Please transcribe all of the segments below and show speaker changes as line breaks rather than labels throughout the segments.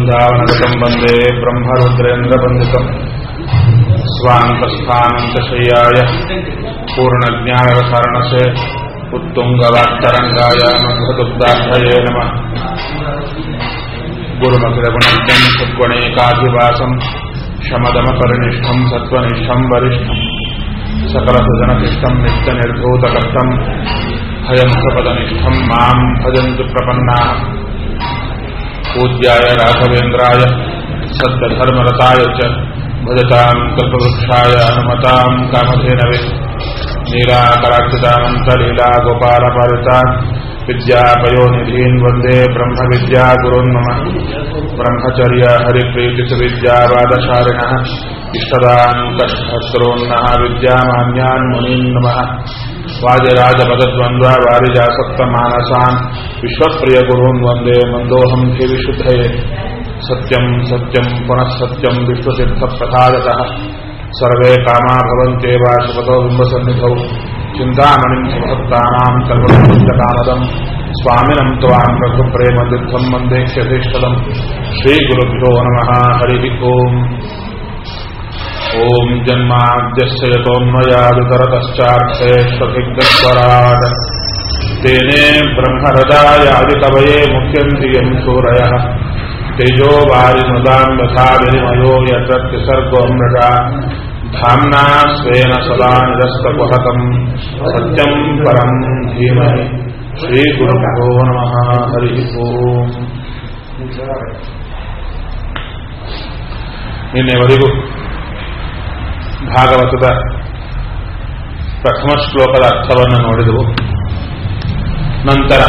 वृन्दावनगतं वन्दे ब्रह्मरुद्रेन्द्रवन्दितम् स्वान्तस्थानन्तशय्याय पूर्णज्ञानरसारणसे उत्तुङ्गवाक्तरङ्गाय मध्वदुग्धार्थये नमः गुरुमखिलगुणज्ञम् सद्गुणैकाभिवासम् शमदमपरिनिष्ठम् सत्त्वनिष्ठम् वरिष्ठम् सकलसुजनशिष्टम् नित्यनिर्धूतकष्टम् हयमुखपदनिष्ठम् माम् भजन्तु प्रपन्नाः पूज्याय राघवेन्द्राय सद्गधर्मरताय च भजताम् कल्पवृक्षाय हनुमताम् कामधेनवे नीलाकराक्षितानन्तलीला गोपालपालितान् विद्यापयोनिधीन् वन्दे ब्रह्मविद्यागुरुन् मम ब्रह्मचर्य हरिप्रीतिसुविद्यावादशारिणः इष्टदान् कष्टहस्तॄन्नः विद्यामान्यान् मुनीन् नमः वाजराजपदद्वन्द्वा वारिजासप्तमानसान् विश्वप्रियगुरून् वन्दे मन्दोऽहम् देविशुद्धये सत्यम् सत्यम् पुनः सत्यम् विश्वसिद्धप्रसादतः सर्वे कामा भवन्त्येव शपथो बिम्बसन्निधौ चिन्तामणिम् सुभक्तानाम् कल्पपुस्तकामदम् स्वामिनम् त्वाम् रघुप्रेमदिद्धम् वन्दे क्षधेष्टदम् श्रीगुरुभ्यो नमः हरिः ओम् ॐ जन्माद्यस्य यतोऽन्वयादितरतश्चार्थेष्वभिज्ञस्वराट् तेने ब्रह्महृदायादिकवये मुख्यन्ति यम् सूरयः तेजो वारिमृदाम् यथा विनिमयो यत्रत्यसर्गोऽमृता धाम्ना स्वेन सदा निरस्तकुहकम् सत्यम् परम् धीमहि श्रीगुरुभ्यो नमः हरिः ओम् ನಿನ್ನೆವರೆಗೂ ಭಾಗವತದ ಪ್ರಥಮ ಶ್ಲೋಕದ ಅರ್ಥವನ್ನು ನೋಡಿದೆವು ನಂತರ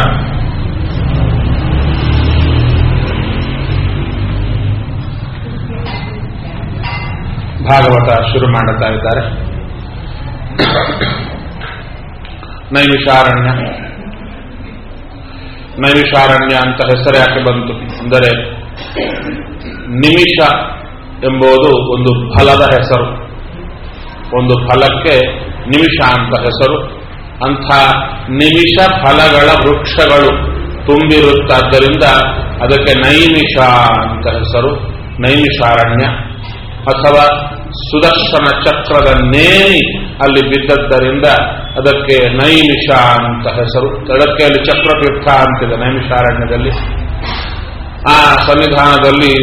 ಭಾಗವತ ಶುರು ಮಾಡುತ್ತಾ ಇದ್ದಾರೆ ನೈಮಿಷಾರಣ್ಯ ನೈಮಿಷಾರಣ್ಯ ಅಂತ ಹೆಸರು ಯಾಕೆ ಬಂತು ಅಂದರೆ ನಿಮಿಷ ಎಂಬುದು ಒಂದು ಫಲದ ಹೆಸರು ಒಂದು ಫಲಕ್ಕೆ ನಿಮಿಷ ಅಂತ ಹೆಸರು ಅಂಥ ನಿಮಿಷ ಫಲಗಳ ವೃಕ್ಷಗಳು ತುಂಬಿರುತ್ತಾದ್ದರಿಂದ ಅದಕ್ಕೆ ನೈಮಿಷ ಅಂತ ಹೆಸರು ನೈಮಿಷಾರಣ್ಯ ಅಥವಾ ಸುದರ್ಶನ ಚಕ್ರದ ನೇಣಿ ಅಲ್ಲಿ ಬಿದ್ದದ್ದರಿಂದ ಅದಕ್ಕೆ ನೈಮಿಷ ಅಂತ ಹೆಸರು ಅದಕ್ಕೆ ಅಲ್ಲಿ ಚಕ್ರತೀರ್ಥ ಅಂತಿದೆ ನೈಮಿಷಾರಣ್ಯದಲ್ಲಿ ಆ ಸನ್ನಿಧಾನದಲ್ಲಿ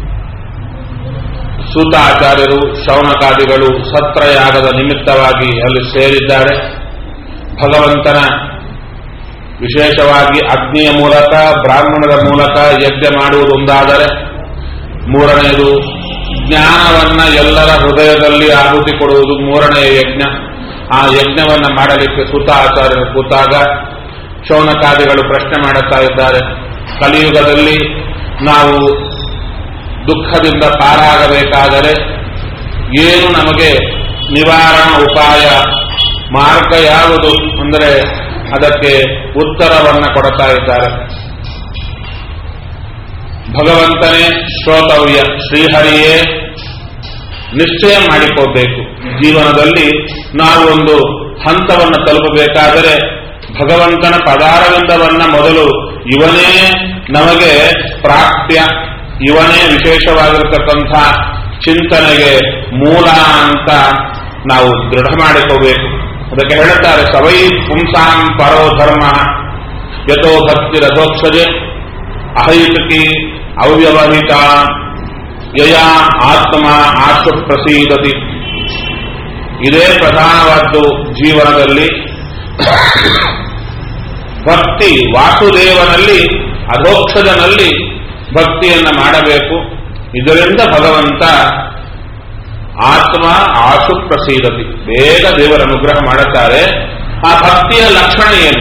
ಸೂತಾಚಾರ್ಯರು ಶೌನಕಾದಿಗಳು ಸತ್ರಯಾಗದ ನಿಮಿತ್ತವಾಗಿ ಅಲ್ಲಿ ಸೇರಿದ್ದಾರೆ ಭಗವಂತನ ವಿಶೇಷವಾಗಿ ಅಗ್ನಿಯ ಮೂಲಕ ಬ್ರಾಹ್ಮಣರ ಮೂಲಕ ಯಜ್ಞ ಮಾಡುವುದೊಂದಾದರೆ ಮೂರನೆಯದು ಜ್ಞಾನವನ್ನ ಎಲ್ಲರ ಹೃದಯದಲ್ಲಿ ಆಹುತಿ ಕೊಡುವುದು ಮೂರನೆಯ ಯಜ್ಞ ಆ ಯಜ್ಞವನ್ನ ಮಾಡಲಿಕ್ಕೆ ಸೂತ ಆಚಾರ್ಯರು ಕೂತಾಗ ಶೌನಕಾದಿಗಳು ಪ್ರಶ್ನೆ ಮಾಡುತ್ತಾ ಇದ್ದಾರೆ ಕಲಿಯುಗದಲ್ಲಿ ನಾವು ದುಃಖದಿಂದ ಪಾರಾಗಬೇಕಾದರೆ ಏನು ನಮಗೆ ನಿವಾರಣಾ ಉಪಾಯ ಮಾರ್ಗ ಯಾವುದು ಅಂದರೆ ಅದಕ್ಕೆ ಉತ್ತರವನ್ನ ಕೊಡ್ತಾ ಇದ್ದಾರೆ ಭಗವಂತನೇ ಶ್ರೋತವ್ಯ ಶ್ರೀಹರಿಯೇ ನಿಶ್ಚಯ ಮಾಡಿಕೋಬೇಕು ಜೀವನದಲ್ಲಿ ನಾವು ಒಂದು ಹಂತವನ್ನು ತಲುಪಬೇಕಾದರೆ ಭಗವಂತನ ಪದಾರವಿಂದವನ್ನ ಮೊದಲು ಇವನೇ ನಮಗೆ ಪ್ರಾಪ್ಯ ಇವನೇ ವಿಶೇಷವಾಗಿರತಕ್ಕಂಥ ಚಿಂತನೆಗೆ ಮೂಲ ಅಂತ ನಾವು ದೃಢ ಮಾಡಿಕೋಬೇಕು ಅದಕ್ಕೆ ಹೇಳುತ್ತಾರೆ ಸವೈ ಪುಂಸಾಂ ಪರೋ ಧರ್ಮ ಯಥೋ ಭಕ್ತಿ ರಥೋಕ್ಷಜೆ ಅಹೈತುಕಿ ಅವ್ಯವಹಿತ ಯಯ ಆತ್ಮ ಆಶು ಪ್ರಸೀದತಿ ಇದೇ ಪ್ರಧಾನವಾದ್ದು ಜೀವನದಲ್ಲಿ ಭಕ್ತಿ ವಾಸುದೇವನಲ್ಲಿ ಅಧೋಕ್ಷಜನಲ್ಲಿ ಭಕ್ತಿಯನ್ನ ಮಾಡಬೇಕು ಇದರಿಂದ ಭಗವಂತ ಆತ್ಮ ಆಶು ಪ್ರಸೀದತಿ ಬೇಗ ದೇವರ ಅನುಗ್ರಹ ಮಾಡುತ್ತಾರೆ ಆ ಭಕ್ತಿಯ ಲಕ್ಷಣ ಏನು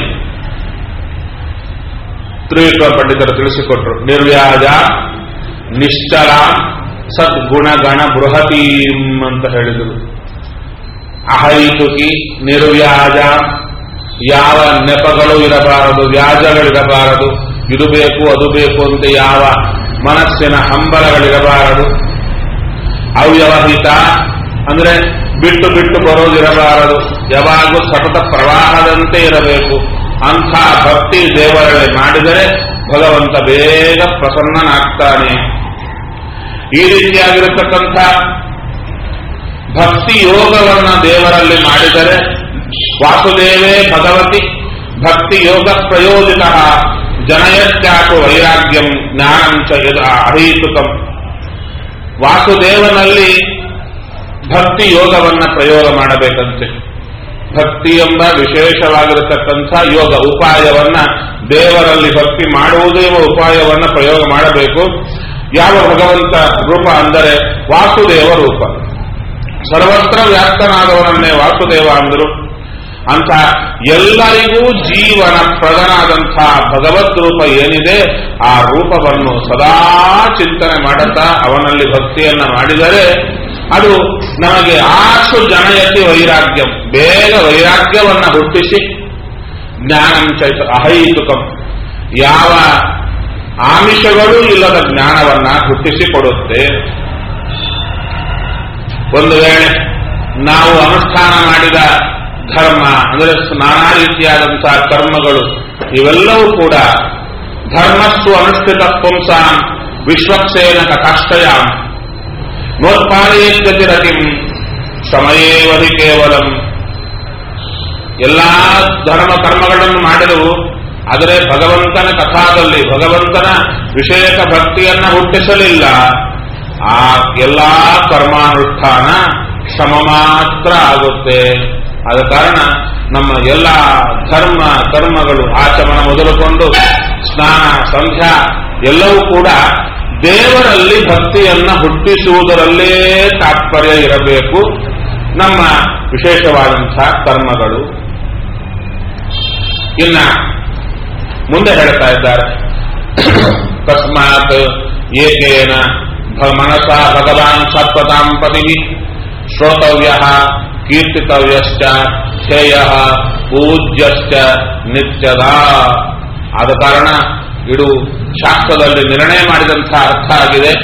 ತ್ರಿವಿಕ್ರಮ ಪಂಡಿತರು ತಿಳಿಸಿಕೊಟ್ರು ನಿರ್ವ್ಯಾಜ ನಿಶ್ಚಲ ಸದ್ಗುಣಗಣ ಬೃಹತೀಂ ಅಂತ ಹೇಳಿದರು ಅಹೈತುಕಿ ನಿರ್ವ್ಯಾಜ ಯಾವ ನೆಪಗಳು ಇರಬಾರದು ವ್ಯಾಜಗಳಿರಬಾರದು ಇದು ಬೇಕು ಅದು ಬೇಕು ಅಂತ ಯಾವ ಮನಸ್ಸಿನ ಹಂಬಲಗಳಿರಬಾರದು ಅವ್ಯವಹಿತ ಅಂದ್ರೆ ಬಿಟ್ಟು ಬಿಟ್ಟು ಬರೋದಿರಬಾರದು ಯಾವಾಗಲೂ ಸತತ ಪ್ರವಾಹದಂತೆ ಇರಬೇಕು ಅಂಥ ಭಕ್ತಿ ದೇವರಲ್ಲಿ ಮಾಡಿದರೆ ಭಗವಂತ ಬೇಗ ಪ್ರಸನ್ನನಾಗ್ತಾನೆ ಈ ರೀತಿಯಾಗಿರತಕ್ಕಂಥ ಭಕ್ತಿ ಯೋಗವನ್ನ ದೇವರಲ್ಲಿ ಮಾಡಿದರೆ ವಾಸುದೇವೇ ಭಗವತಿ ಭಕ್ತಿ ಯೋಗ ಪ್ರಯೋಜಿತ ಜನಯತ್ಯಾಕು ವೈರಾಗ್ಯಂ ಜ್ಞಾನಂ ಚ ಯದ ಅಹೀತುಕಂ ವಾಸುದೇವನಲ್ಲಿ ಭಕ್ತಿ ಯೋಗವನ್ನ ಪ್ರಯೋಗ ಮಾಡಬೇಕಂತೆ ಭಕ್ತಿ ಎಂಬ ವಿಶೇಷವಾಗಿರತಕ್ಕಂಥ ಯೋಗ ಉಪಾಯವನ್ನ ದೇವರಲ್ಲಿ ಭಕ್ತಿ ಮಾಡುವುದೇ ಎಂಬ ಉಪಾಯವನ್ನ ಪ್ರಯೋಗ ಮಾಡಬೇಕು ಯಾವ ಭಗವಂತ ರೂಪ ಅಂದರೆ ವಾಸುದೇವ ರೂಪ ಸರ್ವತ್ರ ವ್ಯಾಪ್ತನಾದವನನ್ನೇ ವಾಸುದೇವ ಅಂದರು ಅಂತ ಎಲ್ಲರಿಗೂ ಜೀವನ ಪ್ರದನಾದಂಥ ಭಗವತ್ ರೂಪ ಏನಿದೆ ಆ ರೂಪವನ್ನು ಸದಾ ಚಿಂತನೆ ಮಾಡುತ್ತಾ ಅವನಲ್ಲಿ ಭಕ್ತಿಯನ್ನ ಮಾಡಿದರೆ ಅದು ನಮಗೆ ಆಶು ಜನಯತಿ ವೈರಾಗ್ಯಂ ಬೇಗ ವೈರಾಗ್ಯವನ್ನ ಹುಟ್ಟಿಸಿ ಜ್ಞಾನಂ ಚೈತ ಅಹೈತುಕಂ ಯಾವ ಆಮಿಷಗಳೂ ಇಲ್ಲದ ಜ್ಞಾನವನ್ನ ಹುಟ್ಟಿಸಿಕೊಡುತ್ತೆ ಒಂದು ವೇಳೆ ನಾವು ಅನುಷ್ಠಾನ ಮಾಡಿದ ಧರ್ಮ ಅಂದರೆ ನಾನಾ ರೀತಿಯಾದಂತಹ ಕರ್ಮಗಳು ಇವೆಲ್ಲವೂ ಕೂಡ ಧರ್ಮಸ್ಸು ಅನುಷ್ಠಿತ ಪುಂಸಾಂ ವಿಶ್ವಕ್ಸೇನ ಕಥಾಶ್ರಯಾಂ ನೋತ್ಪಾದಯೇತ್ಯತಿರತಿಂ ಸಮಯೇವಹಿ ಕೇವಲಂ ಎಲ್ಲಾ ಧರ್ಮ ಕರ್ಮಗಳನ್ನು ಮಾಡಿದವು ಆದರೆ ಭಗವಂತನ ಕಥಾದಲ್ಲಿ ಭಗವಂತನ ವಿಷಯಕ ಭಕ್ತಿಯನ್ನ ಹುಟ್ಟಿಸಲಿಲ್ಲ ಆ ಎಲ್ಲಾ ಕರ್ಮಾನುಷ್ಠಾನ ಶ್ರಮ ಮಾತ್ರ ಆಗುತ್ತೆ ಆದ ಕಾರಣ ನಮ್ಮ ಎಲ್ಲ ಧರ್ಮ ಕರ್ಮಗಳು ಆಚಮನ ಮೊದಲುಕೊಂಡು ಸ್ನಾನ ಸಂಧ್ಯಾ ಎಲ್ಲವೂ ಕೂಡ ದೇವರಲ್ಲಿ ಭಕ್ತಿಯನ್ನ ಹುಟ್ಟಿಸುವುದರಲ್ಲೇ ತಾತ್ಪರ್ಯ ಇರಬೇಕು ನಮ್ಮ ವಿಶೇಷವಾದಂತಹ ಕರ್ಮಗಳು ಇನ್ನ ಮುಂದೆ ಹೇಳ್ತಾ ಇದ್ದಾರೆ ತಸ್ಮಾತ್ ಏಕೇನ ಭ- ಮನಸ ಭಗವಾನ್ ಸತ್ವತಾಂ ಪದಿ ಶ್ರೋತವ್ಯ ಕೀರ್ತಿತವ್ಯಶ್ಚ ಧ್ಯೇಯ ಪೂಜ್ಯಶ್ಚ ನಿತ್ಯದ ಆದ ಕಾರಣ ಇದು ಶಾಸ್ತ್ರದಲ್ಲಿ ನಿರ್ಣಯ ಮಾಡಿದಂತಹ ಅರ್ಥ ಆಗಿದೆ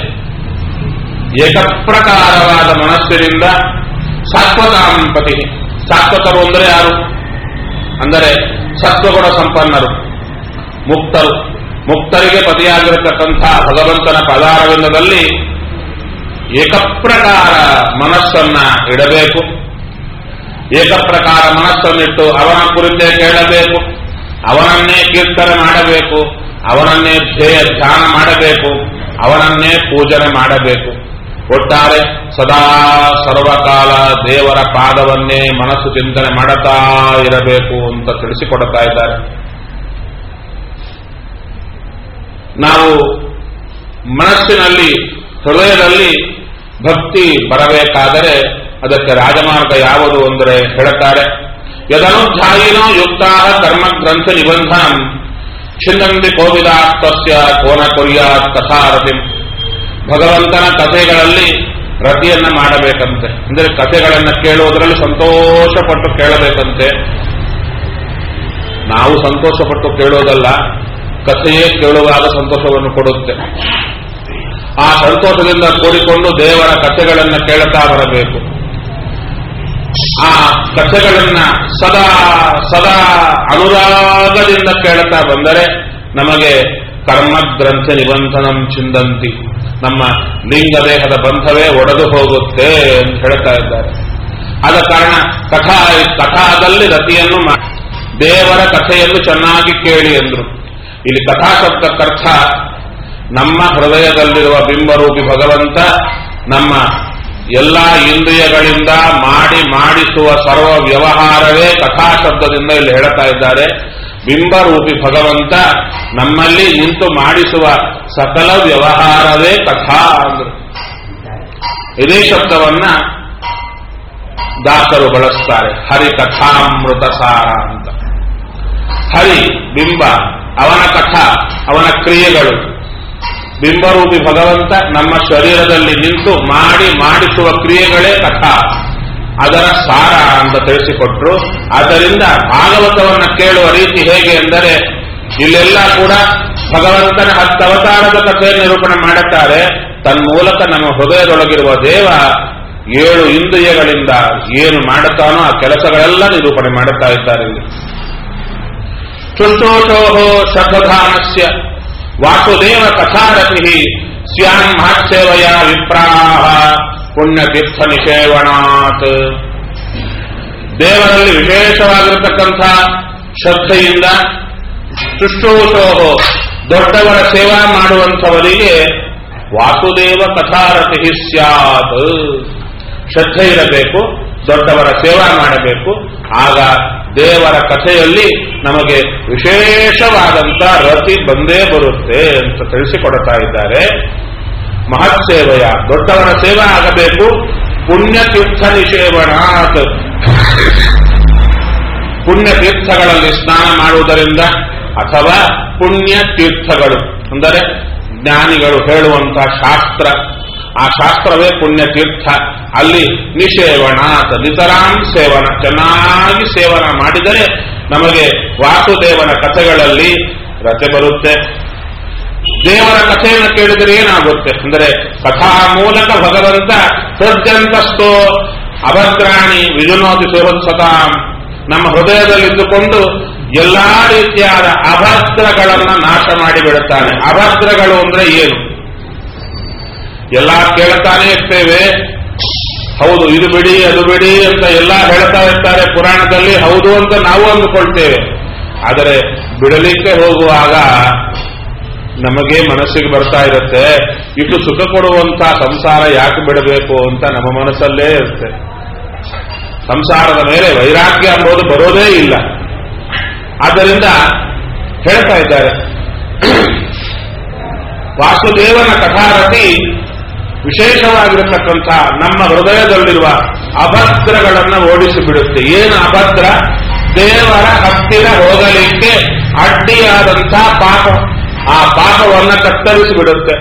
ಏಕಪ್ರಕಾರವಾದ ಮನಸ್ಸಿನಿಂದ ಸಾತ್ವತಾಂಪತಿ ಸಾತ್ವತರು ಅಂದರೆ ಯಾರು ಅಂದರೆ ಸತ್ವಗುಣ ಸಂಪನ್ನರು ಮುಕ್ತರು ಮುಕ್ತರಿಗೆ ಪತಿಯಾಗಿರತಕ್ಕಂಥ ಭಗವಂತನ ಪದಾರವಿಂದದಲ್ಲಿ ಏಕಪ್ರಕಾರ ಮನಸ್ಸನ್ನ ಇಡಬೇಕು ಏಕಪ್ರಕಾರ ಮನಸ್ಸನ್ನಿಟ್ಟು ಅವನ ಕುರಿತೇ ಕೇಳಬೇಕು ಅವನನ್ನೇ ಕೀರ್ತನೆ ಮಾಡಬೇಕು ಅವನನ್ನೇ ಧ್ಯೇಯ ಧ್ಯಾನ ಮಾಡಬೇಕು ಅವನನ್ನೇ ಪೂಜನೆ ಮಾಡಬೇಕು ಒಟ್ಟಾರೆ ಸದಾ ಸರ್ವಕಾಲ ದೇವರ ಪಾದವನ್ನೇ ಮನಸ್ಸು ಚಿಂತನೆ ಮಾಡುತ್ತಾ ಇರಬೇಕು ಅಂತ ತಿಳಿಸಿಕೊಡುತ್ತಾ ಇದ್ದಾರೆ ನಾವು ಮನಸ್ಸಿನಲ್ಲಿ ಹೃದಯದಲ್ಲಿ ಭಕ್ತಿ ಬರಬೇಕಾದರೆ ಅದಕ್ಕೆ ರಾಜಮಾರ್ಗ ಯಾವುದು ಅಂದರೆ ಹೇಳುತ್ತಾರೆ ಯದನುಧ್ಯಾಯಿನೋ ಯುಕ್ತಾ ಕರ್ಮ ಗ್ರಂಥ ನಿಬಂಧನ ಚಿನ್ನಂದಿ ಕೋವಿದಾತ್ಮಸ್ಯ ಕೋನ ಕೊರಿಯಾತ್ ಕಥಾರತಿ ಭಗವಂತನ ಕಥೆಗಳಲ್ಲಿ ರತಿಯನ್ನ ಮಾಡಬೇಕಂತೆ ಅಂದರೆ ಕಥೆಗಳನ್ನ ಕೇಳುವುದರಲ್ಲಿ ಸಂತೋಷಪಟ್ಟು ಕೇಳಬೇಕಂತೆ ನಾವು ಸಂತೋಷಪಟ್ಟು ಕೇಳೋದಲ್ಲ ಕಥೆಯೇ ಕೇಳುವಾಗ ಸಂತೋಷವನ್ನು ಕೊಡುತ್ತೆ ಆ ಸಂತೋಷದಿಂದ ಕೂಡಿಕೊಂಡು ದೇವರ ಕಥೆಗಳನ್ನ ಕೇಳುತ್ತಾ ಬರಬೇಕು ಆ ಕಥೆಗಳನ್ನ ಸದಾ ಸದಾ ಅನುರಾಗದಿಂದ ಕೇಳುತ್ತಾ ಬಂದರೆ ನಮಗೆ ಕರ್ಮಗ್ರಂಥ ನಿಬಂಧನಂ ಚಿಂದಂತಿ ನಮ್ಮ ಲಿಂಗ ದೇಹದ ಬಂಧವೇ ಒಡೆದು ಹೋಗುತ್ತೆ ಅಂತ ಹೇಳ್ತಾ ಇದ್ದಾರೆ ಆದ ಕಾರಣ ಕಥಾ ಕಥಾದಲ್ಲಿ ರತಿಯನ್ನು ಮಾ- ದೇವರ ಕಥೆಯನ್ನು ಚೆನ್ನಾಗಿ ಕೇಳಿ ಎಂದ್ರು ಇಲ್ಲಿ ಕಥಾ ಶಬ್ದಕ್ಕರ್ಥ ನಮ್ಮ ಹೃದಯದಲ್ಲಿರುವ ಬಿಂಬರೂಪಿ ಭಗವಂತ ನಮ್ಮ ಎಲ್ಲ ಇಂದ್ರಿಯಗಳಿಂದ ಮಾಡಿ ಮಾಡಿಸುವ ಸರ್ವ ವ್ಯವಹಾರವೇ ಕಥಾ ಶಬ್ದದಿಂದ ಇಲ್ಲಿ ಹೇಳ್ತಾ ಇದ್ದಾರೆ ಬಿಂಬರೂಪಿ ಭಗವಂತ ನಮ್ಮಲ್ಲಿ ನಿಂತು ಮಾಡಿಸುವ ಸಕಲ ವ್ಯವಹಾರವೇ ಕಥಾ ಅಂದ್ರು ಇದೇ ಶಬ್ದವನ್ನ ದಾಸರು ಬಳಸ್ತಾರೆ ಹರಿ ಕಥಾಮೃತ ಸಾರ ಅಂತ ಹರಿ ಬಿಂಬ ಅವನ ಕಥಾ ಅವನ ಕ್ರಿಯೆಗಳು ಬಿಂಬರೂಪಿ ಭಗವಂತ ನಮ್ಮ ಶರೀರದಲ್ಲಿ ನಿಂತು ಮಾಡಿ ಮಾಡಿಸುವ ಕ್ರಿಯೆಗಳೇ ಕಥಾ ಅದರ ಸಾರ ಅಂತ ತಿಳಿಸಿಕೊಟ್ರು ಆದ್ದರಿಂದ ಭಾಗವತವನ್ನ ಕೇಳುವ ರೀತಿ ಹೇಗೆ ಎಂದರೆ ಇಲ್ಲೆಲ್ಲ ಕೂಡ ಭಗವಂತನ ಹತ್ತು ಅವತಾರದ ಕಥೆ ನಿರೂಪಣೆ ಮಾಡುತ್ತಾರೆ ತನ್ಮೂಲಕ ನಮ್ಮ ಹೃದಯದೊಳಗಿರುವ ದೇವ ಏಳು ಇಂದ್ರಿಯಗಳಿಂದ ಏನು ಮಾಡುತ್ತಾನೋ ಆ ಕೆಲಸಗಳೆಲ್ಲ ನಿರೂಪಣೆ ಮಾಡುತ್ತಾ ಇದ್ದಾರೆ ಇಲ್ಲಿ ಶುಶ್ರೂಷೋ ಶಬ್ದಧಾನಸ್ಯ ವಾಸುದೇವ ಕಥಾರತಿ ಸ್ಯಾನ್ ಮಹತ್ಸೇವಯ ವಿಪ್ರಾಹ ಪುಣ್ಯತೀರ್ಥ ನಿಷೇವಣಾತ್ ದೇವರಲ್ಲಿ ವಿಶೇಷವಾಗಿರತಕ್ಕಂಥ ಶ್ರದ್ಧೆಯಿಂದ ಶುಶ್ರೂಷೋಹೋ ದೊಡ್ಡವರ ಸೇವಾ ಮಾಡುವಂಥವರಿಗೆ ವಾಸುದೇವ ಕಥಾರತಿ ಸ್ಯಾತ್ ಶ್ರದ್ಧೆ ಇರಬೇಕು ದೊಡ್ಡವರ ಸೇವಾ ಮಾಡಬೇಕು ಆಗ ದೇವರ ಕಥೆಯಲ್ಲಿ ನಮಗೆ ವಿಶೇಷವಾದಂತ ರತಿ ಬಂದೇ ಬರುತ್ತೆ ಅಂತ ತಿಳಿಸಿಕೊಡ್ತಾ ಇದ್ದಾರೆ ಮಹತ್ ಸೇವೆಯ ದೊಡ್ಡವರ ಸೇವೆ ಆಗಬೇಕು ಪುಣ್ಯತೀರ್ಥ ನಿಷೇವಣಾತ್ ಪುಣ್ಯತೀರ್ಥಗಳಲ್ಲಿ ಸ್ನಾನ ಮಾಡುವುದರಿಂದ ಅಥವಾ ಪುಣ್ಯ ತೀರ್ಥಗಳು ಅಂದರೆ ಜ್ಞಾನಿಗಳು ಹೇಳುವಂತಹ ಶಾಸ್ತ್ರ ಆ ಶಾಸ್ತ್ರವೇ ಪುಣ್ಯತೀರ್ಥ ಅಲ್ಲಿ ನಿಷೇವಣಾತ್ ನಿತರಾಂ ಸೇವನ ಚೆನ್ನಾಗಿ ಸೇವನ ಮಾಡಿದರೆ ನಮಗೆ ವಾಸುದೇವನ ಕಥೆಗಳಲ್ಲಿ ರತೆ ಬರುತ್ತೆ ದೇವರ ಕಥೆಯನ್ನು ಕೇಳಿದರೆ ಏನಾಗುತ್ತೆ ಅಂದರೆ ಕಥಾ ಮೂಲಕ ಭಗವಂತ ಹೃದಯಂತಸ್ಥೋ ಅಭದ್ರಾಣಿ ವಿಜುನೋತಿ ಸುಹೃತ್ಸತಾಂ ನಮ್ಮ ಹೃದಯದಲ್ಲಿದ್ದುಕೊಂಡು ಎಲ್ಲಾ ರೀತಿಯಾದ ಅಭದ್ರಗಳನ್ನ ನಾಶ ಮಾಡಿಬಿಡುತ್ತಾನೆ ಅಭದ್ರಗಳು ಅಂದ್ರೆ ಏನು ಎಲ್ಲ ಕೇಳ್ತಾನೆ ಇರ್ತೇವೆ ಹೌದು ಇದು ಬಿಡಿ ಅದು ಬಿಡಿ ಅಂತ ಎಲ್ಲ ಹೇಳ್ತಾ ಇರ್ತಾರೆ ಪುರಾಣದಲ್ಲಿ ಹೌದು ಅಂತ ನಾವು ಅಂದುಕೊಳ್ತೇವೆ ಆದರೆ ಬಿಡಲಿಕ್ಕೆ ಹೋಗುವಾಗ ನಮಗೆ ಮನಸ್ಸಿಗೆ ಬರ್ತಾ ಇರುತ್ತೆ ಇಷ್ಟು ಸುಖ ಕೊಡುವಂತ ಸಂಸಾರ ಯಾಕೆ ಬಿಡಬೇಕು ಅಂತ ನಮ್ಮ ಮನಸ್ಸಲ್ಲೇ ಇರುತ್ತೆ ಸಂಸಾರದ ಮೇಲೆ ವೈರಾಗ್ಯ ಎಂಬುದು ಬರೋದೇ ಇಲ್ಲ ಆದ್ದರಿಂದ ಹೇಳ್ತಾ ಇದ್ದಾರೆ ವಾಸುದೇವನ ಕಥಾರತಿ ವಿಶೇಷವಾಗಿರತಕ್ಕಂಥ ನಮ್ಮ ಹೃದಯದಲ್ಲಿರುವ ಅಭದ್ರಗಳನ್ನ ಓಡಿಸಿ ಬಿಡುತ್ತೆ ಏನು ಅಭದ್ರ ದೇವರ ಹತ್ತಿರ ಹೋಗಲಿಕ್ಕೆ ಅಡ್ಡಿಯಾದಂಥ ಪಾಪ ಆ ಪಾಪವನ್ನ ಕತ್ತರಿಸಿ ಬಿಡುತ್ತೆ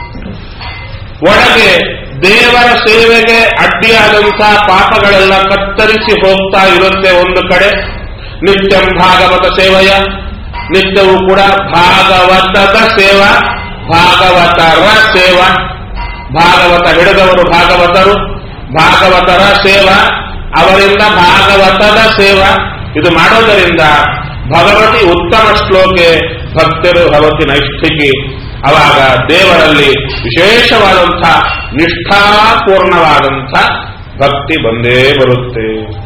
ಒಳಗೆ ದೇವರ ಸೇವೆಗೆ ಅಡ್ಡಿಯಾದಂಥ ಪಾಪಗಳೆಲ್ಲ ಕತ್ತರಿಸಿ ಹೋಗ್ತಾ ಇರುತ್ತೆ ಒಂದು ಕಡೆ ನಿತ್ಯಂ ಭಾಗವತ ಸೇವೆಯ ನಿತ್ಯವೂ ಕೂಡ ಭಾಗವತದ ಸೇವಾ ಭಾಗವತರ ಸೇವಾ ಭಾಗವತ ಹಿಡಿದವರು ಭಾಗವತರು ಭಾಗವತರ ಸೇವಾ ಅವರಿಂದ ಭಾಗವತದ ಸೇವಾ ಇದು ಮಾಡೋದರಿಂದ ಭಗವತಿ ಉತ್ತಮ ಶ್ಲೋಕೆ ಭಕ್ತರು ಭಗವತಿ ನೈಷ್ಠಿಕಿ ಅವಾಗ ದೇವರಲ್ಲಿ ವಿಶೇಷವಾದಂಥ ನಿಷ್ಠಾಪೂರ್ಣವಾದಂಥ ಭಕ್ತಿ ಬಂದೇ ಬರುತ್ತೆ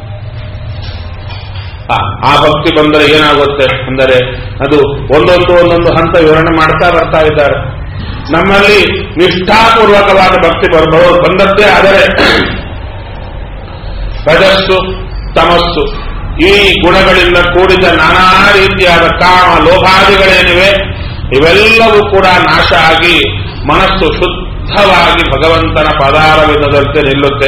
ಆ, ಆ ಭಕ್ತಿ ಬಂದರೆ ಏನಾಗುತ್ತೆ ಅಂದರೆ ಅದು ಒಂದೊಂದು ಒಂದೊಂದು ಹಂತ ವಿವರಣೆ ಮಾಡ್ತಾ ಬರ್ತಾ ಇದ್ದಾರೆ ನಮ್ಮಲ್ಲಿ ನಿಷ್ಠಾಪೂರ್ವಕವಾದ ಭಕ್ತಿ ಬರಬಹುದು ಬಂದದ್ದೇ ಆದರೆ ರಜಸ್ಸು ತಮಸ್ಸು ಈ ಗುಣಗಳಿಂದ ಕೂಡಿದ ನಾನಾ ರೀತಿಯಾದ ಕಾಮ ಲೋಭಾದಿಗಳೇನಿವೆ ಇವೆಲ್ಲವೂ ಕೂಡ ನಾಶ ಆಗಿ ಮನಸ್ಸು ಶುದ್ಧವಾಗಿ ಭಗವಂತನ ಪದಾರವಿಲ್ಲದಂತೆ ನಿಲ್ಲುತ್ತೆ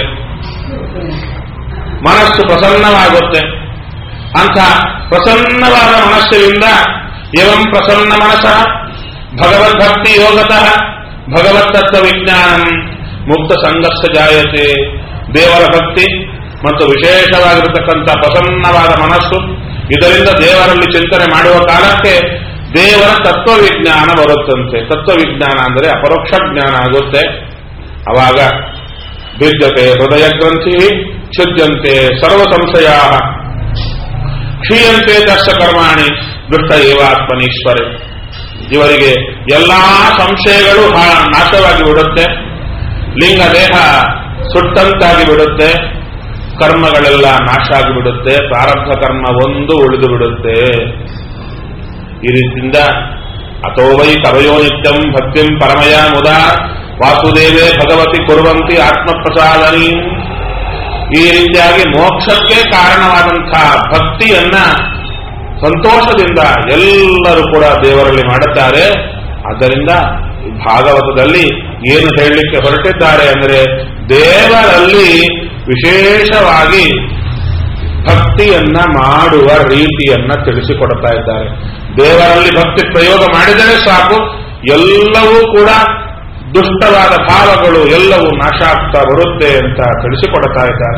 ಮನಸ್ಸು ಪ್ರಸನ್ನವಾಗುತ್ತೆ ಅಂಥ ಪ್ರಸನ್ನವಾದ ಮನಸ್ಸಿನಿಂದ ಏವಂ ಪ್ರಸನ್ನ ಮನಸ ಭಗವದ್ಭಕ್ತಿ ಯೋಗತಃ ಭಗವತ್ತತ್ವ ವಿಜ್ಞಾನ ಮುಕ್ತ ಸಂಘರ್ಷ ಜಾಯತೆ ದೇವರ ಭಕ್ತಿ ಮತ್ತು ವಿಶೇಷವಾಗಿರತಕ್ಕಂಥ ಪ್ರಸನ್ನವಾದ ಮನಸ್ಸು ಇದರಿಂದ ದೇವರಲ್ಲಿ ಚಿಂತನೆ ಮಾಡುವ ಕಾಲಕ್ಕೆ ದೇವರ ತತ್ವವಿಜ್ಞಾನ ಬರುತ್ತಂತೆ ತತ್ವವಿಜ್ಞಾನ ಅಂದರೆ ಅಪರೋಕ್ಷ ಜ್ಞಾನ ಆಗುತ್ತೆ ಅವಾಗ ಭಿದ್ಯತೆ ಹೃದಯ ಗ್ರಂಥಿ ಛುದ್ಯಂತೆ ಸರ್ವ ಸಂಶಯ ಕ್ಷೀಯಂತೆ ದರ್ಶ ಕರ್ಮಾಣಿ ದುಷ್ಟ ಏವಾತ್ಮನೀಶ್ವರೆ ಇವರಿಗೆ ಎಲ್ಲಾ ಸಂಶಯಗಳು ಹಾ- ನಾಶವಾಗಿ ಬಿಡುತ್ತೆ ಲಿಂಗ ದೇಹ ಸುಟ್ಟಂತಾಗಿ ಬಿಡುತ್ತೆ ಕರ್ಮಗಳೆಲ್ಲ ನಾಶ ಆಗಿಬಿಡುತ್ತೆ ಪ್ರಾರಬ್ಧ ಕರ್ಮ ಒಂದು ಉಳಿದು ಬಿಡುತ್ತೆ ಈ ರೀತಿಯಿಂದ ಅಥೋ ವೈ ಕವಯೋ ನಿತ್ಯಂ ಭಕ್ತಿಂ ಪರಮಯ ಮುದ ವಾಸುದೇವೇ ಭಗವತಿ ಕುರುವಂತಿ ಆತ್ಮಪ್ರಸಾದನಿ ಈ ರೀತಿಯಾಗಿ ಮೋಕ್ಷಕ್ಕೆ ಕಾರಣವಾದಂತಹ ಭಕ್ತಿಯನ್ನ ಸಂತೋಷದಿಂದ ಎಲ್ಲರೂ ಕೂಡ ದೇವರಲ್ಲಿ ಮಾಡುತ್ತಾರೆ ಆದ್ದರಿಂದ ಈ ಭಾಗವತದಲ್ಲಿ ಏನು ಹೇಳಲಿಕ್ಕೆ ಹೊರಟಿದ್ದಾರೆ ಅಂದರೆ ದೇವರಲ್ಲಿ ವಿಶೇಷವಾಗಿ ಭಕ್ತಿಯನ್ನ ಮಾಡುವ ರೀತಿಯನ್ನ ತಿಳಿಸಿಕೊಡ್ತಾ ಇದ್ದಾರೆ ದೇವರಲ್ಲಿ ಭಕ್ತಿ ಪ್ರಯೋಗ ಮಾಡಿದರೆ ಸಾಕು ಎಲ್ಲವೂ ಕೂಡ ದುಷ್ಟವಾದ ಭಾವಗಳು ಎಲ್ಲವೂ ನಾಶ ಆಗ್ತಾ ಬರುತ್ತೆ ಅಂತ ತಿಳಿಸಿಕೊಡ್ತಾ ಇದ್ದಾರೆ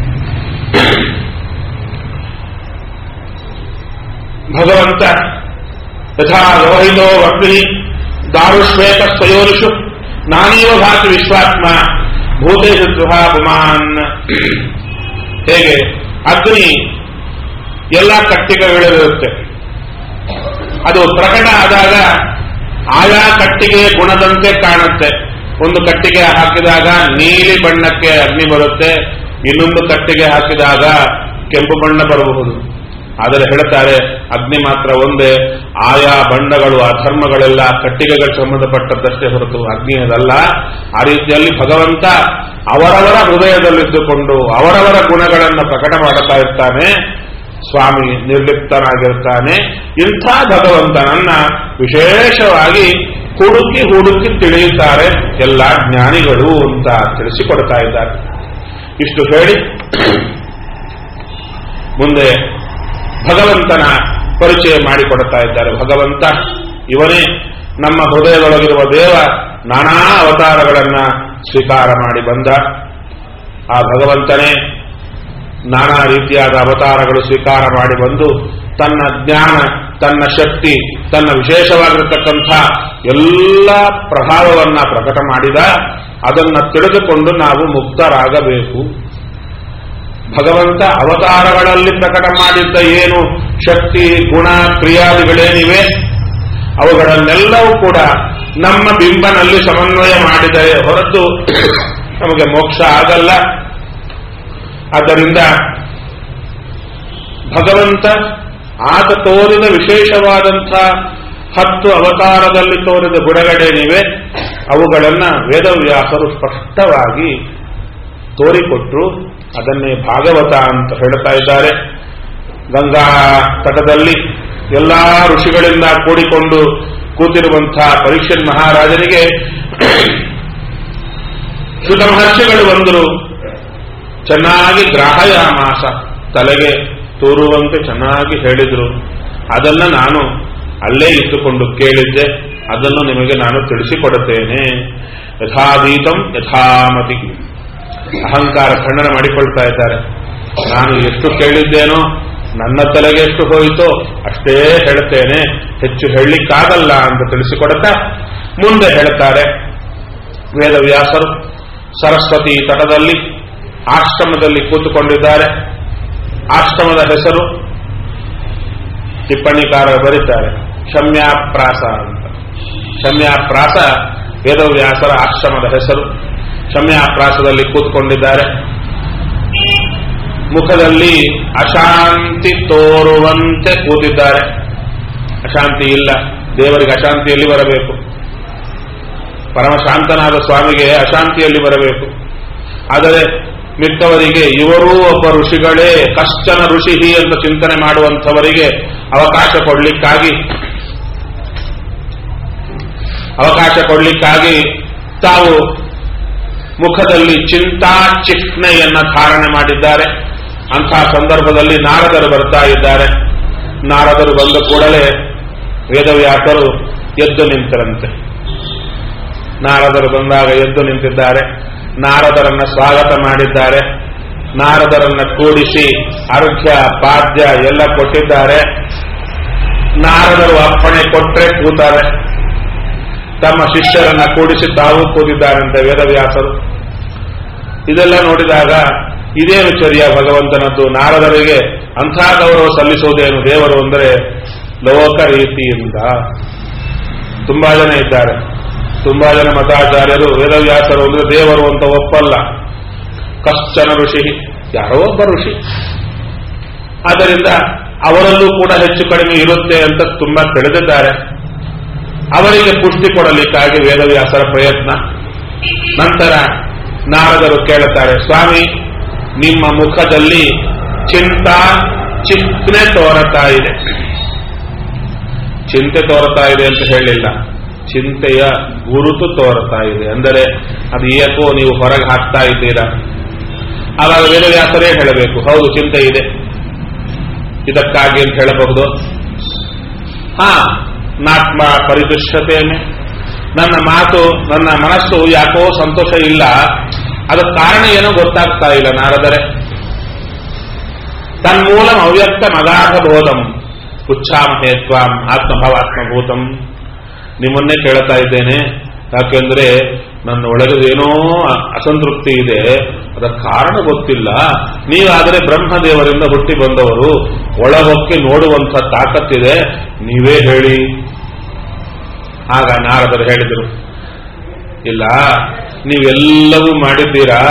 ಭಗವಂತ ಯಥಾ ಲೋಹಿತೋ ಅಗ್ನಿ ದಾರುಶ್ವೇತ ಸ್ವಯೋನಿಷು ನಾನೇವ ಭಾತಿ ವಿಶ್ವಾತ್ಮ ಭೂತೇಶು ದುಹಾ ಪುಮಾನ್ ಹೇಗೆ ಅಗ್ನಿ ಎಲ್ಲ ಕಟ್ಟಿಗೆಗಳಿರುತ್ತೆ ಅದು ಪ್ರಕಟ ಆದಾಗ ಆಯಾ ಕಟ್ಟಿಗೆ ಗುಣದಂತೆ ಕಾಣುತ್ತೆ ಒಂದು ಕಟ್ಟಿಗೆ ಹಾಕಿದಾಗ ನೀಲಿ ಬಣ್ಣಕ್ಕೆ ಅಗ್ನಿ ಬರುತ್ತೆ ಇನ್ನೊಂದು ಕಟ್ಟಿಗೆ ಹಾಕಿದಾಗ ಕೆಂಪು ಬಣ್ಣ ಬರಬಹುದು ಆದರೆ ಹೇಳ್ತಾರೆ ಅಗ್ನಿ ಮಾತ್ರ ಒಂದೇ ಆಯಾ ಬಣ್ಣಗಳು ಆ ಧರ್ಮಗಳೆಲ್ಲ ಕಟ್ಟಿಗೆಗಳಿಗೆ ಸಂಬಂಧಪಟ್ಟದ್ದಷ್ಟೇ ಹೊರತು ಅಗ್ನಿಯದಲ್ಲ ಆ ರೀತಿಯಲ್ಲಿ ಭಗವಂತ ಅವರವರ ಹೃದಯದಲ್ಲಿದ್ದುಕೊಂಡು ಅವರವರ ಗುಣಗಳನ್ನು ಪ್ರಕಟ ಮಾಡುತ್ತಾ ಇರ್ತಾನೆ ಸ್ವಾಮಿ ನಿರ್ಲಿಪ್ತನಾಗಿರ್ತಾನೆ ಇಂಥ ಭಗವಂತನನ್ನ ವಿಶೇಷವಾಗಿ ಹುಡುಕಿ ಹುಡುಕಿ ತಿಳಿಯುತ್ತಾರೆ ಎಲ್ಲ ಜ್ಞಾನಿಗಳು ಅಂತ ತಿಳಿಸಿಕೊಡ್ತಾ ಇದ್ದಾರೆ ಇಷ್ಟು ಹೇಳಿ ಮುಂದೆ ಭಗವಂತನ ಪರಿಚಯ ಮಾಡಿಕೊಡ್ತಾ ಇದ್ದಾರೆ ಭಗವಂತ ಇವನೇ ನಮ್ಮ ಹೃದಯದೊಳಗಿರುವ ದೇವ ನಾನಾ ಅವತಾರಗಳನ್ನ ಸ್ವೀಕಾರ ಮಾಡಿ ಬಂದ ಆ ಭಗವಂತನೇ ನಾನಾ ರೀತಿಯಾದ ಅವತಾರಗಳು ಸ್ವೀಕಾರ ಮಾಡಿ ಬಂದು ತನ್ನ ಜ್ಞಾನ ತನ್ನ ಶಕ್ತಿ ತನ್ನ ವಿಶೇಷವಾಗಿರತಕ್ಕಂಥ ಎಲ್ಲ ಪ್ರಭಾವವನ್ನ ಪ್ರಕಟ ಮಾಡಿದ ಅದನ್ನ ತಿಳಿದುಕೊಂಡು ನಾವು ಮುಕ್ತರಾಗಬೇಕು ಭಗವಂತ ಅವತಾರಗಳಲ್ಲಿ ಪ್ರಕಟ ಮಾಡಿದ್ದ ಏನು ಶಕ್ತಿ ಗುಣ ಕ್ರಿಯಾದಿಗಳೇನಿವೆ ಅವುಗಳನ್ನೆಲ್ಲವೂ ಕೂಡ ನಮ್ಮ ಬಿಂಬನಲ್ಲಿ ಸಮನ್ವಯ ಮಾಡಿದರೆ ಹೊರತು ನಮಗೆ ಮೋಕ್ಷ ಆಗಲ್ಲ ಆದ್ದರಿಂದ ಭಗವಂತ ಆತ ತೋರಿದ ವಿಶೇಷವಾದಂಥ ಹತ್ತು ಅವತಾರದಲ್ಲಿ ತೋರಿದ ಗುಣಗಳೇನಿವೆ ಅವುಗಳನ್ನ ವೇದವ್ಯಾಸರು ಸ್ಪಷ್ಟವಾಗಿ ತೋರಿಕೊಟ್ರು ಅದನ್ನೇ ಭಾಗವತ ಅಂತ ಹೇಳ್ತಾ ಇದ್ದಾರೆ ಗಂಗಾ ತಟದಲ್ಲಿ ಎಲ್ಲಾ ಋಷಿಗಳಿಂದ ಕೂಡಿಕೊಂಡು ಕೂತಿರುವಂತಹ ಪರೀಕ್ಷನ್ ಮಹಾರಾಜನಿಗೆ ಶುದ್ಧ ಮಹರ್ಷಿಗಳು ಬಂದರು ಚೆನ್ನಾಗಿ ಗ್ರಾಹಯಾಮಾಸ ತಲೆಗೆ ತೋರುವಂತೆ ಚೆನ್ನಾಗಿ ಹೇಳಿದ್ರು ಅದನ್ನ ನಾನು ಅಲ್ಲೇ ಇಟ್ಟುಕೊಂಡು ಕೇಳಿದ್ದೆ ಅದನ್ನು ನಿಮಗೆ ನಾನು ತಿಳಿಸಿಕೊಡುತ್ತೇನೆ ಯಥಾದೀತಂ ಯಥಾಮತಿ ಅಹಂಕಾರ ಖಂಡನ ಮಾಡಿಕೊಳ್ತಾ ಇದ್ದಾರೆ ನಾನು ಎಷ್ಟು ಕೇಳಿದ್ದೇನೋ ನನ್ನ ತಲೆಗೆ ಎಷ್ಟು ಹೋಯಿತೋ ಅಷ್ಟೇ ಹೇಳ್ತೇನೆ ಹೆಚ್ಚು ಹೇಳಲಿಕ್ಕಾಗಲ್ಲ ಅಂತ ತಿಳಿಸಿಕೊಡುತ್ತಾ ಮುಂದೆ ಹೇಳ್ತಾರೆ ವೇದವ್ಯಾಸರು ಸರಸ್ವತಿ ತಟದಲ್ಲಿ ಆಶ್ರಮದಲ್ಲಿ ಕೂತುಕೊಂಡಿದ್ದಾರೆ ಆಶ್ರಮದ ಹೆಸರು ಟಿಪ್ಪಣಿಕಾರರು ಬರೀತಾರೆ ಶಮ್ಯಾಪ್ರಾಸ ಅಂತ ಶಮ್ಯಾಪ್ರಾಸ ವೇದವ್ಯಾಸರ ಆಶ್ರಮದ ಹೆಸರು ಶಮ್ಯಾಪ್ರಾಸದಲ್ಲಿ ಕೂತ್ಕೊಂಡಿದ್ದಾರೆ ಮುಖದಲ್ಲಿ ಅಶಾಂತಿ ತೋರುವಂತೆ ಕೂತಿದ್ದಾರೆ ಅಶಾಂತಿ ಇಲ್ಲ ದೇವರಿಗೆ ಅಶಾಂತಿಯಲ್ಲಿ ಬರಬೇಕು ಪರಮಶಾಂತನಾದ ಸ್ವಾಮಿಗೆ ಅಶಾಂತಿಯಲ್ಲಿ ಬರಬೇಕು ಆದರೆ ಮಿಕ್ಕವರಿಗೆ ಇವರೂ ಒಬ್ಬ ಋಷಿಗಳೇ ಕಷ್ಟನ ಋಷಿ ಅಂತ ಚಿಂತನೆ ಮಾಡುವಂಥವರಿಗೆ ಅವಕಾಶ ಕೊಡ್ಲಿಕ್ಕಾಗಿ ಅವಕಾಶ ಕೊಡ್ಲಿಕ್ಕಾಗಿ ತಾವು ಮುಖದಲ್ಲಿ ಚಿಂತಾ ಚಿಹ್ನೆಯನ್ನ ಧಾರಣೆ ಮಾಡಿದ್ದಾರೆ ಅಂತಹ ಸಂದರ್ಭದಲ್ಲಿ ನಾರದರು ಬರ್ತಾ ಇದ್ದಾರೆ ನಾರದರು ಬಂದ ಕೂಡಲೇ ವೇದವ್ಯಾಸರು ಎದ್ದು ನಿಂತರಂತೆ ನಾರದರು ಬಂದಾಗ ಎದ್ದು ನಿಂತಿದ್ದಾರೆ ನಾರದರನ್ನ ಸ್ವಾಗತ ಮಾಡಿದ್ದಾರೆ ನಾರದರನ್ನ ಕೂಡಿಸಿ ಅರ್ಘ್ಯ ಪಾದ್ಯ ಎಲ್ಲ ಕೊಟ್ಟಿದ್ದಾರೆ ನಾರದರು ಅಪ್ಪಣೆ ಕೊಟ್ಟರೆ ಕೂತಾರೆ ತಮ್ಮ ಶಿಷ್ಯರನ್ನ ಕೂಡಿಸಿ ತಾವು ಕೂತಿದ್ದಾರಂತೆ ವೇದವ್ಯಾಸರು ಇದೆಲ್ಲ ನೋಡಿದಾಗ ಇದೇನು ಚರ್ಯ ಭಗವಂತನದ್ದು ನಾರದರಿಗೆ ಅಂಥ ಗೌರವ ಸಲ್ಲಿಸುವುದೇನು ದೇವರು ಅಂದರೆ ಲೋಕ ರೀತಿಯಿಂದ ತುಂಬಾ ಜನ ಇದ್ದಾರೆ ತುಂಬಾ ಜನ ಮತಾಚಾರ್ಯರು ವೇದವ್ಯಾಸರು ಅಂದ್ರೆ ದೇವರು ಅಂತ ಒಪ್ಪಲ್ಲ ಕಶ್ಚನ ಋಷಿ ಯಾರೋ ಒಬ್ಬ ಋಷಿ ಆದ್ದರಿಂದ ಅವರಲ್ಲೂ ಕೂಡ ಹೆಚ್ಚು ಕಡಿಮೆ ಇರುತ್ತೆ ಅಂತ ತುಂಬಾ ತಿಳಿದಿದ್ದಾರೆ ಅವರಿಗೆ ಪುಷ್ಟಿ ಕೊಡಲಿಕ್ಕಾಗಿ ವೇದವ್ಯಾಸರ ಪ್ರಯತ್ನ ನಂತರ ನಾರದರು ಕೇಳುತ್ತಾರೆ ಸ್ವಾಮಿ ನಿಮ್ಮ ಮುಖದಲ್ಲಿ ಚಿಂತಾ ಚಿಂತೆ ತೋರತಾ ಇದೆ ಚಿಂತೆ ತೋರತಾ ಇದೆ ಅಂತ ಹೇಳಿಲ್ಲ ಚಿಂತೆಯ ಗುರುತು ತೋರ್ತಾ ಇದೆ ಅಂದರೆ ಅದು ಏಕೋ ನೀವು ಹೊರಗೆ ಹಾಕ್ತಾ ಇದ್ದೀರಾ ಆವಾಗ ವೇದವ್ಯಾಸರೇ ಹೇಳಬೇಕು ಹೌದು ಚಿಂತೆ ಇದೆ ಇದಕ್ಕಾಗಿ ಅಂತ ಹೇಳಬಹುದು ಹಾ ನಾತ್ಮ ಪರಿದುಷ್ಯತೇನೆ ನನ್ನ ಮಾತು ನನ್ನ ಮನಸ್ಸು ಯಾಕೋ ಸಂತೋಷ ಇಲ್ಲ ಅದಕ್ಕೆ ಕಾರಣ ಏನೋ ಗೊತ್ತಾಗ್ತಾ ಇಲ್ಲ ನಾರದರೆ ತನ್ಮೂಲಂ ಅವ್ಯಕ್ತ ಮಗಾಧ ಬೋಧಂ ಉಚ್ಛಾಮಹೇ ತ್ವಾಂ ಆತ್ಮಭಾವಾತ್ಮಭೂತಂ ನಿಮ್ಮನ್ನೇ ಕೇಳ್ತಾ ಇದ್ದೇನೆ ಯಾಕೆಂದ್ರೆ ನನ್ನ ಒಳಗೆ ಏನೋ ಅಸಂತೃಪ್ತಿ ಇದೆ ಅದಕ್ಕೆ ಕಾರಣ ಗೊತ್ತಿಲ್ಲ ನೀವಾದರೆ ಬ್ರಹ್ಮದೇವರಿಂದ ಹುಟ್ಟಿ ಬಂದವರು ಒಳಗೊಕ್ಕಿ ನೋಡುವಂಥ ತಾಕತ್ತಿದೆ ನೀವೇ ಹೇಳಿ ಆಗ ನಾರದರು ಹೇಳಿದರು ಇಲ್ಲ ನೀವೆಲ್ಲವೂ ಮಾಡಿದ್ದೀರಾ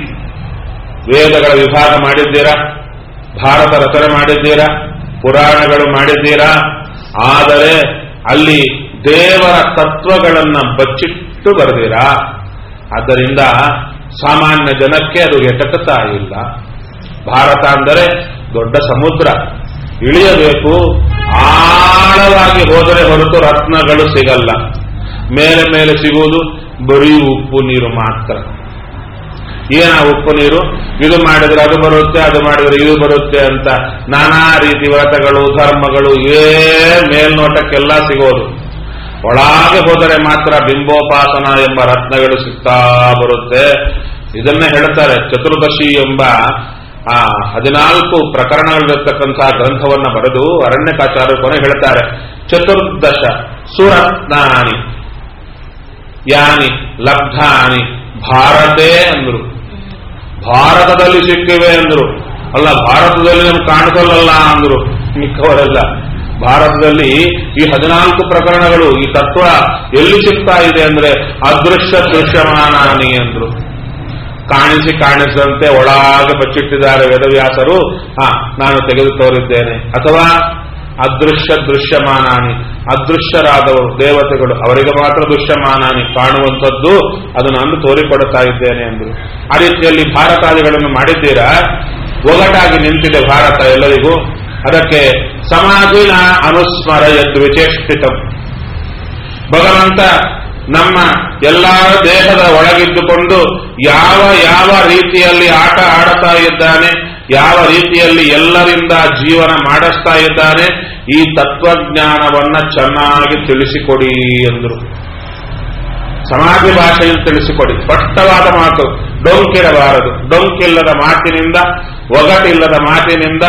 ವೇದಗಳ ವಿಭಾಗ ಮಾಡಿದ್ದೀರಾ ಭಾರತ ರಚನೆ ಮಾಡಿದ್ದೀರಾ ಪುರಾಣಗಳು ಮಾಡಿದ್ದೀರಾ ಆದರೆ ಅಲ್ಲಿ ದೇವರ ತತ್ವಗಳನ್ನ ಬಚ್ಚಿಟ್ಟು ಬರೆದಿರಾ ಆದ್ದರಿಂದ ಸಾಮಾನ್ಯ ಜನಕ್ಕೆ ಅದು ಎಟಕತಾ ಇಲ್ಲ ಭಾರತ ಅಂದರೆ ದೊಡ್ಡ ಸಮುದ್ರ ಇಳಿಯಬೇಕು ಆಳವಾಗಿ ಹೋದರೆ ಹೊರತು ರತ್ನಗಳು ಸಿಗಲ್ಲ ಮೇಲೆ ಮೇಲೆ ಸಿಗುವುದು ಬರೀ ಉಪ್ಪು ನೀರು ಮಾತ್ರ ಏನ ಉಪ್ಪು ನೀರು ಇದು ಮಾಡಿದ್ರೆ ಅದು ಬರುತ್ತೆ ಅದು ಮಾಡಿದ್ರೆ ಇದು ಬರುತ್ತೆ ಅಂತ ನಾನಾ ರೀತಿ ವ್ರತಗಳು ಧರ್ಮಗಳು ಏ ಮೇಲ್ನೋಟಕ್ಕೆಲ್ಲ ಸಿಗೋದು ಒಳಗೆ ಹೋದರೆ ಮಾತ್ರ ಬಿಂಬೋಪಾಸನ ಎಂಬ ರತ್ನಗಳು ಸಿಗ್ತಾ ಬರುತ್ತೆ ಇದನ್ನೇ ಹೇಳ್ತಾರೆ ಚತುರ್ದಶಿ ಎಂಬ ಆ ಹದಿನಾಲ್ಕು ಪ್ರಕರಣಗಳಿರ್ತಕ್ಕಂತಹ ಗ್ರಂಥವನ್ನ ಬರೆದು ಅರಣ್ಯಕಾಚಾರ್ಯ ಕೊನೆ ಹೇಳ್ತಾರೆ ಚತುರ್ದಶ ಸುರತ್ನಾನಿ ಯಾನಿ ಲಬ್ಧಾನಿ ಭಾರತೇ ಅಂದ್ರು ಭಾರತದಲ್ಲಿ ಸಿಕ್ಕಿವೆ ಅಂದ್ರು ಅಲ್ಲ ಭಾರತದಲ್ಲಿ ನಮ್ಗೆ ಕಾಣಿಸಲ್ಲ ಅಂದ್ರು ಮಿಕ್ಕವರೆಲ್ಲ ಭಾರತದಲ್ಲಿ ಈ ಹದಿನಾಲ್ಕು ಪ್ರಕರಣಗಳು ಈ ತತ್ವ ಎಲ್ಲಿ ಸಿಗ್ತಾ ಇದೆ ಅಂದ್ರೆ ಅದೃಶ್ಯ ದೃಶ್ಯಮಾನಾನಿ ಅಂದ್ರು ಕಾಣಿಸಿ ಕಾಣಿಸದಂತೆ ಒಳಗೆ ಬಚ್ಚಿಟ್ಟಿದ್ದಾರೆ ವೇದವ್ಯಾಸರು ಹಾ ನಾನು ತೆಗೆದು ತೋರಿದ್ದೇನೆ ಅಥವಾ ಅದೃಶ್ಯ ದೃಶ್ಯಮಾನಾನಿ ಅದೃಶ್ಯರಾದವರು ದೇವತೆಗಳು ಅವರಿಗೆ ಮಾತ್ರ ದೃಶ್ಯಮಾನಾನಿ ಕಾಣುವಂಥದ್ದು ಅದು ನಾನು ತೋರಿಕೊಡುತ್ತಾ ಇದ್ದೇನೆ ಅಂದ್ರು ಆ ರೀತಿಯಲ್ಲಿ ಭಾರತಾದಿಗಳನ್ನು ಮಾಡಿದ್ದೀರಾ ಒಗಟಾಗಿ ನಿಂತಿದೆ ಭಾರತ ಎಲ್ಲರಿಗೂ ಅದಕ್ಕೆ ಸಮಾಧಿನ ಅನುಸ್ಮರ ಯದ್ವಿಚೇಷ್ಟಿತಂ ಭಗವಂತ ನಮ್ಮ ಎಲ್ಲಾ ದೇಹದ ಒಳಗಿದ್ದುಕೊಂಡು ಯಾವ ಯಾವ ರೀತಿಯಲ್ಲಿ ಆಟ ಆಡುತ್ತಾ ಇದ್ದಾನೆ ಯಾವ ರೀತಿಯಲ್ಲಿ ಎಲ್ಲರಿಂದ ಜೀವನ ಮಾಡಿಸ್ತಾ ಇದ್ದಾನೆ ಈ ತತ್ವಜ್ಞಾನವನ್ನ ಚೆನ್ನಾಗಿ ತಿಳಿಸಿಕೊಡಿ ಎಂದರು ಸಮಾಧಿ ಭಾಷೆಯಲ್ಲಿ ತಿಳಿಸಿಕೊಡಿ ಸ್ಪಷ್ಟವಾದ ಮಾತು ಡೊಂಕಿರಬಾರದು ಡೊಂಕಿಲ್ಲದ ಮಾತಿನಿಂದ ಒಗಟಿಲ್ಲದ ಮಾತಿನಿಂದ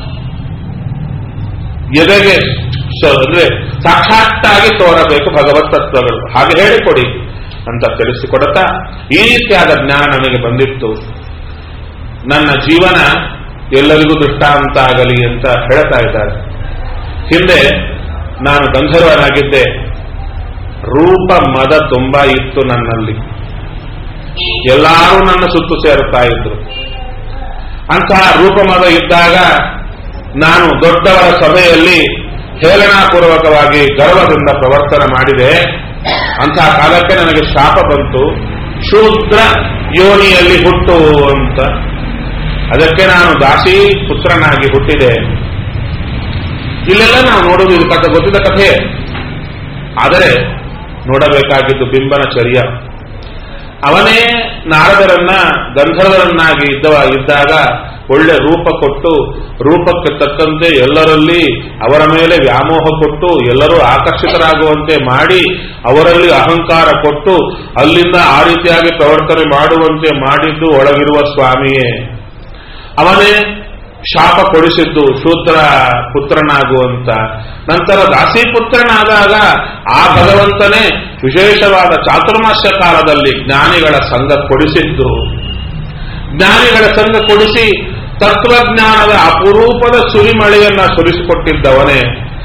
ಎದೆಗೆ ಸ- ಅಂದ್ರೆ ಸಾಕ್ಷಾತ್ತಾಗಿ ತೋರಬೇಕು ಭಗವತ್ ತತ್ವಗಳು ಹಾಗೆ ಹೇಳಿಕೊಡಿ ಅಂತ ತಿಳಿಸಿಕೊಡುತ್ತಾ ಈ ರೀತಿಯಾದ ಜ್ಞಾನ ನನಗೆ ಬಂದಿತ್ತು ನನ್ನ ಜೀವನ ಎಲ್ಲರಿಗೂ ದೃಷ್ಟಾಂತ ಆಗಲಿ ಅಂತ ಹೇಳ್ತಾ ಇದ್ದಾರೆ ಹಿಂದೆ ನಾನು ಗಂಧರ್ವನಾಗಿದ್ದೆ ರೂಪ ಮದ ತುಂಬಾ ಇತ್ತು ನನ್ನಲ್ಲಿ ಎಲ್ಲರೂ ನನ್ನ ಸುತ್ತು ಸೇರುತ್ತಾ ಇದ್ರು ಅಂತಹ ರೂಪಮದ ಇದ್ದಾಗ ನಾನು ದೊಡ್ಡವರ ಸಭೆಯಲ್ಲಿ ಹೇಳನಾಪೂರ್ವಕವಾಗಿ ಗರ್ವದಿಂದ ಪ್ರವರ್ತನ ಮಾಡಿದೆ ಅಂತಹ ಕಾಲಕ್ಕೆ ನನಗೆ ಶಾಪ ಬಂತು ಶೂದ್ರ ಯೋನಿಯಲ್ಲಿ ಹುಟ್ಟು ಅಂತ ಅದಕ್ಕೆ ನಾನು ದಾಸಿ ಪುತ್ರನಾಗಿ ಹುಟ್ಟಿದೆ ಇಲ್ಲೆಲ್ಲ ನಾವು ನೋಡುವುದು ಇದು ಕಥೆ ಗೊತ್ತಿದ್ದ ಕಥೆ ಆದರೆ ನೋಡಬೇಕಾಗಿದ್ದು ಬಿಂಬನ ಚರ್ಯ ಅವನೇ ನಾರದರನ್ನ ಗಂಧರ್ವರನ್ನಾಗಿ ಇದ್ದವ ಇದ್ದಾಗ ಒಳ್ಳೆ ರೂಪ ಕೊಟ್ಟು ರೂಪಕ್ಕೆ ತಕ್ಕಂತೆ ಎಲ್ಲರಲ್ಲಿ ಅವರ ಮೇಲೆ ವ್ಯಾಮೋಹ ಕೊಟ್ಟು ಎಲ್ಲರೂ ಆಕರ್ಷಿತರಾಗುವಂತೆ ಮಾಡಿ ಅವರಲ್ಲಿ ಅಹಂಕಾರ ಕೊಟ್ಟು ಅಲ್ಲಿಂದ ಆ ರೀತಿಯಾಗಿ ಪ್ರವರ್ತನೆ ಮಾಡುವಂತೆ ಮಾಡಿದ್ದು ಒಳಗಿರುವ ಸ್ವಾಮಿಯೇ ಅವನೇ ಶಾಪ ಕೊಡಿಸಿದ್ದು ಶೂದ್ರ ಪುತ್ರನಾಗುವಂತ ನಂತರ ದಾಸಿ ಪುತ್ರನಾದಾಗ ಆ ಭಗವಂತನೇ ವಿಶೇಷವಾದ ಚಾತುರ್ಮಾಸ್ಯ ಕಾಲದಲ್ಲಿ ಜ್ಞಾನಿಗಳ ಸಂಘ ಕೊಡಿಸಿದ್ದು ಜ್ಞಾನಿಗಳ ಸಂಘ ಕೊಡಿಸಿ ತತ್ವಜ್ಞಾನದ ಅಪರೂಪದ ಸುರಿಮಳೆಯನ್ನ ಸುರಿಸಿಕೊಟ್ಟಿದ್ದವನೇ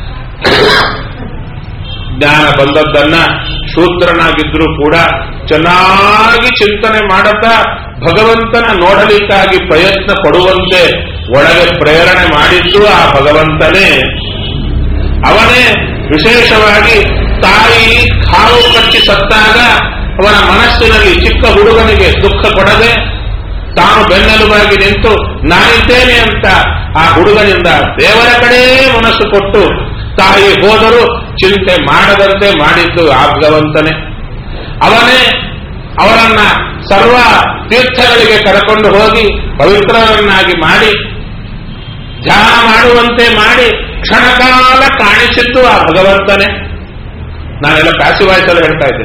ಜ್ಞಾನ ಬಂದದ್ದನ್ನ ಶೂದ್ರನಾಗಿದ್ರೂ ಕೂಡ ಚೆನ್ನಾಗಿ ಚಿಂತನೆ ಮಾಡುತ್ತಾ ಭಗವಂತನ ನೋಡಲಿಕ್ಕಾಗಿ ಪ್ರಯತ್ನ ಪಡುವಂತೆ ಒಳಗೆ ಪ್ರೇರಣೆ ಮಾಡಿದ್ದು ಆ ಭಗವಂತನೇ ಅವನೇ ವಿಶೇಷವಾಗಿ ತಾಯಿ ಕಾಲು ಕಚ್ಚಿ ಸತ್ತಾಗ ಅವನ ಮನಸ್ಸಿನಲ್ಲಿ ಚಿಕ್ಕ ಹುಡುಗನಿಗೆ ದುಃಖ ಕೊಡದೆ ತಾನು ಬೆನ್ನೆಲುಬಾಗಿ ನಿಂತು ನಾನಿದ್ದೇನೆ ಅಂತ ಆ ಹುಡುಗನಿಂದ ದೇವರ ಕಡೆ ಮನಸ್ಸು ಕೊಟ್ಟು ತಾಯಿ ಹೋದರೂ ಚಿಂತೆ ಮಾಡದಂತೆ ಮಾಡಿದ್ದು ಆ ಭಗವಂತನೇ ಅವನೇ ಅವರನ್ನ ಸರ್ವ ತೀರ್ಥಗಳಿಗೆ ಕರೆಕೊಂಡು ಹೋಗಿ ಪವಿತ್ರರನ್ನಾಗಿ ಮಾಡಿ ಧ್ಯಾನ ಮಾಡುವಂತೆ ಮಾಡಿ ಕ್ಷಣಕಾಲ ಕಾಣಿಸಿದ್ದು ಆ ಭಗವಂತನೇ ನಾನೆಲ್ಲ ಪ್ಯಾಸಿವಾಯ್ಸಲ್ಲಿ ಹೇಳ್ತಾ ಇದ್ದೆ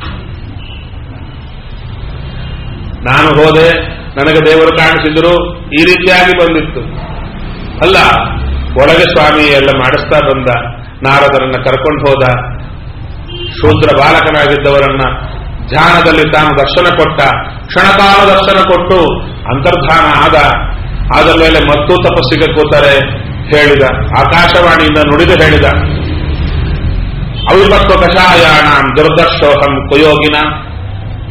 ನಾನು ಹೋದೆ ನನಗೆ ದೇವರು ಕಾಣಿಸಿದ್ರು ಈ ರೀತಿಯಾಗಿ ಬಂದಿತ್ತು ಅಲ್ಲ ಒಳಗೆ ಸ್ವಾಮಿ ಎಲ್ಲ ಮಾಡಿಸ್ತಾ ಬಂದ ನಾರದರನ್ನ ಕರ್ಕೊಂಡು ಹೋದ ಶೂದ್ರ ಬಾಲಕನಾಗಿದ್ದವರನ್ನ ಧ್ಯಾನದಲ್ಲಿ ತಾನು ದರ್ಶನ ಕೊಟ್ಟ ಕ್ಷಣಕಾಲ ದರ್ಶನ ಕೊಟ್ಟು ಅಂತರ್ಧಾನ ಆದ ಆದ ಮೇಲೆ ಮತ್ತೂ ತಪಸ್ಸಿಗೆ ಕೂತಾರೆ ಹೇಳಿದ ಆಕಾಶವಾಣಿಯಿಂದ ನುಡಿದು ಹೇಳಿದ ಅವಿಪತ್ವ ಕಷಾಯಾಣ ದುರ್ದರ್ಶೋಹಂ ಕುಯೋಗಿನ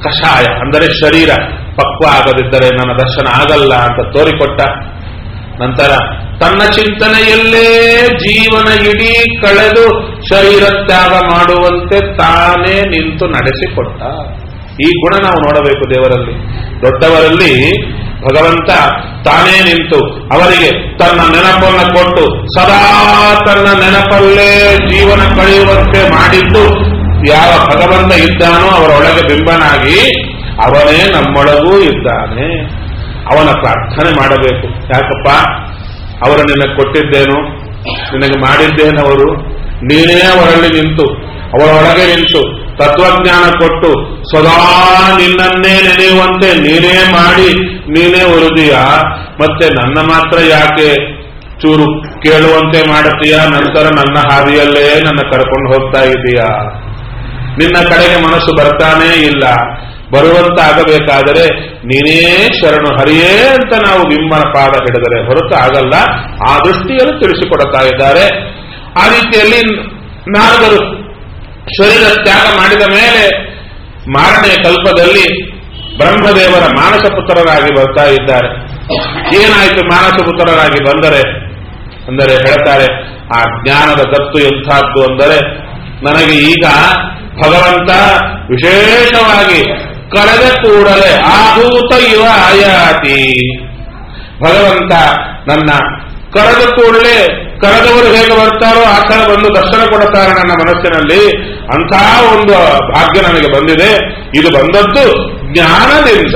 ಕಷಾಯ ಅಂದರೆ ಶರೀರ ಪಕ್ವ ಆಗದಿದ್ದರೆ ನನ್ನ ದರ್ಶನ ಆಗಲ್ಲ ಅಂತ ತೋರಿಕೊಟ್ಟ ನಂತರ ತನ್ನ ಚಿಂತನೆಯಲ್ಲೇ ಜೀವನ ಇಡೀ ಕಳೆದು ಶರೀರ ತ್ಯಾಗ ಮಾಡುವಂತೆ ತಾನೇ ನಿಂತು ನಡೆಸಿಕೊಟ್ಟ ಈ ಗುಣ ನಾವು ನೋಡಬೇಕು ದೇವರಲ್ಲಿ ದೊಡ್ಡವರಲ್ಲಿ ಭಗವಂತ ತಾನೇ ನಿಂತು ಅವರಿಗೆ ತನ್ನ ನೆನಪನ್ನು ಕೊಟ್ಟು ಸದಾ ತನ್ನ ನೆನಪಲ್ಲೇ ಜೀವನ ಕಳೆಯುವಂತೆ ಮಾಡಿದ್ದು ಯಾವ ಭಗವಂತ ಇದ್ದಾನೋ ಅವರೊಳಗೆ ಬಿಂಬನಾಗಿ ಅವನೇ ನಮ್ಮೊಳಗೂ ಇದ್ದಾನೆ ಅವನ ಪ್ರಾರ್ಥನೆ ಮಾಡಬೇಕು ಯಾಕಪ್ಪ ಅವರು ನಿನಗೆ ಕೊಟ್ಟಿದ್ದೇನು ನಿನಗೆ ಮಾಡಿದ್ದೇನವರು ನೀನೇ ಅವರಲ್ಲಿ ನಿಂತು ಅವರೊಳಗೆ ನಿಂತು ತತ್ವಜ್ಞಾನ ಕೊಟ್ಟು ಸದಾ ನಿನ್ನನ್ನೇ ನೆನೆಯುವಂತೆ ನೀನೇ ಮಾಡಿ ನೀನೇ ಉಳಿದೀಯ ಮತ್ತೆ ನನ್ನ ಮಾತ್ರ ಯಾಕೆ ಚೂರು ಕೇಳುವಂತೆ ಮಾಡುತ್ತೀಯ ನಂತರ ನನ್ನ ಹಾದಿಯಲ್ಲೇ ನನ್ನ ಕರ್ಕೊಂಡು ಹೋಗ್ತಾ ಇದೀಯಾ ನಿನ್ನ ಕಡೆಗೆ ಮನಸ್ಸು ಬರ್ತಾನೇ ಇಲ್ಲ ಬರುವಂತ ಆಗಬೇಕಾದರೆ ನೀನೇ ಶರಣು ಹರಿಯೇ ಅಂತ ನಾವು ಬಿಂಬನ ಪಾದ ಹಿಡಿದರೆ ಹೊರತು ಆಗಲ್ಲ ಆ ದೃಷ್ಟಿಯಲ್ಲಿ ತಿಳಿಸಿಕೊಡುತ್ತಾ ಇದ್ದಾರೆ ಆ ರೀತಿಯಲ್ಲಿ ನಾರದರು ಶರೀರ ತ್ಯಾಗ ಮಾಡಿದ ಮೇಲೆ ಮಾರನೆಯ ಕಲ್ಪದಲ್ಲಿ ಬ್ರಹ್ಮದೇವರ ಮಾನಸ ಪುತ್ರರಾಗಿ ಬರ್ತಾ ಇದ್ದಾರೆ ಏನಾಯಿತು ಮಾನಸ ಪುತ್ರರಾಗಿ ಬಂದರೆ ಅಂದರೆ ಹೇಳ್ತಾರೆ ಆ ಜ್ಞಾನದ ದತ್ತು ಎಂಥದ್ದು ಅಂದರೆ ನನಗೆ ಈಗ ಭಗವಂತ ವಿಶೇಷವಾಗಿ ಕಳೆದ ಕೂಡಲೇ ಆಹೂತ ಇವ ಆಯಾತಿ ಭಗವಂತ ನನ್ನ ಕರೆದ ಕೂಡಲೇ ಕರೆದವರು ಹೇಗೆ ಬರ್ತಾರೋ ಆ ಥರ ಬಂದು ದರ್ಶನ ಕೊಡುತ್ತಾರೆ ನನ್ನ ಮನಸ್ಸಿನಲ್ಲಿ ಅಂಥ ಒಂದು ಭಾಗ್ಯ ನನಗೆ ಬಂದಿದೆ ಇದು ಬಂದದ್ದು ಜ್ಞಾನದಿಂದ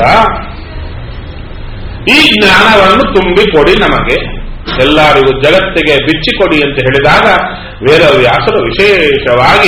ಈ ಜ್ಞಾನವನ್ನು ತುಂಬಿಕೊಡಿ ನಮಗೆ ಎಲ್ಲರಿಗೂ ಜಗತ್ತಿಗೆ ಬಿಚ್ಚಿಕೊಡಿ ಅಂತ ಹೇಳಿದಾಗ ವೇದವ್ಯಾಸರು ವಿಶೇಷವಾಗಿ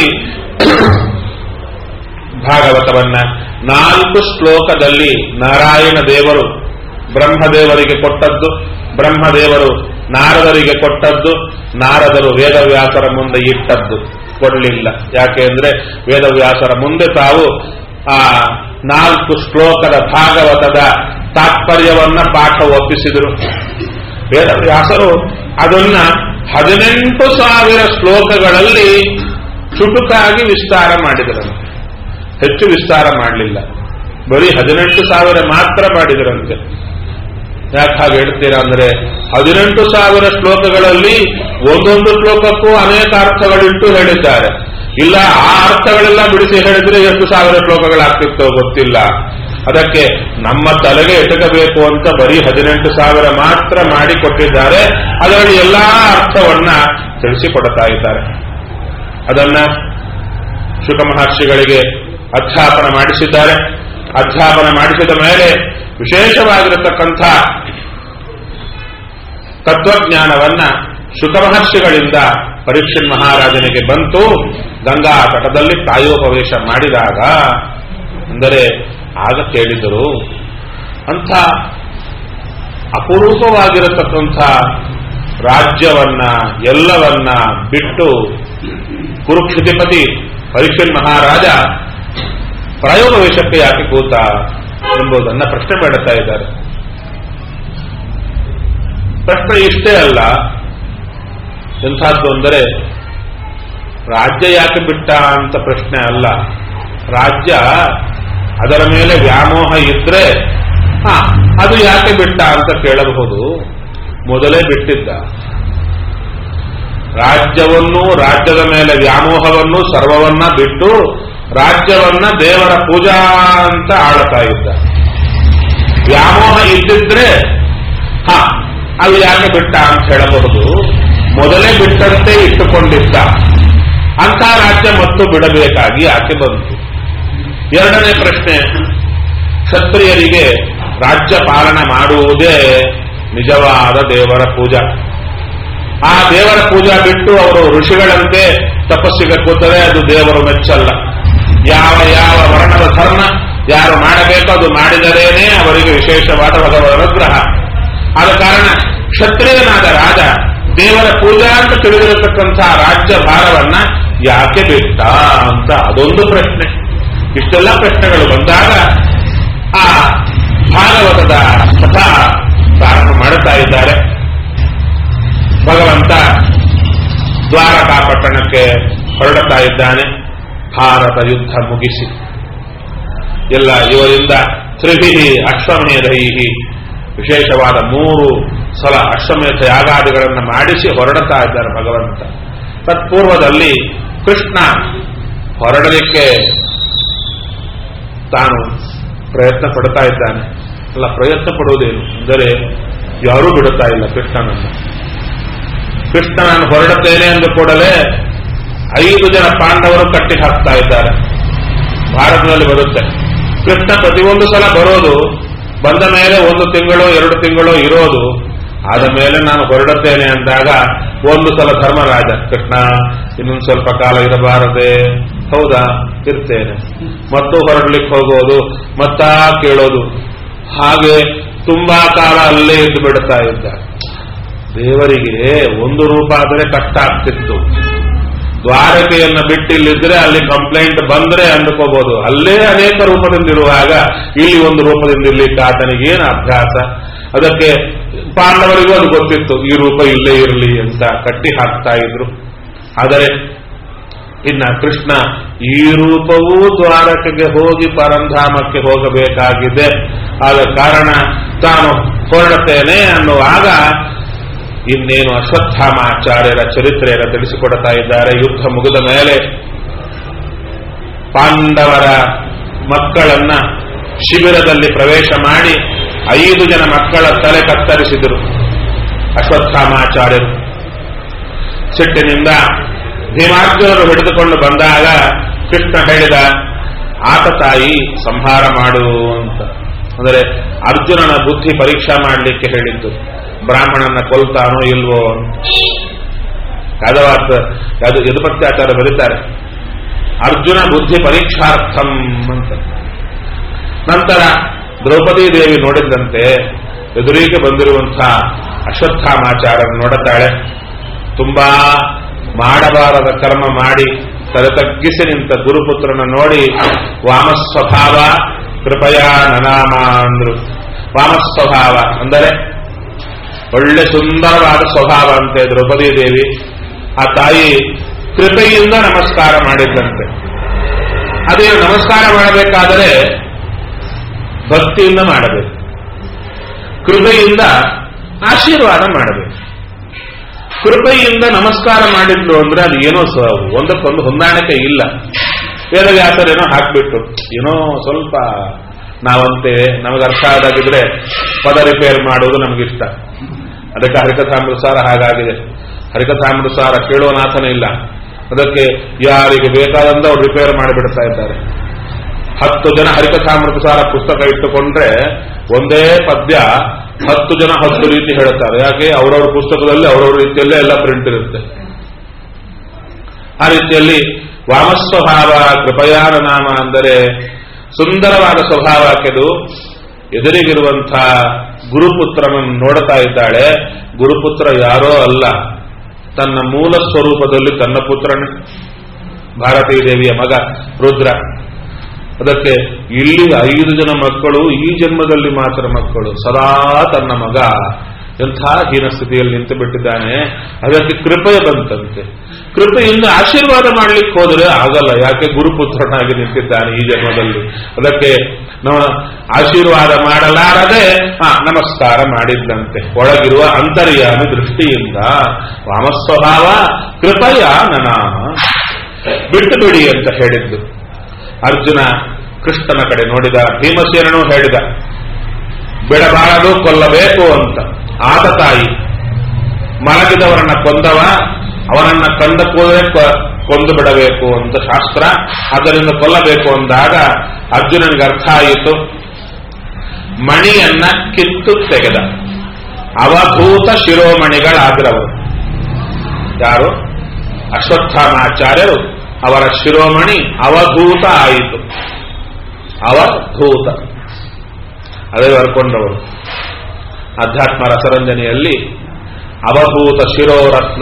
ಭಾಗವತವನ್ನ ನಾಲ್ಕು ಶ್ಲೋಕದಲ್ಲಿ ನಾರಾಯಣ ದೇವರು ಬ್ರಹ್ಮದೇವರಿಗೆ ಕೊಟ್ಟದ್ದು ಬ್ರಹ್ಮದೇವರು ನಾರದರಿಗೆ ಕೊಟ್ಟದ್ದು ನಾರದರು ವೇದವ್ಯಾಸರ ಮುಂದೆ ಇಟ್ಟದ್ದು ಕೊಡಲಿಲ್ಲ ಯಾಕೆ ಅಂದ್ರೆ ವೇದವ್ಯಾಸರ ಮುಂದೆ ತಾವು ಆ ನಾಲ್ಕು ಶ್ಲೋಕದ ಭಾಗವತದ ತಾತ್ಪರ್ಯವನ್ನ ಪಾಠ ಒಪ್ಪಿಸಿದರು ವೇದವ್ಯಾಸರು ಅದನ್ನ ಹದಿನೆಂಟು ಸಾವಿರ ಶ್ಲೋಕಗಳಲ್ಲಿ ಚುಟುಕಾಗಿ ವಿಸ್ತಾರ ಮಾಡಿದರಂತೆ ಹೆಚ್ಚು ವಿಸ್ತಾರ ಮಾಡಲಿಲ್ಲ ಬರೀ ಹದಿನೆಂಟು ಸಾವಿರ ಮಾತ್ರ ಮಾಡಿದರಂತೆ ಯಾಕೆ ಹಾಗೆ ಹೇಳ್ತೀರಾ ಅಂದ್ರೆ ಹದಿನೆಂಟು ಸಾವಿರ ಶ್ಲೋಕಗಳಲ್ಲಿ ಒಂದೊಂದು ಶ್ಲೋಕಕ್ಕೂ ಅನೇಕ ಅರ್ಥಗಳಿಟ್ಟು ಹೇಳಿದ್ದಾರೆ ಇಲ್ಲ ಆ ಅರ್ಥಗಳೆಲ್ಲ ಬಿಡಿಸಿ ಹೇಳಿದ್ರೆ ಎಷ್ಟು ಸಾವಿರ ಶ್ಲೋಕಗಳಾಗ್ತಿತ್ತೋ ಗೊತ್ತಿಲ್ಲ ಅದಕ್ಕೆ ನಮ್ಮ ತಲೆಗೆ ಎಟಕಬೇಕು ಅಂತ ಬರೀ ಹದಿನೆಂಟು ಸಾವಿರ ಮಾತ್ರ ಮಾಡಿ ಕೊಟ್ಟಿದ್ದಾರೆ ಅದರಲ್ಲಿ ಎಲ್ಲಾ ಅರ್ಥವನ್ನ ತಿಳಿಸಿಕೊಡ್ತಾ ಇದ್ದಾರೆ ಅದನ್ನ ಶುಕ ಮಹರ್ಷಿಗಳಿಗೆ ಅಧ್ಯಾಪನ ಮಾಡಿಸಿದ್ದಾರೆ ಅಧ್ಯಾಪನ ಮಾಡಿಸಿದ ಮೇಲೆ ವಿಶೇಷವಾಗಿರತಕ್ಕಂಥ ತತ್ವಜ್ಞಾನವನ್ನ ಶುಕ ಮಹರ್ಷಿಗಳಿಂದ ಪರೀಕ್ಷಿತ್ ಮಹಾರಾಜನಿಗೆ ಬಂತು ಗಂಗಾ ತಟದಲ್ಲಿ ಪ್ರಾಯೋಪವೇಶ ಮಾಡಿದಾಗ ಅಂದರೆ ಆಗ ಕೇಳಿದರು ಅಂಥ ಅಪರೂಪವಾಗಿರತಕ್ಕಂಥ ರಾಜ್ಯವನ್ನ ಎಲ್ಲವನ್ನ ಬಿಟ್ಟು ಕುರುಕ್ಷಿತಿಪತಿ ಪರೀಕ್ಷಿತ್ ಮಹಾರಾಜ ಪ್ರಾಯೋಗವೇಶಕ್ಕೆ ಯಾಕೆ ಕೂತ ಎಂಬುದನ್ನ ಪ್ರಶ್ನೆ ಮಾಡುತ್ತಾ ಇದ್ದಾರೆ ಪ್ರಶ್ನೆ ಇಷ್ಟೇ ಅಲ್ಲ ಎಂಥದ್ದು ಅಂದರೆ ರಾಜ್ಯ ಯಾಕೆ ಬಿಟ್ಟ ಅಂತ ಪ್ರಶ್ನೆ ಅಲ್ಲ ರಾಜ್ಯ ಅದರ ಮೇಲೆ ವ್ಯಾಮೋಹ ಇದ್ರೆ ಹಾ ಅದು ಯಾಕೆ ಬಿಟ್ಟ ಅಂತ ಕೇಳಬಹುದು ಮೊದಲೇ ಬಿಟ್ಟಿದ್ದ ರಾಜ್ಯವನ್ನು ರಾಜ್ಯದ ಮೇಲೆ ವ್ಯಾಮೋಹವನ್ನು ಸರ್ವವನ್ನ ಬಿಟ್ಟು ರಾಜ್ಯವನ್ನ ದೇವರ ಪೂಜಾ ಅಂತ ಆಳ್ತಾ ಇದ್ದ ವ್ಯಾಮೋಹ ಇದ್ದಿದ್ರೆ ಹಾ ಅದು ಯಾಕೆ ಬಿಟ್ಟ ಅಂತ ಹೇಳಬಹುದು ಮೊದಲೇ ಬಿಟ್ಟಂತೆ ಇಟ್ಟುಕೊಂಡಿದ್ದ ಅಂತ ರಾಜ್ಯ ಮತ್ತು ಬಿಡಬೇಕಾಗಿ ಆಕೆ ಬಂತು ಎರಡನೇ ಪ್ರಶ್ನೆ ಕ್ಷತ್ರಿಯರಿಗೆ ರಾಜ್ಯ ಪಾಲನೆ ಮಾಡುವುದೇ ನಿಜವಾದ ದೇವರ ಪೂಜಾ ಆ ದೇವರ ಪೂಜಾ ಬಿಟ್ಟು ಅವರು ಋಷಿಗಳಂತೆ ತಪಸ್ಸಿಗೆ ಕೂತರೆ ಅದು ದೇವರು ಮೆಚ್ಚಲ್ಲ ಯಾವ ಯಾವ ವರ್ಣದ ಧರ್ಮ ಯಾರು ಮಾಡಬೇಕೋ ಅದು ಮಾಡಿದರೇನೆ ಅವರಿಗೆ ವಿಶೇಷವಾದ ಭಗವದ ಅನುಗ್ರಹ ಆದ ಕಾರಣ ಕ್ಷತ್ರಿಯನಾದ ರಾಜ ದೇವರ ಪೂಜಾ ಅಂತ ತಿಳಿದಿರತಕ್ಕಂಥ ರಾಜ್ಯ ಭಾರವನ್ನ ಯಾಕೆ ಬಿಟ್ಟ ಅಂತ ಅದೊಂದು ಪ್ರಶ್ನೆ ಇಷ್ಟೆಲ್ಲ ಪ್ರಶ್ನೆಗಳು ಬಂದಾಗ ಆ ಭಾಗವತದ ಕಥಾ ಪ್ರಾರಂಭ ಮಾಡುತ್ತಾ ಇದ್ದಾರೆ ಭಗವಂತ ದ್ವಾರಕಾ ಪಟ್ಟಣಕ್ಕೆ ಹೊರಡುತ್ತಾ ಇದ್ದಾನೆ ಭಾರತ ಯುದ್ಧ ಮುಗಿಸಿ ಎಲ್ಲ ಇವರಿಂದ ತ್ರಿಭಿ ಅಶ್ವಮೇಧೈ ವಿಶೇಷವಾದ ಮೂರು ಸಲ ಅಶ್ವಮೇಧ ಯಾಗಾದಿಗಳನ್ನು ಮಾಡಿಸಿ ಹೊರಡ್ತಾ ಇದ್ದಾರೆ ಭಗವಂತ ತತ್ಪೂರ್ವದಲ್ಲಿ ಕೃಷ್ಣ ಹೊರಡಲಿಕ್ಕೆ ತಾನು ಪ್ರಯತ್ನ ಪಡ್ತಾ ಇದ್ದಾನೆ ಅಲ್ಲ ಪ್ರಯತ್ನ ಪಡುವುದೇನು ಅಂದರೆ ಯಾರೂ ಬಿಡುತ್ತಾ ಇಲ್ಲ ಕೃಷ್ಣನನ್ನು ಕೃಷ್ಣ ನಾನು ಹೊರಡುತ್ತೇನೆ ಎಂದು ಕೂಡಲೇ ಐದು ಜನ ಪಾಂಡವರು ಕಟ್ಟಿ ಹಾಕ್ತಾ ಇದ್ದಾರೆ ಭಾರತದಲ್ಲಿ ಬರುತ್ತೆ ಕೃಷ್ಣ ಪ್ರತಿಯೊಂದು ಸಲ ಬರೋದು ಬಂದ ಮೇಲೆ ಒಂದು ತಿಂಗಳು ಎರಡು ತಿಂಗಳು ಇರೋದು ಆದ ಮೇಲೆ ನಾನು ಹೊರಡುತ್ತೇನೆ ಅಂದಾಗ ಒಂದು ಸಲ ಧರ್ಮರಾಜ ಕೃಷ್ಣ ಇನ್ನೊಂದು ಸ್ವಲ್ಪ ಕಾಲ ಇರಬಾರದೆ ಹೌದಾ ಇರ್ತೇನೆ ಮತ್ತು ಹೊರಡ್ಲಿಕ್ಕೆ ಹೋಗೋದು ಮತ್ತಾ ಕೇಳೋದು ಹಾಗೆ ತುಂಬಾ ಕಾಲ ಅಲ್ಲೇ ಇದ್ದು ಬಿಡ್ತಾ ಇದ್ದ ದೇವರಿಗೆ ಒಂದು ರೂಪ ಆದರೆ ಕಷ್ಟ ಆಗ್ತಿತ್ತು ದ್ವಾರಕೆಯನ್ನ ಬಿಟ್ಟಿಲ್ಲಿದ್ರೆ ಅಲ್ಲಿ ಕಂಪ್ಲೇಂಟ್ ಬಂದ್ರೆ ಅಂದುಕೋಬಹುದು ಅಲ್ಲೇ ಅನೇಕ ರೂಪದಿಂದಿರುವಾಗ ಇಲ್ಲಿ ಒಂದು ರೂಪದಿಂದ ಇರ್ಲಿಕ್ಕೆ ಆತನಿಗೇನು ಅಭ್ಯಾಸ ಅದಕ್ಕೆ ಪಾಂಡವರಿಗೂ ಅದು ಗೊತ್ತಿತ್ತು ಈ ರೂಪ ಇಲ್ಲೇ ಇರಲಿ ಅಂತ ಕಟ್ಟಿ ಹಾಕ್ತಾ ಇದ್ರು ಆದರೆ ಇನ್ನ ಕೃಷ್ಣ ಈ ರೂಪವೂ ದ್ವಾರಕೆಗೆ ಹೋಗಿ ಪರಂಧಾಮಕ್ಕೆ ಹೋಗಬೇಕಾಗಿದೆ ಆದ ಕಾರಣ ತಾನು ಹೊರಡುತ್ತೇನೆ ಅನ್ನುವಾಗ ಇನ್ನೇನು ಅಶ್ವತ್ಥಾಮಾಚಾರ್ಯರ ಚರಿತ್ರೆಯನ್ನು ತಿಳಿಸಿಕೊಡ್ತಾ ಇದ್ದಾರೆ ಯುದ್ಧ ಮುಗಿದ ಮೇಲೆ ಪಾಂಡವರ ಮಕ್ಕಳನ್ನ ಶಿಬಿರದಲ್ಲಿ ಪ್ರವೇಶ ಮಾಡಿ ಐದು ಜನ ಮಕ್ಕಳ ತಲೆ ಕತ್ತರಿಸಿದರು ಅಶ್ವತ್ಥಾಮಾಚಾರ್ಯರು ಸಿಟ್ಟಿನಿಂದ ಭೀಮಾರ್ಜುನರು ಹಿಡಿದುಕೊಂಡು ಬಂದಾಗ ಕೃಷ್ಣ ಹೇಳಿದ ಆತ ತಾಯಿ ಸಂಹಾರ ಮಾಡು ಅಂತ ಅಂದರೆ ಅರ್ಜುನನ ಬುದ್ಧಿ ಪರೀಕ್ಷಾ ಮಾಡಲಿಕ್ಕೆ ಹೇಳಿದ್ದು ಬ್ರಾಹ್ಮಣನ ಕೊಲ್ತಾನೋ ಇಲ್ವೋ ಯಾದವಾರ್ಥ ಯಾವುದು ಯದುಪತ್ಯಾಚಾರ ಬರೀತಾರೆ ಅರ್ಜುನ ಬುದ್ಧಿ ಪರೀಕ್ಷಾರ್ಥಂ ಅಂತ ನಂತರ ದ್ರೌಪದಿ ದೇವಿ ನೋಡಿದಂತೆ ಎದುರಿಗೆ ಬಂದಿರುವಂತಹ ಅಶ್ವತ್ಥಾಮಾಚಾರ್ಯನ ನೋಡುತ್ತಾಳೆ ತುಂಬಾ ಮಾಡಬಾರದ ಕರ್ಮ ಮಾಡಿ ತಲೆ ತಗ್ಗಿಸಿ ನಿಂತ ಗುರುಪುತ್ರನ ನೋಡಿ ವಾಮಸ್ವಭಾವ ಕೃಪಯಾ ನನಾಮ ಅಂದ್ರು ವಾಮಸ್ವಭಾವ ಅಂದರೆ ಒಳ್ಳೆ ಸುಂದರವಾದ ಸ್ವಭಾವ ಅಂತೆ ದ್ರೌಪದಿ ದೇವಿ ಆ ತಾಯಿ ಕೃಪೆಯಿಂದ ನಮಸ್ಕಾರ ಮಾಡಿದ್ದಂತೆ ಅದೇ ನಮಸ್ಕಾರ ಮಾಡಬೇಕಾದರೆ ಭಕ್ತಿಯಿಂದ ಮಾಡಬೇಕು ಕೃಪೆಯಿಂದ ಆಶೀರ್ವಾದ ಮಾಡಬೇಕು ಕೃಪೆಯಿಂದ ನಮಸ್ಕಾರ ಮಾಡಿದ್ರು ಅಂದ್ರೆ ಅದು ಏನೋ ಸ- ಒಂದಕ್ಕೊಂದು ಹೊಂದಾಣಿಕೆ ಇಲ್ಲ ವೇದವ್ಯಾಸರೇನೋ ಹಾಕ್ಬಿಟ್ಟು ಏನೋ ಸ್ವಲ್ಪ ನಾವಂತೆ ನಮಗೆ ಅರ್ಥ ಆದಾಗಿದ್ರೆ ಪದ ರಿಪೇರ್ ಮಾಡುವುದು ನಮಗಿಷ್ಟ ಅದಕ್ಕೆ ಹರಿಕಥಾಮೃತಸಾರ ಹಾಗಾಗಿದೆ ಹರಿಕಥಾಮೃತಸಾರ ಕೇಳುವನಾಥನೇ ಇಲ್ಲ ಅದಕ್ಕೆ ಯಾರಿಗೆ ಬೇಕಾದಂತ ಅವ್ರು ರಿಪೇರ್ ಮಾಡಿಬಿಡ್ತಾ ಇದ್ದಾರೆ ಹತ್ತು ಜನ ಹರಿಕಥಾಮೃತಸಾರ ಪುಸ್ತಕ ಇಟ್ಟುಕೊಂಡ್ರೆ ಒಂದೇ ಪದ್ಯ ಹತ್ತು ಜನ ಹತ್ತು ರೀತಿ ಹೇಳುತ್ತಾರೆ ಯಾಕೆ ಅವರವ್ರ ಪುಸ್ತಕದಲ್ಲಿ ಅವರವ್ರ ರೀತಿಯಲ್ಲೇ ಎಲ್ಲ ಪ್ರಿಂಟ್ ಇರುತ್ತೆ ಆ ರೀತಿಯಲ್ಲಿ ವಾಮಸ್ವಭಾವ ಕೃಪಯಾನ ನಾಮ ಅಂದರೆ ಸುಂದರವಾದ ಸ್ವಭಾವಕ್ಕೆದು ಎದುರಿಗಿರುವಂಥ ಗುರುಪುತ್ರನನ್ನು ನೋಡ್ತಾ ಇದ್ದಾಳೆ ಗುರುಪುತ್ರ ಯಾರೋ ಅಲ್ಲ ತನ್ನ ಮೂಲ ಸ್ವರೂಪದಲ್ಲಿ ತನ್ನ ಪುತ್ರನೇ ಭಾರತೀ ದೇವಿಯ ಮಗ ರುದ್ರ ಅದಕ್ಕೆ ಇಲ್ಲಿ ಐದು ಜನ ಮಕ್ಕಳು ಈ ಜನ್ಮದಲ್ಲಿ ಮಾತ್ರ ಮಕ್ಕಳು ಸದಾ ತನ್ನ ಮಗ ಎಂಥ ಹೀನ ಸ್ಥಿತಿಯಲ್ಲಿ ನಿಂತು ಬಿಟ್ಟಿದ್ದಾನೆ ಅದಕ್ಕೆ ಕೃಪೆ ಬಂತಂತೆ ಕೃಪೆಯಿಂದ ಆಶೀರ್ವಾದ ಮಾಡ್ಲಿಕ್ಕೆ ಹೋದರೆ ಆಗಲ್ಲ ಯಾಕೆ ಗುರುಪುತ್ರನಾಗಿ ನಿಂತಿದ್ದಾನೆ ಈ ಜನ್ಮದಲ್ಲಿ ಅದಕ್ಕೆ ನಾವು ಆಶೀರ್ವಾದ ಮಾಡಲಾರದೆ ಆ, ನಮಸ್ಕಾರ ಮಾಡಿದ್ದಂತೆ ಒಳಗಿರುವ ಅಂತರ್ಯಾಮಿ ದೃಷ್ಟಿಯಿಂದ ವಾಮಸ್ವಭಾವ ಕೃಪಯ ನನಾಮ ಬಿಟ್ಟು ಬಿಡಿ ಅಂತ ಹೇಳಿದ್ದು ಅರ್ಜುನ ಕೃಷ್ಣನ ಕಡೆ ನೋಡಿದ ಭೀಮಸೇನನು ಹೇಳಿದ ಬಿಡಬಾರದು ಕೊಲ್ಲಬೇಕು ಅಂತ ಆತ ತಾಯಿ ಮಲಗಿದವರನ್ನ ಕೊಂದವ ಅವನನ್ನ ಕಂದ ಕೂಡಲೇ ಕೊ- ಕೊಂದು ಬಿಡಬೇಕು ಅಂತ ಶಾಸ್ತ್ರ ಅದರಿಂದ ಕೊಲ್ಲಬೇಕು ಅಂದಾಗ ಅರ್ಜುನನಿಗೆ ಅರ್ಥ ಆಯಿತು ಮಣಿಯನ್ನ ಕಿತ್ತು ತೆಗೆದ ಅವಧೂತ ಶಿರೋಮಣಿಗಳಾದ್ರವರು ಯಾರು ಅಶ್ವತ್ಥಾಮಾಚಾರ್ಯರು ಅವರ ಶಿರೋಮಣಿ ಅವಧೂತ ಆಯಿತು ಅವಧೂತ ಅದೇ ಬರ್ಕೊಂಡವರು ಅಧ್ಯಾತ್ಮ ರಸರಂಜನೆಯಲ್ಲಿ ಅವಭೂತ ಶಿರೋರತ್ನ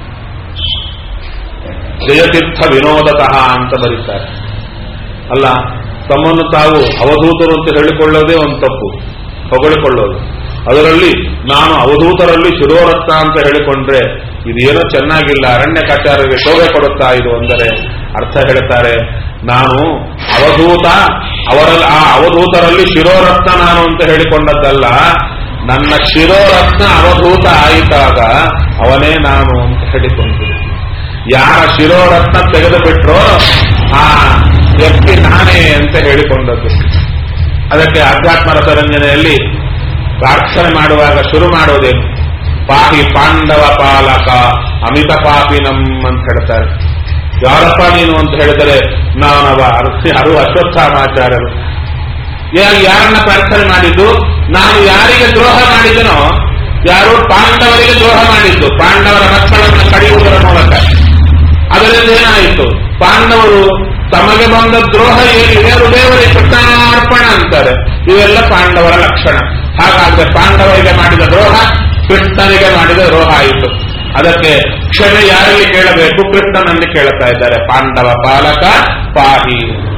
ಜಯತೀರ್ಥ ವಿನೋದತಃ ಅಂತ ಬರೀತಾರೆ ಅಲ್ಲ ತಮ್ಮನ್ನು ತಾವು ಅವಧೂತರು ಅಂತ ಹೇಳಿಕೊಳ್ಳೋದೇ ಒಂದು ತಪ್ಪು ಹೊಗಳಿಕೊಳ್ಳೋದು ಅದರಲ್ಲಿ ನಾನು ಅವಧೂತರಲ್ಲಿ ಶಿರೋರತ್ನ ಅಂತ ಹೇಳಿಕೊಂಡ್ರೆ ಇದೇನೋ ಚೆನ್ನಾಗಿಲ್ಲ ಅರಣ್ಯ ಕಾಚಾರ್ಯರಿಗೆ ಶೋಭೆ ಕೊಡುತ್ತಾ ಇದು ಅಂದರೆ ಅರ್ಥ ಹೇಳ್ತಾರೆ ನಾನು ಅವಧೂತ ಅವರಲ್ಲಿ ಆ ಅವಧೂತರಲ್ಲಿ ಶಿರೋರತ್ನ ನಾನು ಅಂತ ಹೇಳಿಕೊಂಡದ್ದಲ್ಲ ನನ್ನ ಶಿರೋರತ್ನ ಅವಧೂತ ಆಯಿತಾಗ ಅವನೇ ನಾನು ಅಂತ ಹೇಳಿಕೊಂಡಿದ್ದೆ ಯಾರ ಶಿರೋರತ್ನ ತೆಗೆದು ಬಿಟ್ರೋ ಆ ವ್ಯಕ್ತಿ ನಾನೇ ಅಂತ ಹೇಳಿಕೊಂಡದ್ದು ಅದಕ್ಕೆ ಅಧ್ಯಾತ್ಮ ರಸರಂಜನೆಯಲ್ಲಿ ಪ್ರಾರ್ಥನೆ ಮಾಡುವಾಗ ಶುರು ಮಾಡೋದೇನು ಪಾಹಿ ಪಾಂಡವ ಪಾಲಕ ಅಮಿತ ಪಾಪಿನಂ ಅಂತ ಹೇಳ್ತಾರೆ ಯಾರಪ್ಪ ನೀನು ಅಂತ ಹೇಳಿದರೆ ನಾನವ ಯಾರು ಅಶ್ವತ್ಥಾಮಾಚಾರ್ಯರು ಯಾ- ಯಾರನ್ನ ಪ್ರಾರ್ಥನೆ ಮಾಡಿದ್ದು ನಾನು ಯಾರಿಗೆ ದ್ರೋಹ ಮಾಡಿದನೋ ಯಾರು ಪಾಂಡವರಿಗೆ ದ್ರೋಹ ಮಾಡಿದ್ದು ಪಾಂಡವರ ಮಕ್ಕಳನ್ನು ಕಡಿಯುವುದರ ಮೂಲಕ ಅದರಿಂದ ಏನಾಯಿತು ಪಾಂಡವರು ತಮಗೆ ಬಂದ ದ್ರೋಹ ಏನಿದೆ ಅದು ದೇವರಿಗೆ ಕೃಷ್ಣಾರ್ಪಣ ಅಂತಾರೆ ಇವೆಲ್ಲ ಪಾಂಡವರ ಲಕ್ಷಣ ಹಾಗಾದ್ರೆ ಪಾಂಡವರಿಗೆ ಮಾಡಿದ ದ್ರೋಹ ಕೃಷ್ಣನಿಗೆ ಮಾಡಿದ ದ್ರೋಹ ಆಯಿತು ಅದಕ್ಕೆ ಕ್ಷಮೆ ಯಾರಲ್ಲಿ ಕೇಳಬೇಕು ಕೃಷ್ಣನಲ್ಲಿ ಕೇಳ್ತಾ ಇದ್ದಾರೆ ಪಾಂಡವ ಪಾಲಕ ಪಾಹಿ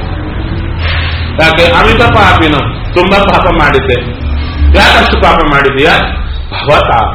ಯಾಕೆ ಅಮಿತ ಪಾಪಿನ ತುಂಬಾ ಪಾಪ ಮಾಡಿದ್ದೆ ಯಾಕಷ್ಟು ಪಾಪ ಮಾಡಿದೀಯಾ ಭವತಾಪ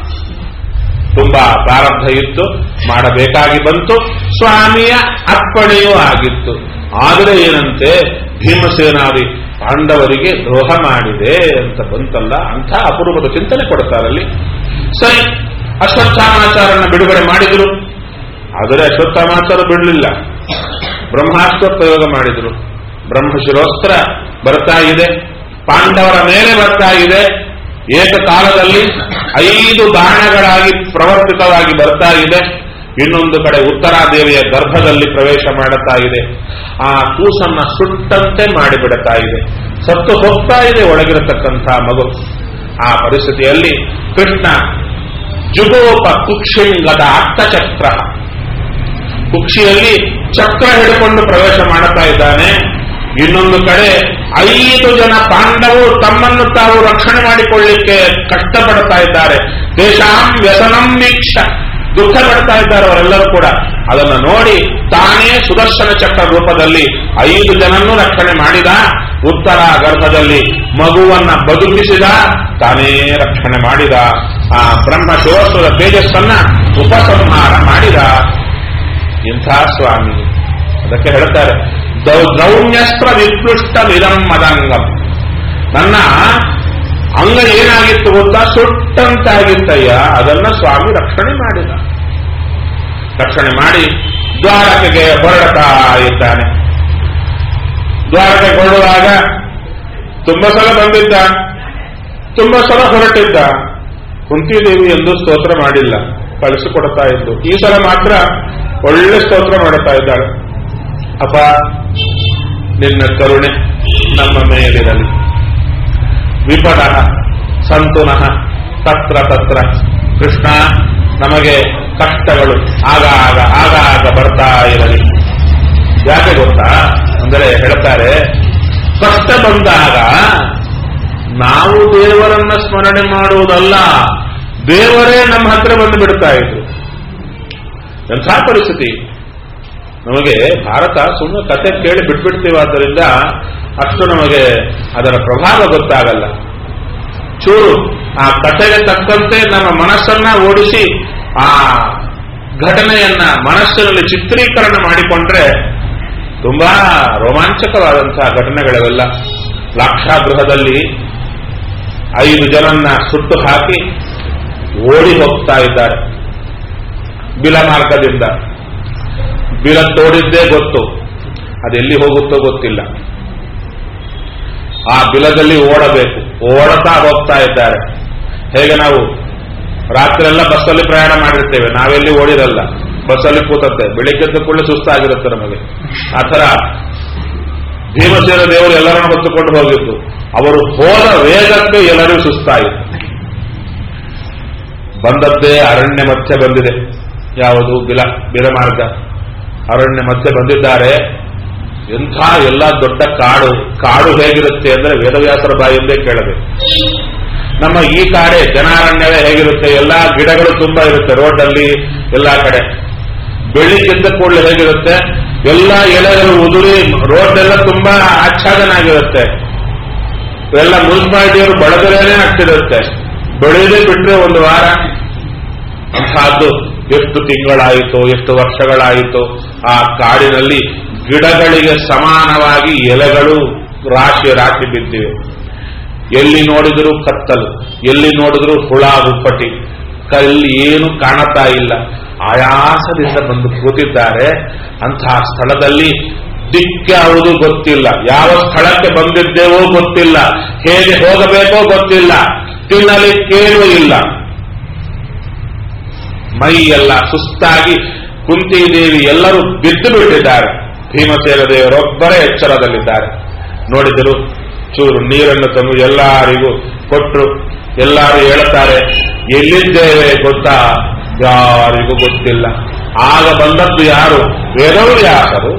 ತುಂಬಾ ಪ್ರಾರಬ್ಧ ಇತ್ತು ಮಾಡಬೇಕಾಗಿ ಬಂತು ಸ್ವಾಮಿಯ ಅರ್ಪಣೆಯೂ ಆಗಿತ್ತು ಆದರೆ ಏನಂತೆ ಭೀಮಸೇನಾದಿ ಪಾಂಡವರಿಗೆ ದ್ರೋಹ ಮಾಡಿದೆ ಅಂತ ಬಂತಲ್ಲ ಅಂಥ ಅಪರೂಪದ ಚಿಂತನೆ ಕೊಡ್ತಾರಲ್ಲಿ ಸರಿ ಅಶ್ವತ್ಥಾಮಾಚಾರನ ಬಿಡುಗಡೆ ಮಾಡಿದ್ರು ಆದರೆ ಅಶ್ವತ್ಥಾಮಾಚಾರ ಬಿಡಲಿಲ್ಲ ಬ್ರಹ್ಮಾಸ್ತ್ರ ಪ್ರಯೋಗ ಮಾಡಿದ್ರು ಬ್ರಹ್ಮಶಿರೋಸ್ತ್ರ ಬರ್ತಾ ಇದೆ ಪಾಂಡವರ ಮೇಲೆ ಬರ್ತಾ ಇದೆ ಏಕಕಾಲದಲ್ಲಿ ಐದು ಬಾಣಗಳಾಗಿ ಪ್ರವರ್ತಿತವಾಗಿ ಬರ್ತಾ ಇದೆ ಇನ್ನೊಂದು ಕಡೆ ಉತ್ತರಾದೇವಿಯ ಗರ್ಭದಲ್ಲಿ ಪ್ರವೇಶ ಮಾಡುತ್ತಾ ಇದೆ ಆ ಕೂಸನ್ನ ಸುಟ್ಟಂತೆ ಮಾಡಿಬಿಡುತ್ತಾ ಇದೆ ಸತ್ತು ಹೋಗ್ತಾ ಇದೆ ಒಳಗಿರತಕ್ಕಂಥ ಮಗು ಆ ಪರಿಸ್ಥಿತಿಯಲ್ಲಿ ಕೃಷ್ಣ ಜುಗೋಪ ಕುಕ್ಷಿಂಗದ ಅರ್ಥಚಕ್ರ ಕುಕ್ಷಿಯಲ್ಲಿ ಚಕ್ರ ಹಿಡ್ಕೊಂಡು ಪ್ರವೇಶ ಮಾಡುತ್ತಾ ಇದ್ದಾನೆ ಇನ್ನೊಂದು ಕಡೆ ಐದು ಜನ ಪಾಂಡವರು ತಮ್ಮನ್ನು ತಾವು ರಕ್ಷಣೆ ಮಾಡಿಕೊಳ್ಳಿಕ್ಕೆ ಕಷ್ಟಪಡ್ತಾ ಇದ್ದಾರೆ ದೇಶಾಂ ವ್ಯಸನಂ ವೀಕ್ಷ ದುಃಖ ಪಡ್ತಾ ಇದ್ದಾರೆ ಅವರೆಲ್ಲರೂ ಕೂಡ ಅದನ್ನು ನೋಡಿ ತಾನೇ ಸುದರ್ಶನ ಚಕ್ರ ರೂಪದಲ್ಲಿ ಐದು ಜನನ್ನೂ ರಕ್ಷಣೆ ಮಾಡಿದ ಉತ್ತರ ಗರ್ಭದಲ್ಲಿ ಮಗುವನ್ನ ಬದುಕಿಸಿದ ತಾನೇ ರಕ್ಷಣೆ ಮಾಡಿದ ಆ ಬ್ರಹ್ಮ ಶಿವಸ್ವದ ತೇಜಸ್ಸನ್ನ ಉಪಸಂಹಾರ ಮಾಡಿದ ಇಂಥ ಸ್ವಾಮಿ ಅದಕ್ಕೆ ಹೇಳ್ತಾರೆ ದೌ- ದೌಮ್ಯಸ್ತ್ರ ವಿಪೃಷ್ಟ ವಿಧಂ ಮದಂಗಂ ನನ್ನ ಅಂಗ ಏನಾಗಿತ್ತು ಗೊತ್ತಾ ಸುಟ್ಟಂತಾಗಿತ್ತಯ್ಯ ಅದನ್ನ ಸ್ವಾಮಿ ರಕ್ಷಣೆ ಮಾಡಿದ ರಕ್ಷಣೆ ಮಾಡಿ ದ್ವಾರಕೆಗೆ ಹೊರಡ್ತಾ ಇದ್ದಾನೆ ದ್ವಾರಕೆ ಹೊರಡುವಾಗ ತುಂಬ ಸಲ ಬಂದಿದ್ದ ತುಂಬ ಸಲ ಹೊರಟಿದ್ದ ಕುಂತಿದೇವಿ ಎಂದು ಸ್ತೋತ್ರ ಮಾಡಿಲ್ಲ ಕಳಿಸಿಕೊಡ್ತಾ ಇದ್ದು ಈ ಸಲ ಮಾತ್ರ ಒಳ್ಳೆ ಸ್ತೋತ್ರ ಮಾಡುತ್ತಾ ಇದ್ದಾಳೆ ಅಪ್ಪ ನಿನ್ನ ಕರುಣೆ ನಮ್ಮ ಮೇಲಿರಲಿ ವಿಪದ ಸಂತುನಃ ತತ್ರ ತತ್ರ ಕೃಷ್ಣ ನಮಗೆ ಕಷ್ಟಗಳು ಆಗಾಗ ಆಗಾಗ ಬರ್ತಾ ಇರಲಿ ಯಾಕೆ ಗೊತ್ತಾ ಅಂದರೆ ಹೇಳ್ತಾರೆ ಕಷ್ಟ ಬಂದಾಗ ನಾವು ದೇವರನ್ನ ಸ್ಮರಣೆ ಮಾಡುವುದಲ್ಲ ದೇವರೇ ನಮ್ಮ ಹತ್ರ ಬಂದು ಬಿಡ್ತಾ ಇದ್ರು ಎಂಥ ಪರಿಸ್ಥಿತಿ ನಮಗೆ ಭಾರತ ಸುಮ್ಮನೆ ಕತೆ ಕೇಳಿ ಬಿಟ್ಬಿಡ್ತೀವಾದ್ದರಿಂದ ಅಷ್ಟು ನಮಗೆ ಅದರ ಪ್ರಭಾವ ಗೊತ್ತಾಗಲ್ಲ ಚೂರು ಆ ಕಥೆಗೆ ತಕ್ಕಂತೆ ನಮ್ಮ ಮನಸ್ಸನ್ನ ಓಡಿಸಿ ಆ ಘಟನೆಯನ್ನ ಮನಸ್ಸಿನಲ್ಲಿ ಚಿತ್ರೀಕರಣ ಮಾಡಿಕೊಂಡ್ರೆ ತುಂಬಾ ರೋಮಾಂಚಕವಾದಂತಹ ಘಟನೆಗಳಿವೆಲ್ಲ ಲಾಕ್ಷಾಗೃಹದಲ್ಲಿ ಐದು ಜನನ್ನ ಸುಟ್ಟು ಹಾಕಿ ಓಡಿ ಹೋಗ್ತಾ ಇದ್ದಾರೆ ಬಿಲ ಮಾರ್ಗದಿಂದ ಬಿಲ ತೋಡಿದ್ದೇ ಗೊತ್ತು ಅದೆಲ್ಲಿ ಹೋಗುತ್ತೋ ಗೊತ್ತಿಲ್ಲ ಆ ಬಿಲದಲ್ಲಿ ಓಡಬೇಕು ಓಡತಾ ಹೋಗ್ತಾ ಇದ್ದಾರೆ ಹೇಗೆ ನಾವು ರಾತ್ರಿ ಎಲ್ಲ ಬಸ್ಸಲ್ಲಿ ಪ್ರಯಾಣ ಮಾಡಿರ್ತೇವೆ ನಾವೆಲ್ಲಿ ಓಡಿರಲ್ಲ ಬಸ್ಸಲ್ಲಿ ಕೂತತ್ತೆ ಬೆಳಿಗ್ಗೆದ್ದು ಕೂಡಲೇ ಸುಸ್ತಾಗಿರುತ್ತೆ ನಮಗೆ ಆ ಥರ ಭೀಮಸೇನ ದೇವರು ಎಲ್ಲರನ್ನು ಹೊತ್ತುಕೊಂಡು ಹೋಗಿದ್ದು ಅವರು ಹೋದ ವೇಗಕ್ಕೆ ಎಲ್ಲರಿಗೂ ಸುಸ್ತಾಯಿತು ಬಂದದ್ದೇ ಅರಣ್ಯ ಮಧ್ಯೆ ಬಂದಿದೆ ಯಾವುದು ಬಿಲ ಬಿಲಮಾರ್ಗ ಅರಣ್ಯ ಮಧ್ಯೆ ಬಂದಿದ್ದಾರೆ ಎಂಥ ಎಲ್ಲ ದೊಡ್ಡ ಕಾಡು ಕಾಡು ಹೇಗಿರುತ್ತೆ ಅಂದ್ರೆ ವೇದವ್ಯಾಸರ ಬಾಯಿಂದೇ ಕೇಳಬೇಕು ನಮ್ಮ ಈ ಕಾಡೆ ಜನಾರಣ್ಯವೇ ಹೇಗಿರುತ್ತೆ ಎಲ್ಲಾ ಗಿಡಗಳು ತುಂಬಾ ಇರುತ್ತೆ ರೋಡಲ್ಲಿ ಎಲ್ಲಾ ಕಡೆ ಬೆಳಿಗ್ಗೆದ್ದ ಕೂಡಲೇ ಹೇಗಿರುತ್ತೆ ಎಲ್ಲ ಎಲೆಗಳು ಉದುರಿ ರೋಡ್ ಎಲ್ಲ ತುಂಬಾ ಆಚ್ಛಾದನ ಆಗಿರುತ್ತೆ ಎಲ್ಲ ಮುನ್ಸಿಪಾಲಿಟಿಯವರು ಬಳಗರೇನೆ ಆಗ್ತಿರುತ್ತೆ ಬೆಳೆಯದೇ ಬಿಟ್ರೆ ಒಂದು ವಾರ ಅಂತಹದ್ದು ಎಷ್ಟು ತಿಂಗಳಾಯಿತು ಎಷ್ಟು ವರ್ಷಗಳಾಯಿತು ಆ ಕಾಡಿನಲ್ಲಿ ಗಿಡಗಳಿಗೆ ಸಮಾನವಾಗಿ ಎಲೆಗಳು ರಾಶಿ ರಾಶಿ ಬಿದ್ದಿವೆ ಎಲ್ಲಿ ನೋಡಿದರೂ ಕತ್ತಲು ಎಲ್ಲಿ ನೋಡಿದರೂ ಹುಳ ಹುಪ್ಪಟಿ ಕಲ್ಲಿ ಏನು ಕಾಣುತ್ತಾ ಇಲ್ಲ ಆಯಾಸದಿಂದ ಬಂದು ಕೂತಿದ್ದಾರೆ ಅಂತಹ ಸ್ಥಳದಲ್ಲಿ ದಿಕ್ಕಾವುದು ಗೊತ್ತಿಲ್ಲ ಯಾವ ಸ್ಥಳಕ್ಕೆ ಬಂದಿದ್ದೇವೋ ಗೊತ್ತಿಲ್ಲ ಹೇಗೆ ಹೋಗಬೇಕೋ ಗೊತ್ತಿಲ್ಲ ತಿನ್ನಲಿಕ್ಕೇನೂ ಇಲ್ಲ ಮೈ ಎಲ್ಲ ಸುಸ್ತಾಗಿ ಕುಂತಿದೇವಿ ಎಲ್ಲರೂ ಬಿದ್ದು ಬಿಟ್ಟಿದ್ದಾರೆ ಭೀಮಸೇನ ದೇವರೊಬ್ಬರೇ ಎಚ್ಚರದಲ್ಲಿದ್ದಾರೆ ನೋಡಿದರು ಚೂರು ನೀರನ್ನು ತಂದು ಎಲ್ಲರಿಗೂ ಕೊಟ್ಟರು ಎಲ್ಲರೂ ಹೇಳುತ್ತಾರೆ ಎಲ್ಲಿದ್ದೇವೆ ಗೊತ್ತಾ ಯಾರಿಗೂ ಗೊತ್ತಿಲ್ಲ ಆಗ ಬಂದದ್ದು ಯಾರು ವೇದವ್ಯಾಸರು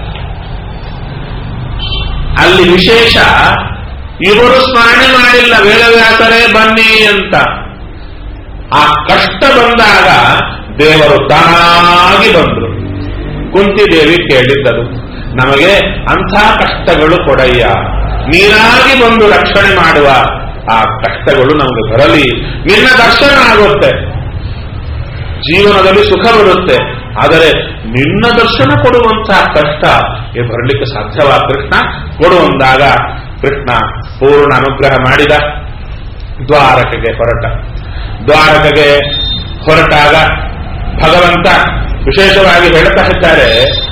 ಅಲ್ಲಿ ವಿಶೇಷ ಇವರು ಸ್ಮರಣೆ ಮಾಡಿಲ್ಲ ವೇದವ್ಯಾಸರೇ ಬನ್ನಿ ಅಂತ ಆ ಕಷ್ಟ ಬಂದಾಗ ದೇವರು ತಾನಾಗಿ ಬಂದರು ಕುಂತಿದೇವಿ ಕೇಳಿದ್ದದು ನಮಗೆ ಅಂಥ ಕಷ್ಟಗಳು ಕೊಡಯ್ಯ ನೀನಾಗಿ ಬಂದು ರಕ್ಷಣೆ ಮಾಡುವ ಆ ಕಷ್ಟಗಳು ನಮಗೆ ಬರಲಿ ನಿನ್ನ ದರ್ಶನ ಆಗುತ್ತೆ ಜೀವನದಲ್ಲಿ ಸುಖ ಬರುತ್ತೆ ಆದರೆ ನಿನ್ನ ದರ್ಶನ ಕೊಡುವಂತಹ ಕಷ್ಟ ಏ ಬರಲಿಕ್ಕೆ ಸಾಧ್ಯವಾ ಕೃಷ್ಣ ಕೊಡುವಂದಾಗ ಕೃಷ್ಣ ಪೂರ್ಣ ಅನುಗ್ರಹ ಮಾಡಿದ ದ್ವಾರಕೆಗೆ ಹೊರಟ ದ್ವಾರಕೆಗೆ ಹೊರಟಾಗ ಭಗವಂತ ವಿಶೇಷವಾಗಿ ಹೇಳ್ತಾ ಇದ್ದಾರೆ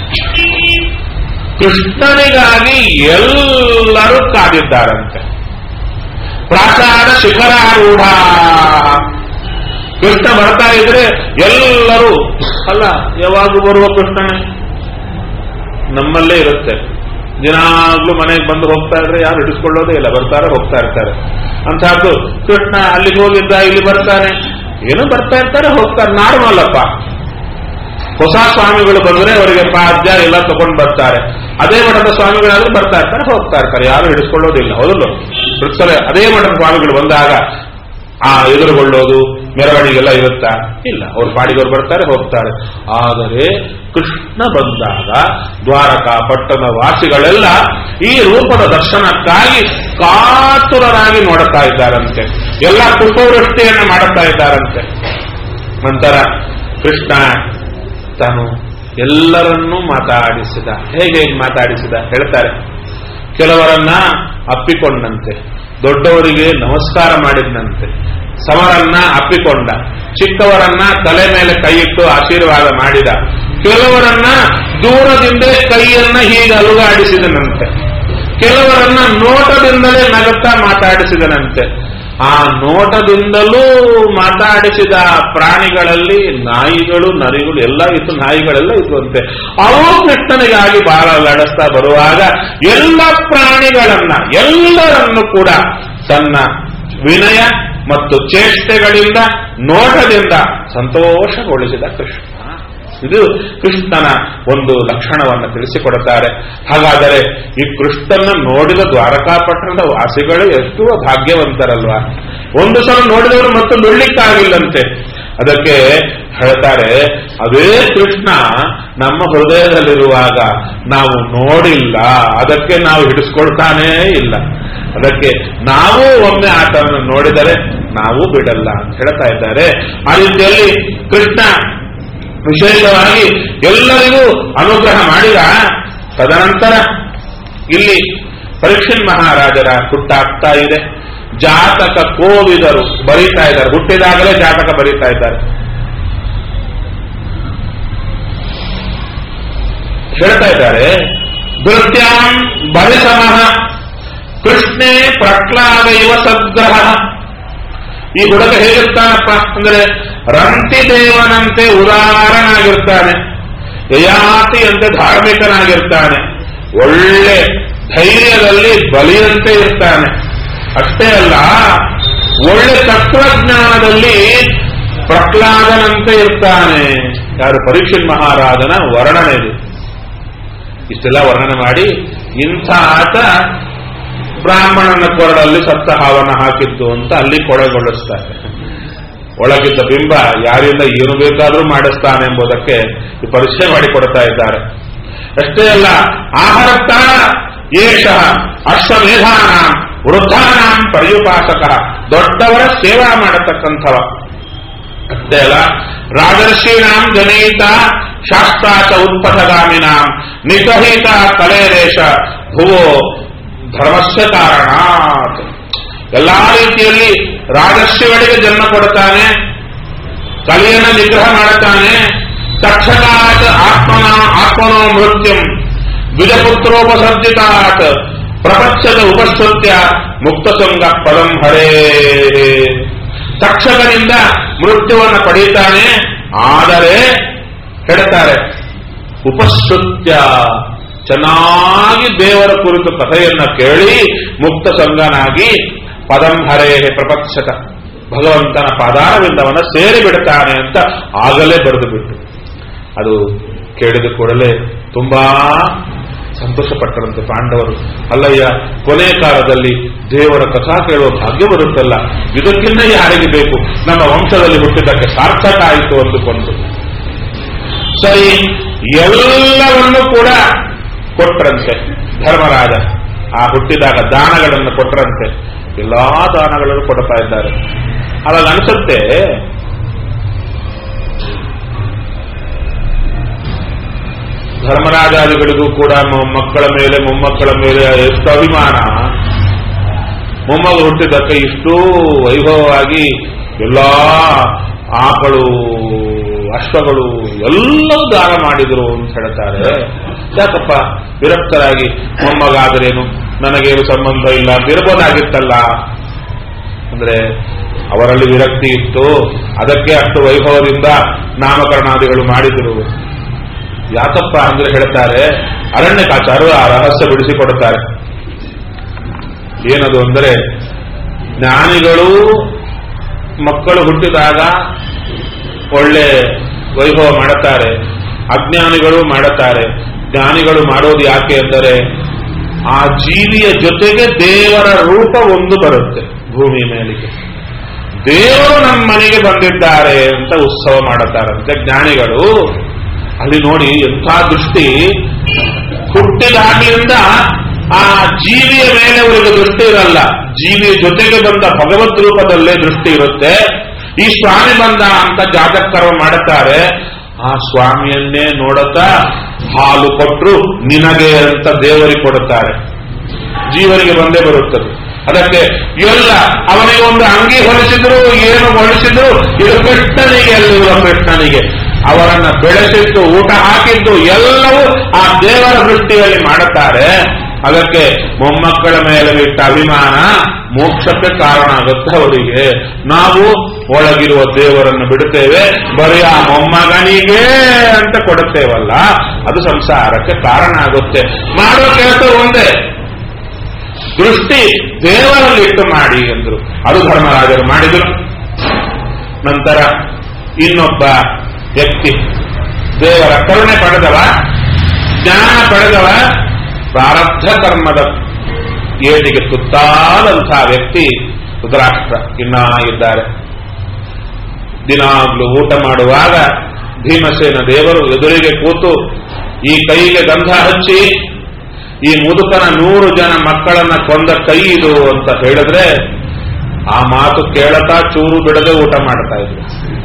ಕೃಷ್ಣನಿಗಾಗಿ ಎಲ್ಲರೂ ಕಾದಿದ್ದಾರಂತೆ ಪ್ರಾಸಾದ ಶಿಖರಾರೂಢ ಕೃಷ್ಣ ಬರ್ತಾ ಇದ್ರೆ ಎಲ್ಲರೂ ಅಲ್ಲ ಯಾವಾಗ ಬರುವ ಕೃಷ್ಣನೇ ನಮ್ಮಲ್ಲೇ ಇರುತ್ತೆ ದಿನಾಗ್ಲೂ ಮನೆಗೆ ಬಂದು ಹೋಗ್ತಾ ಇದ್ರೆ ಯಾರು ಹಿಡಿಸ್ಕೊಳ್ಳೋದೇ ಇಲ್ಲ ಬರ್ತಾರೆ ಹೋಗ್ತಾ ಇರ್ತಾರೆ ಅಂತಹದ್ದು ಕೃಷ್ಣ ಅಲ್ಲಿಗೆ ಹೋಗಿದ್ದ ಇಲ್ಲಿ ಬರ್ತಾನೆ ಏನೋ ಬರ್ತಾ ಇರ್ತಾರೆ ಹೋಗ್ತಾರೆ ನಾರ್ಮಲ್ ಅಪ್ಪ ಹೊಸ ಸ್ವಾಮಿಗಳು ಬಂದ್ರೆ ಅವರಿಗೆ ಪಾದ್ಯ ಎಲ್ಲ ತಗೊಂಡು ಬರ್ತಾರೆ ಅದೇ ಮಠದ ಸ್ವಾಮಿಗಳಾದ್ರೂ ಬರ್ತಾ ಇರ್ತಾರೆ ಹೋಗ್ತಾ ಇರ್ತಾರೆ ಯಾರು ಹಿಡಿಸ್ಕೊಳ್ಳೋದಿಲ್ಲ ಹೌದಲ್ಲ ವೃತ್ಸಲ ಅದೇ ಮಠದ ಸ್ವಾಮಿಗಳು ಬಂದಾಗ ಆ ಎದುರುಗೊಳ್ಳೋದು ಮೆರವಣಿಗೆಲ್ಲ ಇರುತ್ತಾ ಇಲ್ಲ ಅವ್ರ ಪಾಡಿಗವ್ರು ಬರ್ತಾರೆ ಹೋಗ್ತಾರೆ ಆದರೆ ಕೃಷ್ಣ ಬಂದಾಗ ದ್ವಾರಕಾ ಪಟ್ಟಣ ವಾಸಿಗಳೆಲ್ಲ ಈ ರೂಪದ ದರ್ಶನಕ್ಕಾಗಿ ಕಾತುರರಾಗಿ ನೋಡುತ್ತಾ ಇದ್ದಾರಂತೆ ಎಲ್ಲ ಪುಷ್ಪವೃಷ್ಟಿಯನ್ನು ಮಾಡುತ್ತಾ ಇದ್ದಾರಂತೆ ನಂತರ ಕೃಷ್ಣ ತಾನು ಎಲ್ಲರನ್ನೂ ಮಾತಾಡಿಸಿದ ಹೇಗೆ ಹೇಗೆ ಮಾತಾಡಿಸಿದ ಹೇಳ್ತಾರೆ ಕೆಲವರನ್ನ ಅಪ್ಪಿಕೊಂಡಂತೆ ದೊಡ್ಡವರಿಗೆ ನಮಸ್ಕಾರ ಮಾಡಿದಂತೆ ಸಮರನ್ನ ಅಪ್ಪಿಕೊಂಡ ಚಿಕ್ಕವರನ್ನ ತಲೆ ಮೇಲೆ ಕೈಯಿಟ್ಟು ಆಶೀರ್ವಾದ ಮಾಡಿದ ಕೆಲವರನ್ನ ದೂರದಿಂದ ಕೈಯನ್ನ ಹೀಗೆ ಅಲುಗಾಡಿಸಿದನಂತೆ ಕೆಲವರನ್ನ ನೋಟದಿಂದಲೇ ನಗುತ್ತಾ ಮಾತಾಡಿಸಿದನಂತೆ ಆ ನೋಟದಿಂದಲೂ ಮಾತಾಡಿಸಿದ ಪ್ರಾಣಿಗಳಲ್ಲಿ ನಾಯಿಗಳು ನರಿಗಳು ಎಲ್ಲ ಇತ್ತು ನಾಯಿಗಳೆಲ್ಲ ಇದ್ವಂತೆ ಅವು ಕೃಷ್ಣನಿಗಾಗಿ ಬಹಳ ನಡೆಸ್ತಾ ಬರುವಾಗ ಎಲ್ಲ ಪ್ರಾಣಿಗಳನ್ನ ಎಲ್ಲರನ್ನು ಕೂಡ ತನ್ನ ವಿನಯ ಮತ್ತು ಚೇಷ್ಟೆಗಳಿಂದ ನೋಟದಿಂದ ಸಂತೋಷಗೊಳಿಸಿದ ಕೃಷ್ಣ ಇದು ಕೃಷ್ಣನ ಒಂದು ಲಕ್ಷಣವನ್ನು ತಿಳಿಸಿಕೊಡುತ್ತಾರೆ ಹಾಗಾದರೆ ಈ ಕೃಷ್ಣನ ನೋಡಿದ ದ್ವಾರಕಾಪಟ್ಟಣದ ವಾಸಿಗಳು ಎಷ್ಟು ಭಾಗ್ಯವಂತರಲ್ವಾ ಒಂದು ಸಲ ನೋಡಿದವರು ಮತ್ತು ನೋಡ್ಲಿಕ್ಕಾಗಿಲ್ಲಂತೆ ಅದಕ್ಕೆ ಹೇಳ್ತಾರೆ ಅದೇ ಕೃಷ್ಣ ನಮ್ಮ ಹೃದಯದಲ್ಲಿರುವಾಗ ನಾವು ನೋಡಿಲ್ಲ ಅದಕ್ಕೆ ನಾವು ಹಿಡಿಸ್ಕೊಳ್ತಾನೇ ಇಲ್ಲ ಅದಕ್ಕೆ ನಾವು ಒಮ್ಮೆ ಆತನನ್ನು ನೋಡಿದರೆ ನಾವು ಬಿಡಲ್ಲ ಅಂತ ಹೇಳ್ತಾ ಇದ್ದಾರೆ ಆ ರೀತಿಯಲ್ಲಿ ಕೃಷ್ಣ ವಿಶೇಷವಾಗಿ ಎಲ್ಲರಿಗೂ ಅನುಗ್ರಹ ಮಾಡಿದ ತದನಂತರ ಇಲ್ಲಿ ಪರೀಕ್ಷನ್ ಮಹಾರಾಜರ ಹುಟ್ಟಾಗ್ತಾ ಇದೆ ಜಾತಕ ಕೋವಿದರು ಬರೀತಾ ಇದ್ದಾರೆ ಹುಟ್ಟಿದಾಗಲೇ ಜಾತಕ ಬರೀತಾ ಇದ್ದಾರೆ ಹೇಳ್ತಾ ಇದ್ದಾರೆ ಭೃತ್ಯಾಂ ಬಲಿಸಮಃ ಕೃಷ್ಣೇ ಪ್ರಹ್ಲಾದ ಇವ ಸದ್ಗ್ರಹ ಈ ಹುಡುಗ ಹೇಗಿರ್ತಾನಪ್ಪ ಅಂದ್ರೆ ರಂತಿ ದೇವನಂತೆ ಉದಾರನಾಗಿರ್ತಾನೆ ಯಯಾತಿ ಅಂತೆ ಧಾರ್ಮಿಕನಾಗಿರ್ತಾನೆ ಒಳ್ಳೆ ಧೈರ್ಯದಲ್ಲಿ ಬಲಿಯಂತೆ ಇರ್ತಾನೆ ಅಷ್ಟೇ ಅಲ್ಲ ಒಳ್ಳೆ ತತ್ವಜ್ಞಾನದಲ್ಲಿ ಪ್ರಹ್ಲಾದನಂತೆ ಇರ್ತಾನೆ ಯಾರು ಪರೀಕ್ಷಿತ್ ಮಹಾರಾಜನ ವರ್ಣನೆ ಇದು ಇಷ್ಟೆಲ್ಲ ವರ್ಣನೆ ಮಾಡಿ ಇಂಥ ಆತ ಬ್ರಾಹ್ಮಣನ ಕೊರಡಲ್ಲಿ ಸತ್ತ ಹಾವನ್ನ ಹಾಕಿದ್ದು ಅಂತ ಅಲ್ಲಿ ಕೊಳೆಗೊಳಿಸ್ತಾರೆ ಒಳಗಿದ್ದ ಬಿಂಬ ಯಾರಿಂದ ಏನು ಬೇಕಾದರೂ ಮಾಡಿಸ್ತಾನೆ ಎಂಬುದಕ್ಕೆ ಈ ಪರಿಚಯ ಮಾಡಿಕೊಡ್ತಾ ಇದ್ದಾರೆ ಅಷ್ಟೇ ಅಲ್ಲ ಆಹಾರತ್ತ ಏಷ ಅಶ್ವಮೇಧಾನ ವೃದ್ಧಾನಾಂ ಪರ್ಯುಪಾಸಕ ದೊಡ್ಡವರ ಸೇವಾ ಮಾಡತಕ್ಕಂಥವ ಅಷ್ಟೇ ಅಲ್ಲ ರಾಜರ್ಷೀಣಾಂ ಜನಯಿತ ಶಾಸ್ತ್ರಾಚ ಉತ್ಪಥಗಾಮಿನಾಂ ನಿಗಹಿತ ಕಲೇರೇಶ ಭುವೋ ಧರ್ಮಸ್ಯ ಕಾರಣಾತ್ ಎಲ್ಲಾ ರೀತಿಯಲ್ಲಿ ರಾಜಸ್ಯಗಳಿಗೆ ಜನ್ಮ ಕೊಡುತ್ತಾನೆ ಕಲಿಯನ್ನು ನಿಗ್ರಹ ಮಾಡುತ್ತಾನೆ ತಕ್ಷಕಾತ್ ಆತ್ಮನ ಆತ್ಮನೋ ಮೃತ್ಯಂ ದ್ವಿಜಪುತ್ರೋಪಸರ್ಜಿತಾತ್ ಪ್ರಪಂಚದ ಉಪಶ್ರುತ್ಯ ಮುಕ್ತಸಂಗ ಪದಂ ಹರೇ ತಕ್ಷಕನಿಂದ ಮೃತ್ಯುವನ್ನು ಪಡೆಯುತ್ತಾನೆ ಆದರೆ ಹೇಳ್ತಾರೆ ಉಪಶ್ರುತ್ಯ ಚೆನ್ನಾಗಿ ದೇವರ ಕುರಿತು ಕಥೆಯನ್ನ ಕೇಳಿ ಮುಕ್ತ ಸಂಗನಾಗಿ ಪದಂಹರೇ ಪ್ರಪಕ್ಷಕ ಭಗವಂತನ ಪಾದಾರವಿಂದವನ್ನ ಸೇರಿ ಬಿಡ್ತಾನೆ ಅಂತ ಆಗಲೇ ಬರೆದು ಬಿಟ್ಟು ಅದು ಕೇಳಿದ ಕೂಡಲೇ ತುಂಬಾ ಸಂತೋಷಪಟ್ಟರಂತೆ ಪಾಂಡವರು ಅಲ್ಲಯ್ಯ ಕೊನೆ ಕಾಲದಲ್ಲಿ ದೇವರ ಕಥಾ ಕೇಳುವ ಭಾಗ್ಯ ಬರುತ್ತಲ್ಲ ಇದಕ್ಕಿಂತ ಯಾರಿಗೆ ಬೇಕು ನಮ್ಮ ವಂಶದಲ್ಲಿ ಹುಟ್ಟಿದ್ದಕ್ಕೆ ಸಾರ್ಥಕ ಆಯಿತು ಅಂದುಕೊಂಡು ಸರಿ ಎಲ್ಲವನ್ನೂ ಕೂಡ ಕೊಟ್ರಂತೆ ಧರ್ಮರಾಜ ಆ ಹುಟ್ಟಿದಾಗ ದಾನಗಳನ್ನು ಕೊಟ್ರಂತೆ ಎಲ್ಲಾ ದಾನಗಳನ್ನು ಕೊಡ್ತಾ ಇದ್ದಾರೆ ಅವಾಗ ಅನ್ಸುತ್ತೆ ಧರ್ಮರಾಜಾದಿಗಳಿಗೂ ಕೂಡ ಮ- ಮಕ್ಕಳ ಮೇಲೆ ಮೊಮ್ಮಕ್ಕಳ ಮೇಲೆ ಎಷ್ಟು ಅಭಿಮಾನ ಮೊಮ್ಮಗ ಹುಟ್ಟಿದ್ದಕ್ಕೆ ಇಷ್ಟೂ ವೈಭವವಾಗಿ ಎಲ್ಲಾ ಆಕಳು ಅಶ್ವಗಳು ಎಲ್ಲವೂ ದಾನ ಮಾಡಿದ್ರು ಅಂತ ಹೇಳ್ತಾರೆ ಯಾಕಪ್ಪ ವಿರಕ್ತರಾಗಿ ಮೊಮ್ಮಗ ಆದರೇನು ನನಗೇನು ಸಂಬಂಧ ಇಲ್ಲ ಅಂತ ಇರ್ಬೋದಾಗಿತ್ತಲ್ಲ ಅಂದ್ರೆ ಅವರಲ್ಲಿ ವಿರಕ್ತಿ ಇತ್ತು ಅದಕ್ಕೆ ಅಷ್ಟು ವೈಭವದಿಂದ ನಾಮಕರಣಾದಿಗಳು ಮಾಡಿದರು ಯಾಕಪ್ಪ ಅಂದ್ರೆ ಹೇಳ್ತಾರೆ ಅರಣ್ಯಕಾಚಾರರು ಆ ರಹಸ್ಯ ಬಿಡಿಸಿಕೊಡುತ್ತಾರೆ ಏನದು ಅಂದರೆ ಜ್ಞಾನಿಗಳು ಮಕ್ಕಳು ಹುಟ್ಟಿದಾಗ ಒಳ್ಳೆ ವೈಭವ ಮಾಡುತ್ತಾರೆ ಅಜ್ಞಾನಿಗಳು ಮಾಡುತ್ತಾರೆ ಜ್ಞಾನಿಗಳು ಮಾಡೋದು ಯಾಕೆ ಅಂದರೆ ಆ ಜೀವಿಯ ಜೊತೆಗೆ ದೇವರ ರೂಪ ಒಂದು ಬರುತ್ತೆ ಭೂಮಿ ಮೇಲಿಗೆ ದೇವರು ನಮ್ಮ ಮನೆಗೆ ಬಂದಿದ್ದಾರೆ ಅಂತ ಉತ್ಸವ ಮಾಡುತ್ತಾರಂತೆ ಜ್ಞಾನಿಗಳು ಅಲ್ಲಿ ನೋಡಿ ಎಂಥ ದೃಷ್ಟಿ ಹುಟ್ಟಿದಾಗ್ಲಿಂದ ಆ ಜೀವಿಯ ಮೇಲೆ ಅವರಿಗೆ ದೃಷ್ಟಿ ಇರಲ್ಲ ಜೀವಿಯ ಜೊತೆಗೆ ಬಂದ ಭಗವದ್ ರೂಪದಲ್ಲೇ ದೃಷ್ಟಿ ಇರುತ್ತೆ ಈ ಸ್ವಾಮಿ ಬಂದ ಅಂತ ಜಾತಕರ್ಮ ಮಾಡುತ್ತಾರೆ ಆ ಸ್ವಾಮಿಯನ್ನೇ ನೋಡುತ್ತಾ ಹಾಲು ಕೊಟ್ಟರು ನಿನಗೆ ಅಂತ ದೇವರಿಗೆ ಕೊಡುತ್ತಾರೆ ಜೀವನಿಗೆ ಬಂದೇ ಬರುತ್ತದೆ ಅದಕ್ಕೆ ಎಲ್ಲ ಅವನಿಗೆ ಒಂದು ಅಂಗಿ ಹೊಲಿಸಿದ್ರು ಏನು ಹೊಲಿಸಿದ್ರು ಇದು ಕೃಷ್ಣನಿಗೆ ಎಲ್ಲಿರುವ ಕೃಷ್ಣನಿಗೆ ಅವರನ್ನ ಬೆಳೆಸಿದ್ದು ಊಟ ಹಾಕಿದ್ದು ಎಲ್ಲವೂ ಆ ದೇವರ ದೃಷ್ಟಿಯಲ್ಲಿ ಮಾಡುತ್ತಾರೆ ಅದಕ್ಕೆ ಮೊಮ್ಮಕ್ಕಳ ಮೇಲೆ ಬಿಟ್ಟ ಅಭಿಮಾನ ಮೋಕ್ಷಕ್ಕೆ ಕಾರಣ ಆಗುತ್ತೆ ಅವರಿಗೆ ನಾವು ಒಳಗಿರುವ ದೇವರನ್ನು ಬಿಡುತ್ತೇವೆ ಬರೀ ಆ ಮೊಮ್ಮಗನಿಗೆ ಅಂತ ಕೊಡುತ್ತೇವಲ್ಲ ಅದು ಸಂಸಾರಕ್ಕೆ ಕಾರಣ ಆಗುತ್ತೆ ಮಾಡುವ ಕೆಲಸ ಒಂದೇ ದೃಷ್ಟಿ ದೇವರಲ್ಲಿಟ್ಟು ಮಾಡಿ ಎಂದರು ಅದು ಧರ್ಮರಾಜರು ಮಾಡಿದರು ನಂತರ ಇನ್ನೊಬ್ಬ ವ್ಯಕ್ತಿ ದೇವರ ಕರುಣೆ ಪಡೆದವ ಜ್ಞಾನ ಪಡೆದವ ಪ್ರಾರಬ್ಧ ಕರ್ಮದ ಏಟಿಗೆ ತುತ್ತಾದಂತಹ ವ್ಯಕ್ತಿ ರುದ್ರಾಷ್ಟ್ರ ಇನ್ನ ಇದ್ದಾರೆ ದಿನಾಗ್ಲೂ ಊಟ ಮಾಡುವಾಗ ಭೀಮಸೇನ ದೇವರು ಎದುರಿಗೆ ಕೂತು ಈ ಕೈಗೆ ಗಂಧ ಹಚ್ಚಿ ಈ ಮುದುಕನ ನೂರು ಜನ ಮಕ್ಕಳನ್ನ ಕೊಂದ ಕೈ ಇದು ಅಂತ ಹೇಳಿದ್ರೆ ಆ ಮಾತು ಕೇಳತಾ ಚೂರು ಬಿಡದೆ ಊಟ ಮಾಡ್ತಾ ಇದ್ರು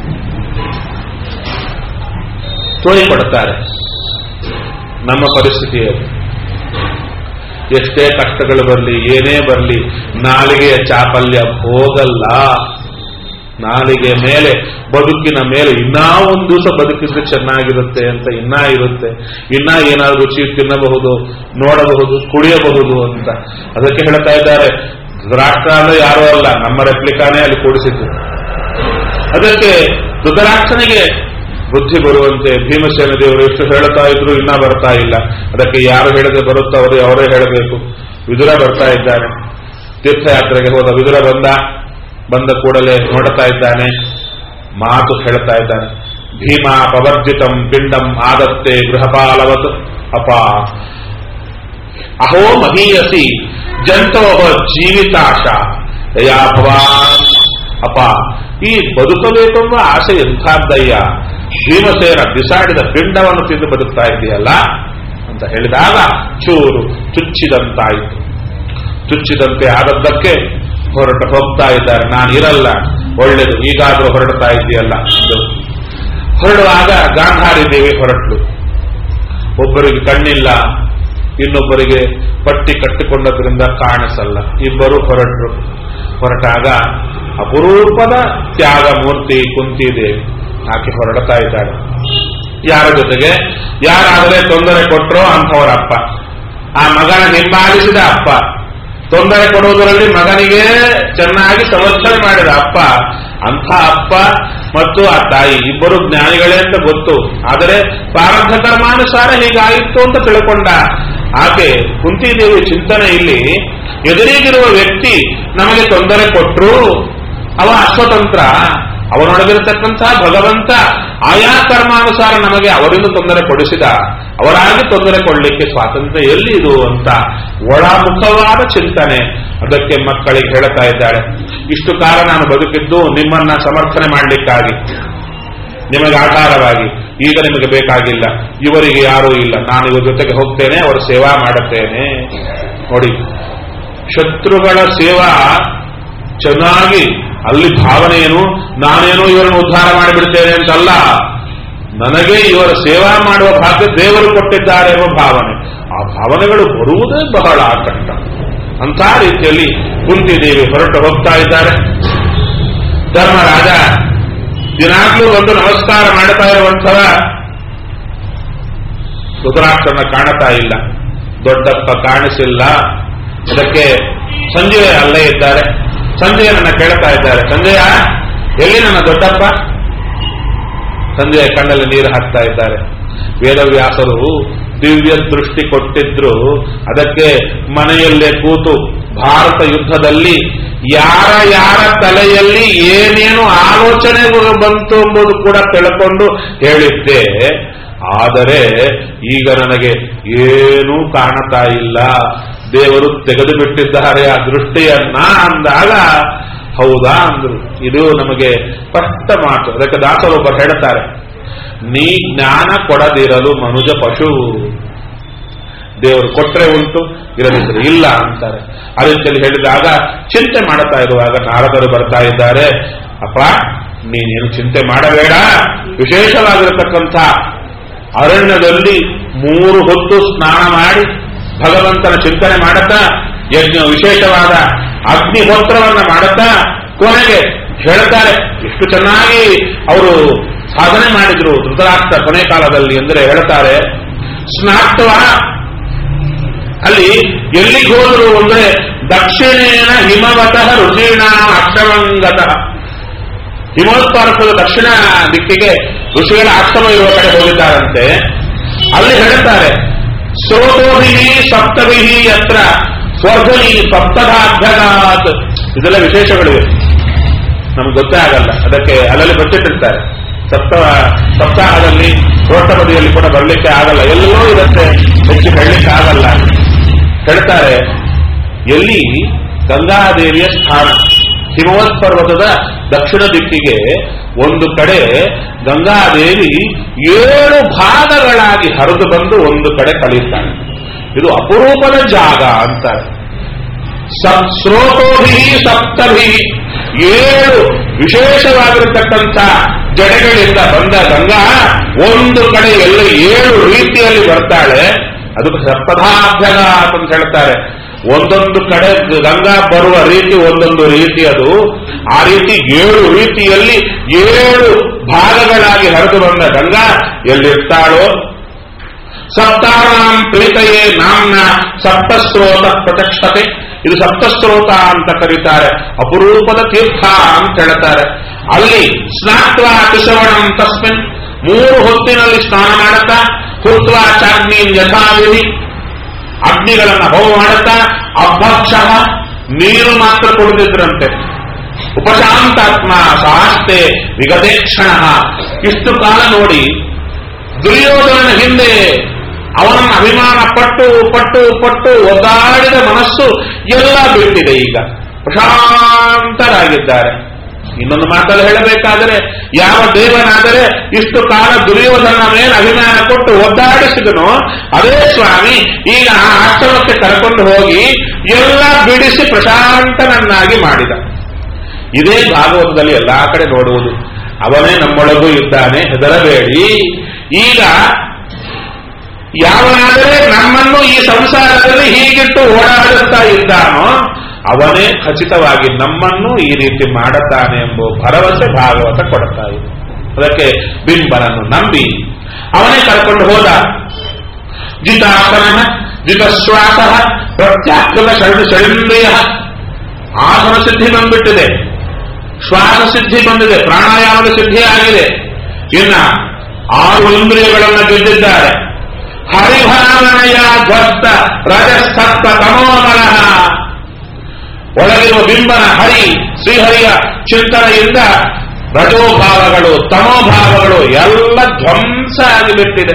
ತೋರಿಕೊಡ್ತಾರೆ ನಮ್ಮ ಪರಿಸ್ಥಿತಿ ಅದು ಎಷ್ಟೇ ಕಷ್ಟಗಳು ಬರಲಿ ಏನೇ ಬರಲಿ ನಾಲಿಗೆಯ ಚಾಪಲ್ಯ ಹೋಗಲ್ಲ ನಾಲಿಗೆ ಮೇಲೆ ಬದುಕಿನ ಮೇಲೆ ಇನ್ನೂ ಒಂದು ದಿವಸ ಬದುಕಿದ್ರೆ ಚೆನ್ನಾಗಿರುತ್ತೆ ಅಂತ ಇನ್ನ ಇರುತ್ತೆ ಇನ್ನ ಏನಾದ್ರು ರುಚಿ ತಿನ್ನಬಹುದು ನೋಡಬಹುದು ಕುಡಿಯಬಹುದು ಅಂತ ಅದಕ್ಕೆ ಹೇಳ್ತಾ ಇದ್ದಾರೆ ಧೃತರಾಷ್ಟ್ರ ಅಂದ್ರೆ ಯಾರೂ ಅಲ್ಲ ನಮ್ಮ ರೆಪ್ಲಿಕಾನೇ ಅಲ್ಲಿ ಕೂಡಿಸಿದ್ದು ಅದಕ್ಕೆ ಧೃತರಾಷ್ಟ್ರನಿಗೆ ಬುದ್ಧಿ ಬರುವಂತೆ ಭೀಮಸೇನ ದೇವರು ಎಷ್ಟು ಹೇಳ್ತಾ ಇದ್ರು ಇನ್ನ ಬರ್ತಾ ಇಲ್ಲ ಅದಕ್ಕೆ ಯಾರು ಹೇಳದೆ ಬರುತ್ತೋ ಅವರು ಅವರೇ ಹೇಳಬೇಕು ವಿದುರ ಬರ್ತಾ ಇದ್ದಾನೆ ತೀರ್ಥಯಾತ್ರೆಗೆ ಹೋದ ವಿದುರ ಬಂದ ಬಂದ ಕೂಡಲೇ ನೋಡ್ತಾ ಇದ್ದಾನೆ ಮಾತು ಹೇಳ್ತಾ ಇದ್ದಾನೆ ಭೀಮ ಪವರ್ಜಿತಂ ಪಿಂಡಂ ಆದತ್ತೆ ಗೃಹಪಾಲವತ್ ಅಪ ಅಹೋ ಮಹೀಯಸಿ ಜಂತೋ ಜೀವಿತಾಶ ದಯಾ ಭವಾನ್ ಅಪ ಈ ಬದುಕಬೇಕೆಂಬ ಆಸೆ ಎಂಥದ್ದಯ್ಯ ಭೀಮಸೇನ ಬಿಸಾಡಿದ ಪಿಂಡವನ್ನು ತಿಂದು ಬದುಕ್ತಾ ಇದೆಯಲ್ಲ ಅಂತ ಹೇಳಿದಾಗ ಚೂರು ಚುಚ್ಚಿದಂತಾಯಿತು ಚುಚ್ಚಿದಂತೆ ಆದದ್ದಕ್ಕೆ ಹೊರಟು ಹೋಗ್ತಾ ಇದ್ದಾರೆ ನಾನು ಇರಲ್ಲ ಒಳ್ಳೇದು ಈಗಾದ್ರೂ ಹೊರಡ್ತಾ ಇದೆಯಲ್ಲ ಅಂದರು ಹೊರಡುವಾಗ ಗಾಂಧಾರಿ ದೇವಿ ಹೊರಟಳು ಒಬ್ಬರಿಗೆ ಕಣ್ಣಿಲ್ಲ ಇನ್ನೊಬ್ಬರಿಗೆ ಪಟ್ಟಿ ಕಟ್ಟಿಕೊಂಡದ್ರಿಂದ ಕಾಣಿಸಲ್ಲ ಇಬ್ಬರು ಹೊರಟರು ಹೊರಟಾಗ ಅಪರೂಪದ ತ್ಯಾಗ ಮೂರ್ತಿ ಕುಂತಿದೇವಿ ಆಕೆ ಹೊರಡ್ತಾ ಇದ್ದಾಳೆ ಯಾರ ಜೊತೆಗೆ ಯಾರಾದರೆ ತೊಂದರೆ ಕೊಟ್ಟರೋ ಅಂಥವರ ಅಪ್ಪ ಆ ಮಗನ ಹಿಂಬಾಲಿಸಿದ ಅಪ್ಪ ತೊಂದರೆ ಕೊಡುವುದರಲ್ಲಿ ಮಗನಿಗೆ ಚೆನ್ನಾಗಿ ಸಂರಕ್ಷಣೆ ಮಾಡಿದ ಅಪ್ಪ ಅಂಥ ಅಪ್ಪ ಮತ್ತು ಆ ತಾಯಿ ಇಬ್ಬರು ಜ್ಞಾನಿಗಳೇ ಅಂತ ಗೊತ್ತು ಆದರೆ ಪ್ರಾರಬ್ಧ ಕರ್ಮಾನುಸಾರ ಹೀಗಾಯಿತು ಅಂತ ತಿಳ್ಕೊಂಡ ಆಕೆ ಕುಂತಿದೇವಿ ಚಿಂತನೆ ಇಲ್ಲಿ ಎದುರಿಗಿರುವ ವ್ಯಕ್ತಿ ನಮಗೆ ತೊಂದರೆ ಕೊಟ್ಟರು ಅವ ಅಸ್ವತಂತ್ರ ಅವನೊಳಗಿರತಕ್ಕಂತಹ ಭಗವಂತ ಆಯಾ ಕರ್ಮಾನುಸಾರ ನಮಗೆ ಅವರಿಂದ ತೊಂದರೆ ಕೊಡಿಸಿದ ಅವರಾಗಿ ತೊಂದರೆ ಕೊಡಲಿಕ್ಕೆ ಸ್ವಾತಂತ್ರ್ಯ ಎಲ್ಲಿ ಇದು ಅಂತ ಒಳಮುಖವಾದ ಚಿಂತನೆ ಅದಕ್ಕೆ ಮಕ್ಕಳಿಗೆ ಹೇಳ್ತಾ ಇದ್ದಾಳೆ ಇಷ್ಟು ಕಾಲ ನಾನು ಬದುಕಿದ್ದು ನಿಮ್ಮನ್ನ ಸಮರ್ಥನೆ ಮಾಡಲಿಕ್ಕಾಗಿ ನಿಮಗೆ ಆಧಾರವಾಗಿ ಈಗ ನಿಮಗೆ ಬೇಕಾಗಿಲ್ಲ ಇವರಿಗೆ ಯಾರೂ ಇಲ್ಲ ನಾನು ಇವ್ರ ಜೊತೆಗೆ ಹೋಗ್ತೇನೆ ಅವರ ಸೇವಾ ಮಾಡುತ್ತೇನೆ ನೋಡಿ ಶತ್ರುಗಳ ಸೇವಾ ಚೆನ್ನಾಗಿ ಅಲ್ಲಿ ಭಾವನೆ ಏನು ನಾನೇನೋ ಇವರನ್ನು ಉದ್ಧಾರ ಮಾಡಿಬಿಡ್ತೇನೆ ಅಂತಲ್ಲ ನನಗೆ ಇವರ ಸೇವಾ ಮಾಡುವ ಭಾಗ್ಯ ದೇವರು ಕೊಟ್ಟಿದ್ದಾರೆ ಎಂಬ ಭಾವನೆ ಆ ಭಾವನೆಗಳು ಬರುವುದೇ ಬಹಳ ಕಷ್ಟ ಅಂತ ರೀತಿಯಲ್ಲಿ ಕುಂತಿದೇವಿ ಹೊರಟು ಹೋಗ್ತಾ ಇದ್ದಾರೆ ಧರ್ಮರಾಜ ದಿನಾಗ್ಲೂ ಒಂದು ನಮಸ್ಕಾರ ಮಾಡ್ತಾ ಇರುವಂತಹ ರುದ್ರಾಕ್ಷನ ಕಾಣತಾ ಇಲ್ಲ ದೊಡ್ಡಪ್ಪ ಕಾಣಿಸಿಲ್ಲ ಅದಕ್ಕೆ ಸಂಜಯ ಅಲ್ಲೇ ಇದ್ದಾರೆ ಸಂಜಯ ನನ್ನ ಕೇಳ್ತಾ ಇದ್ದಾರೆ ಸಂಜಯ ಎಲ್ಲಿ ನನ್ನ ದೊಡ್ಡಪ್ಪ ಸಂಜಯ ಕಣ್ಣಲ್ಲಿ ನೀರು ಹಾಕ್ತಾ ಇದ್ದಾರೆ ವೇದವ್ಯಾಸರು ದಿವ್ಯ ದೃಷ್ಟಿ ಕೊಟ್ಟಿದ್ರು ಅದಕ್ಕೆ ಮನೆಯಲ್ಲೇ ಕೂತು ಭಾರತ ಯುದ್ಧದಲ್ಲಿ ಯಾರ ಯಾರ ತಲೆಯಲ್ಲಿ ಏನೇನು ಆಲೋಚನೆ ಬಂತು ಎಂಬುದು ಕೂಡ ತಿಳ್ಕೊಂಡು ಹೇಳಿದ್ದೆ ಆದರೆ ಈಗ ನನಗೆ ಏನೂ ಕಾಣತಾ ಇಲ್ಲ ದೇವರು ತೆಗೆದು ಬಿಟ್ಟಿದ್ದಾರೆ ಆ ದೃಷ್ಟಿಯನ್ನ ಅಂದಾಗ ಹೌದಾ ಅಂದ್ರು ಇದು ನಮಗೆ ಸ್ಪಷ್ಟ ಮಾತು ಅದಕ್ಕೆ ದಾಸರೊಬ್ಬರು ಹೇಳ್ತಾರೆ ನೀ ಜ್ಞಾನ ಕೊಡದಿರಲು ಮನುಜ ಪಶು ದೇವರು ಕೊಟ್ರೆ ಉಂಟು ಇರದಿದ್ರೆ ಇಲ್ಲ ಅಂತಾರೆ ಆ ರೀತಿಯಲ್ಲಿ ಹೇಳಿದಾಗ ಚಿಂತೆ ಮಾಡುತ್ತಾ ಇರುವಾಗ ನಾರದರು ಬರ್ತಾ ಇದ್ದಾರೆ ಅಪ್ಪ ನೀನೇನು ಚಿಂತೆ ಮಾಡಬೇಡ ವಿಶೇಷವಾಗಿರತಕ್ಕಂಥ ಅರಣ್ಯದಲ್ಲಿ ಮೂರು ಹೊತ್ತು ಸ್ನಾನ ಮಾಡಿ ಭಗವಂತನ ಚಿಂತನೆ ಮಾಡುತ್ತಾ ಯಜ್ಞ ವಿಶೇಷವಾದ ಅಗ್ನಿಹೋತ್ರವನ್ನ ಮಾಡುತ್ತಾ ಕೊನೆಗೆ ಹೇಳ್ತಾರೆ ಎಷ್ಟು ಚೆನ್ನಾಗಿ ಅವರು ಸಾಧನೆ ಮಾಡಿದ್ರು ಧೃತರಾಷ್ಟ್ರ ಕೊನೆ ಕಾಲದಲ್ಲಿ ಅಂದರೆ ಹೇಳ್ತಾರೆ ಸ್ನಾತ್ವ ಅಲ್ಲಿ ಎಲ್ಲಿಗೆ ಹೋದ್ರು ಅಂದ್ರೆ ದಕ್ಷಿಣೇನ ಹಿಮವತಃ ರುಚಿಣ ಅಕ್ಷರಂಗತಃ ಹಿಮೋತ್ಪಾದಕದ ದಕ್ಷಿಣ ದಿಕ್ಕಿಗೆ ಋಷಿಗಳ ಆಶ್ರಮ ಇರುವ ಕಡೆ ಹೋಗಿದ್ದಾರಂತೆ ಅಲ್ಲಿ ಹೇಳ್ತಾರೆ ಸ್ರೋತೋಭಿಹಿ ಸಪ್ತಭಿಹಿ ಯತ್ರ ಸ್ವರ್ಧನಿ ಸಪ್ತಧಾಭ್ಯಗಾತ್ ಇದೆಲ್ಲ ವಿಶೇಷಗಳಿವೆ ನಮ್ಗೆ ಗೊತ್ತೇ ಆಗಲ್ಲ ಅದಕ್ಕೆ ಅಲ್ಲಲ್ಲಿ ಬಚ್ಚಿಟ್ಟಿರ್ತಾರೆ ಸಪ್ತ ಸಪ್ತಾಹದಲ್ಲಿ ರೋಟಬದಿಯಲ್ಲಿ ಕೂಡ ಬರಲಿಕ್ಕೆ ಆಗಲ್ಲ ಎಲ್ಲೋ ಇರುತ್ತೆ ಹೆಚ್ಚು ಹೇಳಲಿಕ್ಕೆ ಆಗಲ್ಲ ಹೇಳ್ತಾರೆ ಎಲ್ಲಿ ಗಂಗಾದೇವಿಯ ಸ್ಥಾನ ಹಿಮವತ್ ಪರ್ವತದ ದಕ್ಷಿಣ ದಿಕ್ಕಿಗೆ ಒಂದು ಕಡೆ ಗಂಗಾದೇವಿ ಏಳು ಭಾಗಗಳಾಗಿ ಹರಿದು ಬಂದು ಒಂದು ಕಡೆ ಕಳೆಯುತ್ತಾಳೆ ಇದು ಅಪರೂಪದ ಜಾಗ ಅಂತಾರೆ ಸಪ್ ಸ್ರೋತೋಭಿ ಸಪ್ತಭಿ ಏಳು ವಿಶೇಷವಾಗಿರತಕ್ಕಂಥ ಜಡೆಗಳಿಂದ ಬಂದ ಗಂಗಾ ಒಂದು ಕಡೆ ಎಲ್ಲ ಏಳು ರೀತಿಯಲ್ಲಿ ಬರ್ತಾಳೆ ಅದಕ್ಕೆ ಸಪ್ತಧಾಭ್ಯಗಾತ್ ಅಂತ ಹೇಳ್ತಾರೆ ಒಂದೊಂದು ಕಡೆ ಗಂಗಾ ಬರುವ ರೀತಿ ಒಂದೊಂದು ರೀತಿ ಅದು ಆ ರೀತಿ ಏಳು ರೀತಿಯಲ್ಲಿ ಏಳು ಭಾಗಗಳಾಗಿ ಹರಿದು ಬಂದ ಗಂಗಾ ಎಲ್ಲಿರ್ತಾಳೋ ಸಪ್ತಾನಾಂ ಪ್ರೀತಯೇ ನಾಮ್ನ ಸಪ್ತಸ್ರೋತ ಪ್ರತ್ಯಕ್ಷತೆ ಇದು ಸಪ್ತಸ್ರೋತ ಅಂತ ಕರೀತಾರೆ ಅಪರೂಪದ ತೀರ್ಥ ಅಂತ ಹೇಳ್ತಾರೆ ಅಲ್ಲಿ ಸ್ನಾತ್ವ ಕಿಶವಣಂ ತಸ್ಮಿನ್ ಮೂರು ಹೊತ್ತಿನಲ್ಲಿ ಸ್ನಾನ ಮಾಡುತ್ತಾ ಹುತ್ವ ಚಾಗ್ನಿ ಯಥಾವಿಧಿ ಅಗ್ನಿಗಳನ್ನ ಹೋಮ ಮಾಡುತ್ತಾ ಅಭಕ್ಷ ನೀರು ಮಾತ್ರ ಕೊಡುತ್ತಿದ್ರಂತೆ ಉಪಶಾಂತಾತ್ಮ ಸಾಸ್ತೆ ವಿಗದೇಕ್ಷಣ ಇಷ್ಟು ಕಾಲ ನೋಡಿ ದುರ್ಯೋಧನನ ಹಿಂದೆ ಅವನನ್ನು ಅಭಿಮಾನ ಪಟ್ಟು ಪಟ್ಟು ಪಟ್ಟು ಒದ್ದಾಡಿದ ಮನಸ್ಸು ಎಲ್ಲ ಬಿಟ್ಟಿದೆ ಈಗ ಪ್ರಶಾಂತರಾಗಿದ್ದಾರೆ ಇನ್ನೊಂದು ಮಾತಲ್ಲಿ ಹೇಳಬೇಕಾದರೆ ಯಾವ ದೇವನಾದರೆ ಇಷ್ಟು ಕಾಲ ದುರ್ಯೋಧನ ಮೇಲೆ ಅಭಿಮಾನ ಕೊಟ್ಟು ಒದ್ದಾಡಿಸಿದನೋ ಅದೇ ಸ್ವಾಮಿ ಈಗ ಆ ಆಶ್ರಮಕ್ಕೆ ಕರ್ಕೊಂಡು ಹೋಗಿ ಎಲ್ಲ ಬಿಡಿಸಿ ಪ್ರಶಾಂತನನ್ನಾಗಿ ಮಾಡಿದ ಇದೇ ಭಾಗವತದಲ್ಲಿ ಎಲ್ಲಾ ಕಡೆ ನೋಡುವುದು ಅವನೇ ನಮ್ಮೊಳಗೂ ಇದ್ದಾನೆ ಹೆದರಬೇಡಿ ಈಗ ಯಾವನಾದರೆ ನಮ್ಮನ್ನು ಈ ಸಂಸಾರದಲ್ಲಿ ಹೀಗಿಟ್ಟು ಓಡಾಡಿಸ್ತಾ ಇದ್ದಾನೋ ಅವನೇ ಖಚಿತವಾಗಿ ನಮ್ಮನ್ನು ಈ ರೀತಿ ಮಾಡುತ್ತಾನೆ ಎಂಬ ಭರವಸೆ ಭಾಗವತ ಕೊಡ್ತಾ ಇದೆ ಅದಕ್ಕೆ ಬಿಂಬನನ್ನು ನಂಬಿ ಅವನೇ ಕರ್ಕೊಂಡು ಹೋದ ಜಿತಾಸನ ಜಿತಶ್ವಾಸ ಪ್ರತ್ಯಾಕೃತ ಶರಣ ಶರೀಂದ್ರಿಯ ಆಸನ ಸಿದ್ಧಿ ಬಂದ್ಬಿಟ್ಟಿದೆ ಶ್ವಾಸ ಸಿದ್ಧಿ ಬಂದಿದೆ ಪ್ರಾಣಾಯಾಮದ ಸಿದ್ಧಿ ಆಗಿದೆ ಇನ್ನ ಆರು ಇಂದ್ರಿಯಗಳನ್ನು ಗೆದ್ದಿದ್ದಾರೆ ಹರಿಭಾವನೆಯ ಧ್ವಸ್ತ ರಜಸ್ತತ್ವ ತಮೋಮನಃ ಒಳಗಿರುವ ಬಿಂಬನ ಹರಿ ಶ್ರೀಹರಿಯ ಚಿಂತನೆಯಿಂದ ರಜೋಭಾವಗಳು ತಮೋಭಾವಗಳು ಎಲ್ಲ ಧ್ವಂಸ ಆಗಿಬಿಟ್ಟಿದೆ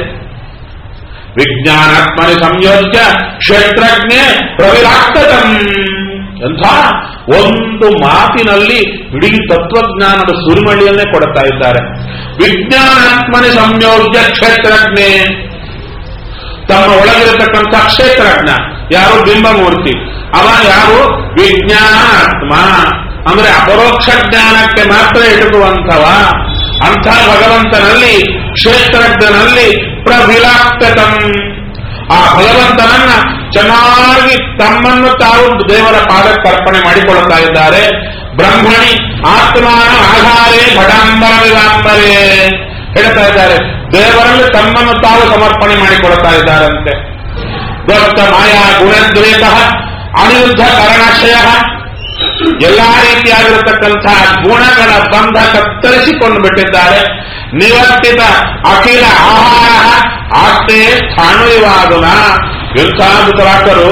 ವಿಜ್ಞಾನಾತ್ಮನಿ ಸಂಯೋಜ್ಯ ಕ್ಷೇತ್ರಜ್ಞೆ ಪ್ರವಿರಾಕ್ತಂ ಎಂಥ ಒಂದು ಮಾತಿನಲ್ಲಿ ಇಡೀ ತತ್ವಜ್ಞಾನದ ಸುರಿಮಳಿಯನ್ನೇ ಕೊಡ್ತಾ ಇದ್ದಾರೆ ವಿಜ್ಞಾನಾತ್ಮನಿ ಸಂಯೋಜ್ಯ ಕ್ಷೇತ್ರಜ್ಞೆ ತಮ್ಮ ಒಳಗಿರತಕ್ಕಂಥ ಕ್ಷೇತ್ರಜ್ಞ ಯಾರು ಬಿಂಬಮೂರ್ತಿ ಅವ ಯಾರು ವಿಜ್ಞಾನಾತ್ಮ ಅಂದ್ರೆ ಅಪರೋಕ್ಷ ಜ್ಞಾನಕ್ಕೆ ಮಾತ್ರ ಇಟುಕುವಂಥವ ಅಂಥ ಭಗವಂತನಲ್ಲಿ ಕ್ಷೇತ್ರಜ್ಞನಲ್ಲಿ ಪ್ರಭಿಲಾಕ್ತಂ ಆ ಭಗವಂತನನ್ನ ಚೆನ್ನಾಗಿ ತಮ್ಮನ್ನು ತಾವು ದೇವರ ಪಾದಕ್ಕೆ ಅರ್ಪಣೆ ಮಾಡಿಕೊಳ್ಳುತ್ತಾ ಇದ್ದಾರೆ ಬ್ರಹ್ಮಣಿ ಆತ್ಮಾನ ಆಧಾರೇ ಭಟಾಂಬರ ವಿಲಾಂಬರೇ ಹೇಳ್ತಾ ಇದ್ದಾರೆ ದೇವರಲ್ಲಿ ತಮ್ಮನ್ನು ತಾವು ಸಮರ್ಪಣೆ ಮಾಡಿಕೊಳ್ತಾ ಇದ್ದಾರಂತೆ ದೊಡ್ಡ ಮಾಯಾ ಗುಣದ್ವೇತ ಅನಿರುದ್ಧ ಕರಣಾಶಯ ಎಲ್ಲಾ ರೀತಿಯಾಗಿರತಕ್ಕಂತಹ ಗುಣಗಳ ಬಂಧ ಕತ್ತರಿಸಿಕೊಂಡು ಬಿಟ್ಟಿದ್ದಾರೆ ನಿವರ್ತಿತ ಅಖಿಲ ಆಹಾರ ಆಸ್ತೆ ಸ್ಥಾಣುವಾದುನ ಎಂಥ ಧೃತರಾಷ್ಟ್ರರು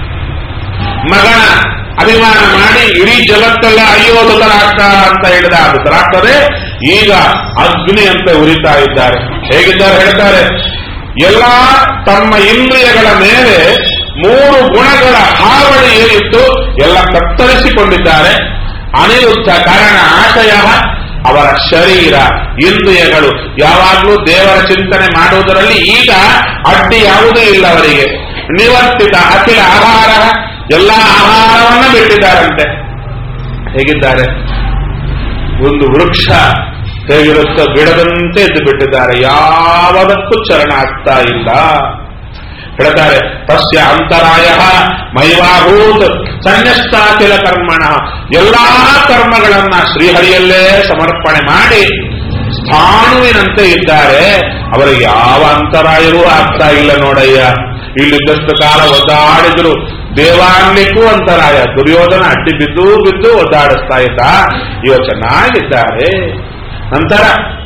ಮಗನ ಅಭಿಮಾನ ಮಾಡಿ ಇಡೀ ಜಗತ್ತೆಲ್ಲ ಅಯ್ಯೋ ಧೃತರಾಷ್ಟ್ರ ಅಂತ ಹೇಳಿದ ಆ ಧೃತರಾಷ್ಟ್ರರೇ ಈಗ ಅಗ್ನಿಯಂತೆ ಉರಿತಾ ಇದ್ದಾರೆ ಹೇಗಿದ್ದಾರೆ ಹೇಳ್ತಾರೆ ಎಲ್ಲ ತಮ್ಮ ಇಂದ್ರಿಯಗಳ ಮೇಲೆ ಮೂರು ಗುಣಗಳ ಹಾವಳಿ ಏನಿತ್ತು ಎಲ್ಲ ಕತ್ತರಿಸಿಕೊಂಡಿದ್ದಾರೆ ಅನಿರುದ್ಧ ಕಾರಣ ಆಶಯ ಅವರ ಶರೀರ ಇಂದ್ರಿಯಗಳು ಯಾವಾಗಲೂ ದೇವರ ಚಿಂತನೆ ಮಾಡುವುದರಲ್ಲಿ ಈಗ ಅಡ್ಡಿ ಯಾವುದೂ ಇಲ್ಲ ಅವರಿಗೆ ನಿವರ್ತಿತ ಅಖಿಲ ಆಹಾರ ಎಲ್ಲ ಆಹಾರವನ್ನ ಬಿಟ್ಟಿದ್ದಾರಂತೆ ಹೇಗಿದ್ದಾರೆ ಒಂದು ವೃಕ್ಷ ಹೇಗಿರುತ್ತೋ ಗಿಡದಂತೆ ಎದ್ದು ಬಿಟ್ಟಿದ್ದಾರೆ ಯಾವುದಕ್ಕೂ ಚರಣ ಆಗ್ತಾ ಇಲ್ಲ ಹೇಳ್ತಾರೆ ತಸ್ಯ ಅಂತರಾಯ ಮೈವಾಭೂತ್ ಸನ್ಯಸ್ತಾಖಿಲ ಕರ್ಮಣ ಎಲ್ಲಾ ಕರ್ಮಗಳನ್ನ ಶ್ರೀಹರಿಯಲ್ಲೇ ಸಮರ್ಪಣೆ ಮಾಡಿ ಸ್ಥಾಣುವಿನಂತೆ ಇದ್ದಾರೆ ಅವರಿಗೆ ಯಾವ ಅಂತರಾಯವೂ ಆಗ್ತಾ ಇಲ್ಲ ನೋಡಯ್ಯ ಇಲ್ಲಿದ್ದಷ್ಟು ಕಾಲ ಒದ್ದಾಡಿದ್ರು ದೇವಾನ್ಯಕ್ಕೂ ಅಂತರಾಯ ದುರ್ಯೋಧನ ಅಡ್ಡಿ ಬಿದ್ದು ಬಿದ್ದು ಒದ್ದಾಡಿಸ್ತಾ ಇದ್ದ ಇವ ಚೆನ್ನಾಗಿದ್ದಾರೆ ನಂತರ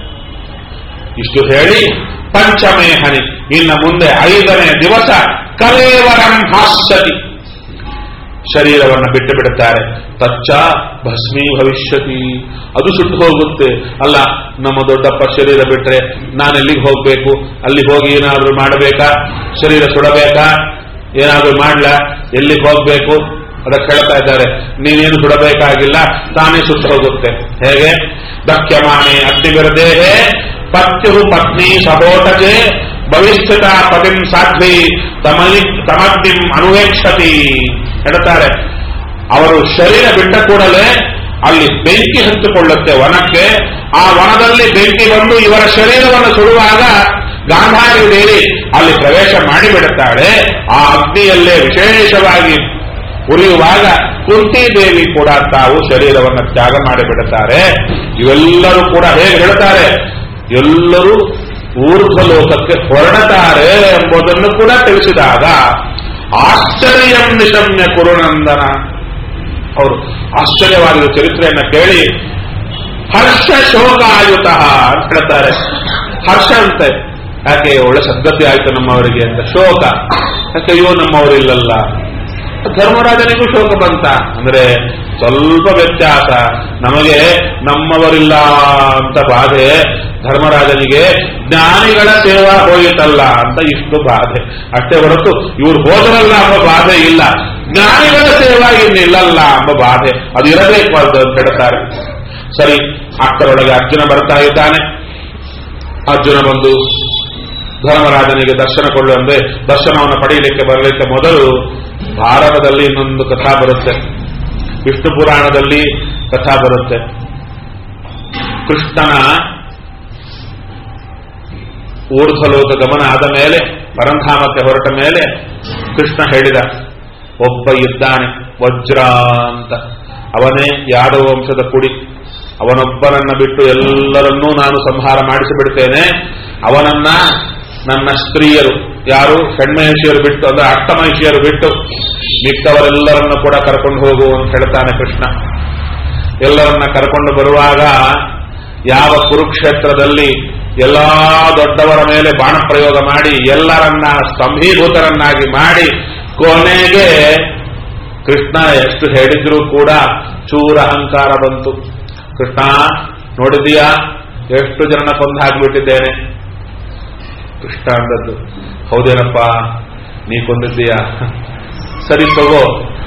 ಇಷ್ಟು ಹೇಳಿ ಪಂಚಮೇ ಹನಿ ಇನ್ನು ಮುಂದೆ ಐದನೇ ದಿವಸ ಕಲೇವರಂ ಹಾಸ್ಯತಿ ಶರೀರವನ್ನು ಬಿಟ್ಟು ಬಿಡುತ್ತಾರೆ ತಚ್ಚ ಭಸ್ಮೀ ಭವಿಷ್ಯತಿ ಅದು ಸುಟ್ಟು ಹೋಗುತ್ತೆ ಅಲ್ಲ ನಮ್ಮ ದೊಡ್ಡಪ್ಪ ಶರೀರ ಬಿಟ್ರೆ ನಾನು ಎಲ್ಲಿಗೆ ಹೋಗ್ಬೇಕು ಅಲ್ಲಿ ಹೋಗಿ ಏನಾದ್ರೂ ಮಾಡಬೇಕಾ ಶರೀರ ಸುಡಬೇಕಾ ಏನಾದ್ರೂ ಮಾಡ್ಲಾ ಎಲ್ಲಿಗೆ ಹೋಗ್ಬೇಕು ಅದಕ್ಕೆ ಹೇಳ್ತಾ ಇದ್ದಾರೆ ನೀನೇನು ಸುಡಬೇಕಾಗಿಲ್ಲ ತಾನೇ ಸುಟ್ಟು ಹೋಗುತ್ತೆ ಹೇಗೆ ದಕ್ಷ್ಯಮಾನೆ ಅಗ್ನಿವಿರದೇಹೇ ಪತ್ಯು ಪತ್ನಿ ಸಬೋಟಜೆ ಭವಿಷ್ಯತ ಪತಿಂ ಸಾಧ್ವಿ ತಮಲಿ ತಮಗ್ನಿಂ ಅನುವೇಕ್ಷತಿ ಹೇಳ್ತಾರೆ ಅವರು ಶರೀರ ಬಿಟ್ಟ ಕೂಡಲೇ ಅಲ್ಲಿ ಬೆಂಕಿ ಹಂಚಿಕೊಳ್ಳುತ್ತೆ ವನಕ್ಕೆ ಆ ವನದಲ್ಲಿ ಬೆಂಕಿ ಬಂದು ಇವರ ಶರೀರವನ್ನು ಸುಡುವಾಗ ಗಾಂಧಾರಿ ದೇವಿ ಅಲ್ಲಿ ಪ್ರವೇಶ ಮಾಡಿಬಿಡುತ್ತಾಳೆ ಆ ಅಗ್ನಿಯಲ್ಲೇ ವಿಶೇಷವಾಗಿ ಉರಿಯುವಾಗ ಕುಂತಿ ದೇವಿ ಕೂಡ ತಾವು ಶರೀರವನ್ನು ತ್ಯಾಗ ಮಾಡಿಬಿಡುತ್ತಾರೆ ಇವೆಲ್ಲರೂ ಕೂಡ ಹೇಗೆ ಹೇಳ್ತಾರೆ ಎಲ್ಲರೂ ಊರ್ಧ್ವ ಲೋಕಕ್ಕೆ ಹೊರಡುತ್ತಾರೆ ಎಂಬುದನ್ನು ಕೂಡ ತಿಳಿಸಿದಾಗ ಆಶ್ಚರ್ಯ ನಿಶಮ್ಯ ಕುರುನಂದನ ಅವರು ಆಶ್ಚರ್ಯವಾಗಿರುವ ಚರಿತ್ರೆಯನ್ನ ಕೇಳಿ ಹರ್ಷ ಶೋಕಾಯುತ ಅಂತ ಹೇಳ್ತಾರೆ ಹರ್ಷ ಅಂತೆ ಯಾಕೆ ಒಳ್ಳೆ ಸದ್ಗತಿ ಆಯ್ತು ನಮ್ಮವರಿಗೆ ಅಂತ ಶೋಕ ಯಾಕೆ ಅಯ್ಯೋ ನಮ್ಮವರಿಲ್ಲಲ್ಲ ಧರ್ಮರಾಜನಿಗೂ ಶೋಕ ಬಂತ ಅಂದ್ರೆ ಸ್ವಲ್ಪ ವ್ಯತ್ಯಾಸ ನಮಗೆ ನಮ್ಮವರಿಲ್ಲ ಅಂತ ಬಾಧೆ ಧರ್ಮರಾಜನಿಗೆ ಜ್ಞಾನಿಗಳ ಸೇವಾ ಹೋಯಿತಲ್ಲ ಅಂತ ಇಷ್ಟು ಬಾಧೆ ಅಷ್ಟೇ ಹೊರತು ಇವ್ರು ಹೋದರಲ್ಲ ಎಂಬ ಬಾಧೆ ಇಲ್ಲ ಜ್ಞಾನಿಗಳ ಸೇವಾ ಇನ್ನಿಲ್ಲಲ್ಲ ಎಂಬ ಬಾಧೆ ಅದು ಇರಬೇಕು ಅಂತ ಹೇಳ್ತಾರೆ ಸರಿ ಅಕ್ಕರೊಳಗೆ ಅರ್ಜುನ ಬರ್ತಾ ಇದ್ದಾನೆ ಅರ್ಜುನ ಬಂದು ಧರ್ಮರಾಜನಿಗೆ ದರ್ಶನ ಕೊಳ್ಳುವಂದ್ರೆ ದರ್ಶನವನ್ನು ಪಡೆಯಲಿಕ್ಕೆ ಬರಲಿಕ್ಕೆ ಮೊದಲು ಭಾರತದಲ್ಲಿ ಇನ್ನೊಂದು ಕಥಾ ಬರುತ್ತೆ ವಿಷ್ಣು ಪುರಾಣದಲ್ಲಿ ಕಥಾ ಬರುತ್ತೆ ಕೃಷ್ಣನ ಊರ್ಧ್ವಲೋಕ ಗಮನ ಆದ ಮೇಲೆ ಪರಂಧಾಮಕ್ಕೆ ಹೊರಟ ಮೇಲೆ ಕೃಷ್ಣ ಹೇಳಿದ ಒಬ್ಬ ಇದ್ದಾನೆ ವಜ್ರ ಅಂತ ಅವನೇ ಯಾದವ ವಂಶದ ಕುಡಿ ಅವನೊಬ್ಬನನ್ನ ಬಿಟ್ಟು ಎಲ್ಲರನ್ನೂ ನಾನು ಸಂಹಾರ ಮಾಡಿಸಿಬಿಡ್ತೇನೆ ಅವನನ್ನ ನನ್ನ ಸ್ತ್ರೀಯರು ಯಾರು ಷಣ್ಮಹಿಷಿಯರು ಬಿಟ್ಟು ಅಂದ್ರೆ ಅಷ್ಟಮಹಿಷಿಯರು ಬಿಟ್ಟು ಮಿಕ್ಕವರೆಲ್ಲರನ್ನು ಕೂಡ ಕರ್ಕೊಂಡು ಹೋಗು ಅಂತ ಹೇಳ್ತಾನೆ ಕೃಷ್ಣ ಎಲ್ಲರನ್ನ ಕರ್ಕೊಂಡು ಬರುವಾಗ ಯಾವ ಕುರುಕ್ಷೇತ್ರದಲ್ಲಿ ಎಲ್ಲಾ ದೊಡ್ಡವರ ಮೇಲೆ ಬಾಣ ಪ್ರಯೋಗ ಮಾಡಿ ಎಲ್ಲರನ್ನ ಸ್ತಂಭೀಭೂತರನ್ನಾಗಿ ಮಾಡಿ ಕೊನೆಗೆ ಕೃಷ್ಣ ಎಷ್ಟು ಹೇಳಿದ್ರೂ ಕೂಡ ಚೂರ ಅಹಂಕಾರ ಬಂತು ಕೃಷ್ಣ ನೋಡಿದೀಯಾ ಎಷ್ಟು ಜನ ಕೊಂದು ಹಾಕಿಬಿಟ್ಟಿದ್ದೇನೆ ಕೃಷ್ಣ ಅಂದದ್ದು ಹೌದೇನಪ್ಪ ನೀ ಕೊಂದಿದ್ದೀಯಾ ಸರಿ ತಗೋ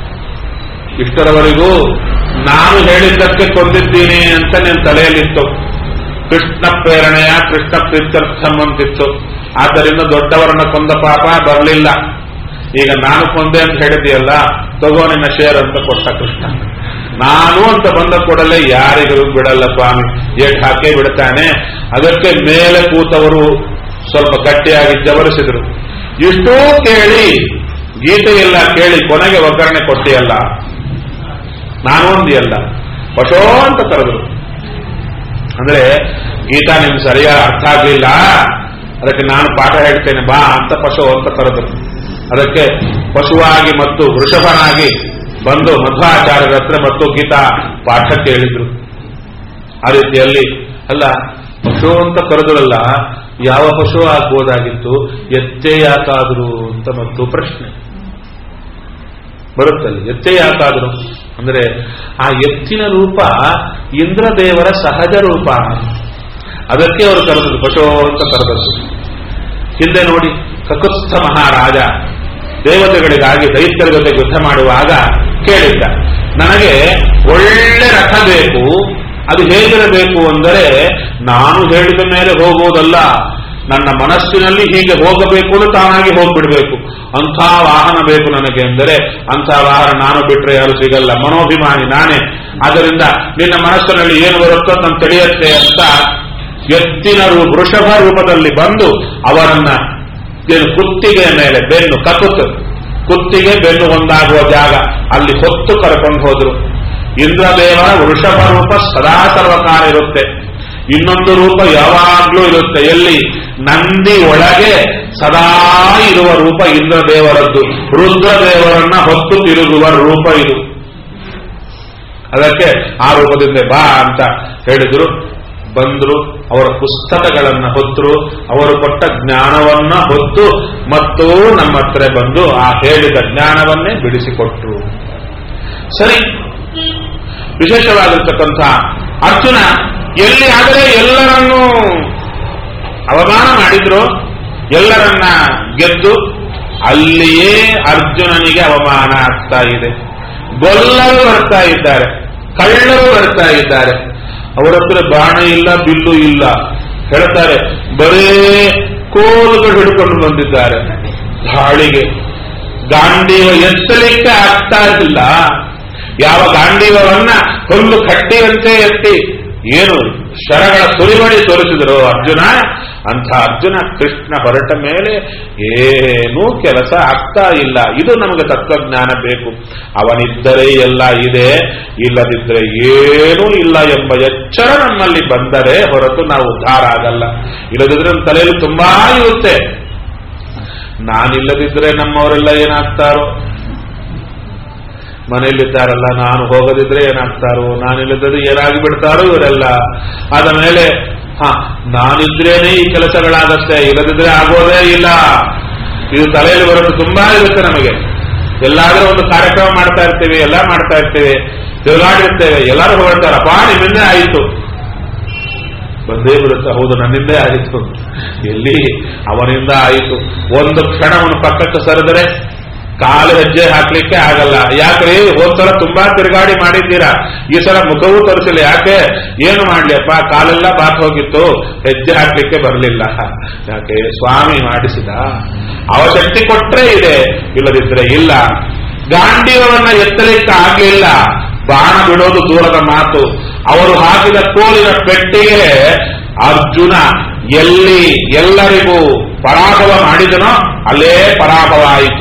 ಇಷ್ಟರವರೆಗೂ ನಾನು ಹೇಳಿದ್ದಕ್ಕೆ ಕೊಂದಿದ್ದೀನಿ ಅಂತ ನಿನ್ನ ತಲೆಯಲ್ಲಿತ್ತು ಕೃಷ್ಣ ಪ್ರೇರಣೆಯ ಕೃಷ್ಣ ಪ್ರೀತ್ಯರ್ಥಂ ಅಂತಿತ್ತು ಆದ್ದರಿಂದ ದೊಡ್ಡವರನ್ನ ಕೊಂದ ಪಾಪ ಬರಲಿಲ್ಲ ಈಗ ನಾನು ಕೊಂದೆ ಅಂತ ಹೇಳಿದೆಯಲ್ಲ ತಗೋ ನಿನ್ನ ಶೇರ್ ಅಂತ ಕೊಟ್ಟ ಕೃಷ್ಣ ನಾನು ಅಂತ ಬಂದ ಕೂಡಲೇ ಯಾರಿಗೂ ಬಿಡಲ್ಲ ಸ್ವಾಮಿ ಏಟ್ ಹಾಕೇ ಬಿಡ್ತಾನೆ ಅದಕ್ಕೆ ಮೇಲೆ ಕೂತವರು ಸ್ವಲ್ಪ ಗಟ್ಟಿಯಾಗಿ ಜವರಿಸಿದ್ರು ಇಷ್ಟೂ ಕೇಳಿ ಗೀತೆಯೆಲ್ಲ ಕೇಳಿ ಕೊನೆಗೆ ಒಗ್ಗರಣೆ ಕೊಟ್ಟಿಯಲ್ಲ ನಾನು ಒಂದಿಯಲ್ಲ ಪಶೋ ಅಂತ ಕರೆದ್ರು ಅಂದ್ರೆ ಗೀತಾ ನಿಮ್ಗೆ ಸರಿಯಾಗಿ ಅರ್ಥ ಆಗ್ಲಿಲ್ಲ ಅದಕ್ಕೆ ನಾನು ಪಾಠ ಹೇಳ್ತೇನೆ ಬಾ ಅಂತ ಪಶು ಅಂತ ಕರೆದ್ರು ಅದಕ್ಕೆ ಪಶುವಾಗಿ ಮತ್ತು ವೃಷಭನಾಗಿ ಬಂದು ಮಧ್ವಾಚಾರ್ಯರ ಹತ್ರ ಮತ್ತು ಗೀತಾ ಪಾಠ ಕೇಳಿದ್ರು ಆ ರೀತಿಯಲ್ಲಿ ಅಲ್ಲ ಪಶು ಅಂತ ಕರೆದ್ರಲ್ಲ ಯಾವ ಪಶು ಆಗ್ಬೋದಾಗಿತ್ತು ಎತ್ತೇ ಯಾಕಾದ್ರು ಅಂತ ಮತ್ತು ಪ್ರಶ್ನೆ ಬರುತ್ತಲ್ಲಿ ಎತ್ತೇ ಯಾಕಾದ್ರು ಅಂದ್ರೆ ಆ ಎತ್ತಿನ ರೂಪ ಇಂದ್ರದೇವರ ಸಹಜ ರೂಪ ಅದಕ್ಕೆ ಅವರು ಕರೆದದ್ದು ಪಶು ಅಂತ ಕರೆದದ್ದು ಹಿಂದೆ ನೋಡಿ ಕಕುತ್ಸ್ಥ ಮಹಾರಾಜ ದೇವತೆಗಳಿಗಾಗಿ ದೈತ್ಯರ ಜೊತೆ ಯುದ್ಧ ಮಾಡುವಾಗ ಕೇಳಿದ್ದ ನನಗೆ ಒಳ್ಳೆ ರಥ ಬೇಕು ಅದು ಹೇಗಿರಬೇಕು ಅಂದರೆ ನಾನು ಹೇಳಿದ ಮೇಲೆ ಹೋಗುವುದಲ್ಲ ನನ್ನ ಮನಸ್ಸಿನಲ್ಲಿ ಹೀಗೆ ಹೋಗಬೇಕು ಅಂತ ತಾನಾಗಿ ಹೋಗ್ಬಿಡ್ಬೇಕು ಅಂಥ ವಾಹನ ಬೇಕು ನನಗೆ ಎಂದರೆ ಅಂಥ ವಾಹನ ನಾನು ಬಿಟ್ರೆ ಯಾರು ಸಿಗಲ್ಲ ಮನೋಭಿಮಾನಿ ನಾನೇ ಆದ್ದರಿಂದ ನಿನ್ನ ಮನಸ್ಸಿನಲ್ಲಿ ಏನು ಬರುತ್ತೋ ನಾನು ತಿಳಿಯುತ್ತೆ ಅಂತ ಎತ್ತಿನ ರೂ ವೃಷಭ ರೂಪದಲ್ಲಿ ಬಂದು ಅವರನ್ನ ಏನು ಕುತ್ತಿಗೆ ಮೇಲೆ ಬೆನ್ನು ಕಕುತ್ ಕುತ್ತಿಗೆ ಬೆನ್ನು ಒಂದಾಗುವ ಜಾಗ ಅಲ್ಲಿ ಹೊತ್ತು ಕರ್ಕೊಂಡು ಹೋದ್ರು ಇಂದ್ರದೇವರ ವೃಷಭ ರೂಪ ಸದಾ ಸರ್ವಕಾಲ ಇರುತ್ತೆ ಇನ್ನೊಂದು ರೂಪ ಯಾವಾಗ್ಲೂ ಇರುತ್ತೆ ಎಲ್ಲಿ ನಂದಿ ಒಳಗೆ ಸದಾ ಇರುವ ರೂಪ ಇಂದ್ರದೇವರದ್ದು ರುದ್ರದೇವರನ್ನ ಹೊತ್ತು ತಿರುಗುವ ರೂಪ ಇದು ಅದಕ್ಕೆ ಆ ರೂಪದಿಂದ ಬಾ ಅಂತ ಹೇಳಿದ್ರು ಬಂದ್ರು ಅವರ ಪುಸ್ತಕಗಳನ್ನ ಹೊತ್ತರು ಅವರು ಕೊಟ್ಟ ಜ್ಞಾನವನ್ನ ಹೊತ್ತು ಮತ್ತು ನಮ್ಮ ಹತ್ರ ಬಂದು ಆ ಹೇಳಿದ ಜ್ಞಾನವನ್ನೇ ಬಿಡಿಸಿಕೊಟ್ರು ಸರಿ ವಿಶೇಷವಾಗಿರ್ತಕ್ಕಂಥ ಅರ್ಜುನ ಎಲ್ಲಿ ಆದರೆ ಎಲ್ಲರನ್ನೂ ಅವಮಾನ ಮಾಡಿದ್ರು ಎಲ್ಲರನ್ನ ಗೆದ್ದು ಅಲ್ಲಿಯೇ ಅರ್ಜುನನಿಗೆ ಅವಮಾನ ಆಗ್ತಾ ಇದೆ ಗೊಲ್ಲರು ಬರ್ತಾ ಇದ್ದಾರೆ ಕಳ್ಳರು ಬರ್ತಾ ಇದ್ದಾರೆ ಅವರ ಹತ್ರ ಬಾಣ ಇಲ್ಲ ಬಿಲ್ಲು ಇಲ್ಲ ಹೇಳ್ತಾರೆ ಬರೇ ಕೋಲುಗಳು ಹಿಡ್ಕೊಂಡು ಬಂದಿದ್ದಾರೆ ದಾಳಿಗೆ ಗಾಂಡೀವ ಎತ್ತಲಿಕ್ಕೆ ಆಗ್ತಾ ಇಲ್ಲ ಯಾವ ಗಾಂಡೀವವನ್ನ ಹುಲ್ಲು ಕಟ್ಟಿಯಂತೆ ಎತ್ತಿ ಏನು ಶರಗಳ ಸುರಿಮಣಿ ತೋರಿಸಿದರು ಅರ್ಜುನ ಅಂಥ ಅರ್ಜುನ ಕೃಷ್ಣ ಹೊರಟ ಮೇಲೆ ಏನೂ ಕೆಲಸ ಆಗ್ತಾ ಇಲ್ಲ ಇದು ನಮಗೆ ತತ್ವಜ್ಞಾನ ಬೇಕು ಅವನಿದ್ದರೆ ಎಲ್ಲ ಇದೆ ಇಲ್ಲದಿದ್ದರೆ ಏನೂ ಇಲ್ಲ ಎಂಬ ಎಚ್ಚರ ನಮ್ಮಲ್ಲಿ ಬಂದರೆ ಹೊರತು ನಾವು ಉದ್ಧಾರ ಆಗಲ್ಲ ಇಲ್ಲದಿದ್ರೆ ನಮ್ಮ ತಲೆಯಲ್ಲಿ ತುಂಬಾ ಇರುತ್ತೆ ನಾನಿಲ್ಲದಿದ್ರೆ ನಮ್ಮವರೆಲ್ಲ ಏನಾಗ್ತಾರೋ ಮನೆಯಲ್ಲಿದ್ದಾರಲ್ಲ ನಾನು ಹೋಗದಿದ್ರೆ ಏನಾಗ್ತಾರೋ ನಾನಿಲ್ಲದಿದ್ರೆ ಏನಾಗಿ ಬಿಡ್ತಾರೋ ಇವರೆಲ್ಲ ಆದ ಮೇಲೆ ಹ ನಾನಿದ್ರೇನೆ ಈ ಕೆಲಸಗಳಾಗತ್ತೆ ಇಲ್ಲದಿದ್ರೆ ಆಗೋದೇ ಇಲ್ಲ ಇದು ತಲೆಯಲ್ಲಿ ಬರೋದು ತುಂಬಾ ಇರುತ್ತೆ ನಮಗೆ ಎಲ್ಲಾದ್ರೂ ಒಂದು ಕಾರ್ಯಕ್ರಮ ಮಾಡ್ತಾ ಇರ್ತೀವಿ ಎಲ್ಲ ಮಾಡ್ತಾ ಇರ್ತೀವಿ ತಿರುಗಾಡಿರ್ತೇವೆ ಎಲ್ಲರೂ ಹೊರಡ್ತಾರಪ್ಪ ನಿಮ್ಮಿಂದ ಆಯಿತು ಬಂದೇ ಬರುತ್ತೆ ಹೌದು ನನ್ನಿಂದೇ ಆಯಿತು ಎಲ್ಲಿ ಅವನಿಂದ ಆಯಿತು ಒಂದು ಕ್ಷಣ ಅವನ ಪಕ್ಕಕ್ಕೆ ಸರಿದರೆ ಕಾಲು ಹೆಜ್ಜೆ ಹಾಕ್ಲಿಕ್ಕೆ ಆಗಲ್ಲ ಯಾಕ್ರಿ ಹೋದ್ಸಲ ತುಂಬಾ ತಿರುಗಾಡಿ ಮಾಡಿದ್ದೀರಾ ಈ ಸಲ ಮುಖವೂ ತೋರಿಸಿಲ್ಲ ಯಾಕೆ ಏನು ಮಾಡ್ಲಿಯಪ್ಪ ಕಾಲೆಲ್ಲ ಬಾತ್ ಹೋಗಿತ್ತು ಹೆಜ್ಜೆ ಹಾಕ್ಲಿಕ್ಕೆ ಬರಲಿಲ್ಲ ಯಾಕೆ ಸ್ವಾಮಿ ಮಾಡಿಸಿದ ಅವಶಕ್ತಿ ಕೊಟ್ರೆ ಇದೆ ಇಲ್ಲದಿದ್ರೆ ಇಲ್ಲ ಗಾಂಡೀವವನ್ನ ಎತ್ತಲಿಕ್ಕೆ ಆಗ್ಲಿಲ್ಲ ಬಾಣ ಬಿಡೋದು ದೂರದ ಮಾತು ಅವರು ಹಾಕಿದ ತೋಳಿನ ಪೆಟ್ಟಿಗೆ ಅರ್ಜುನ ಎಲ್ಲಿ ಎಲ್ಲರಿಗೂ ಪರಾಭವ ಮಾಡಿದನೋ ಅಲ್ಲೇ ಪರಾಭವ ಆಯಿತು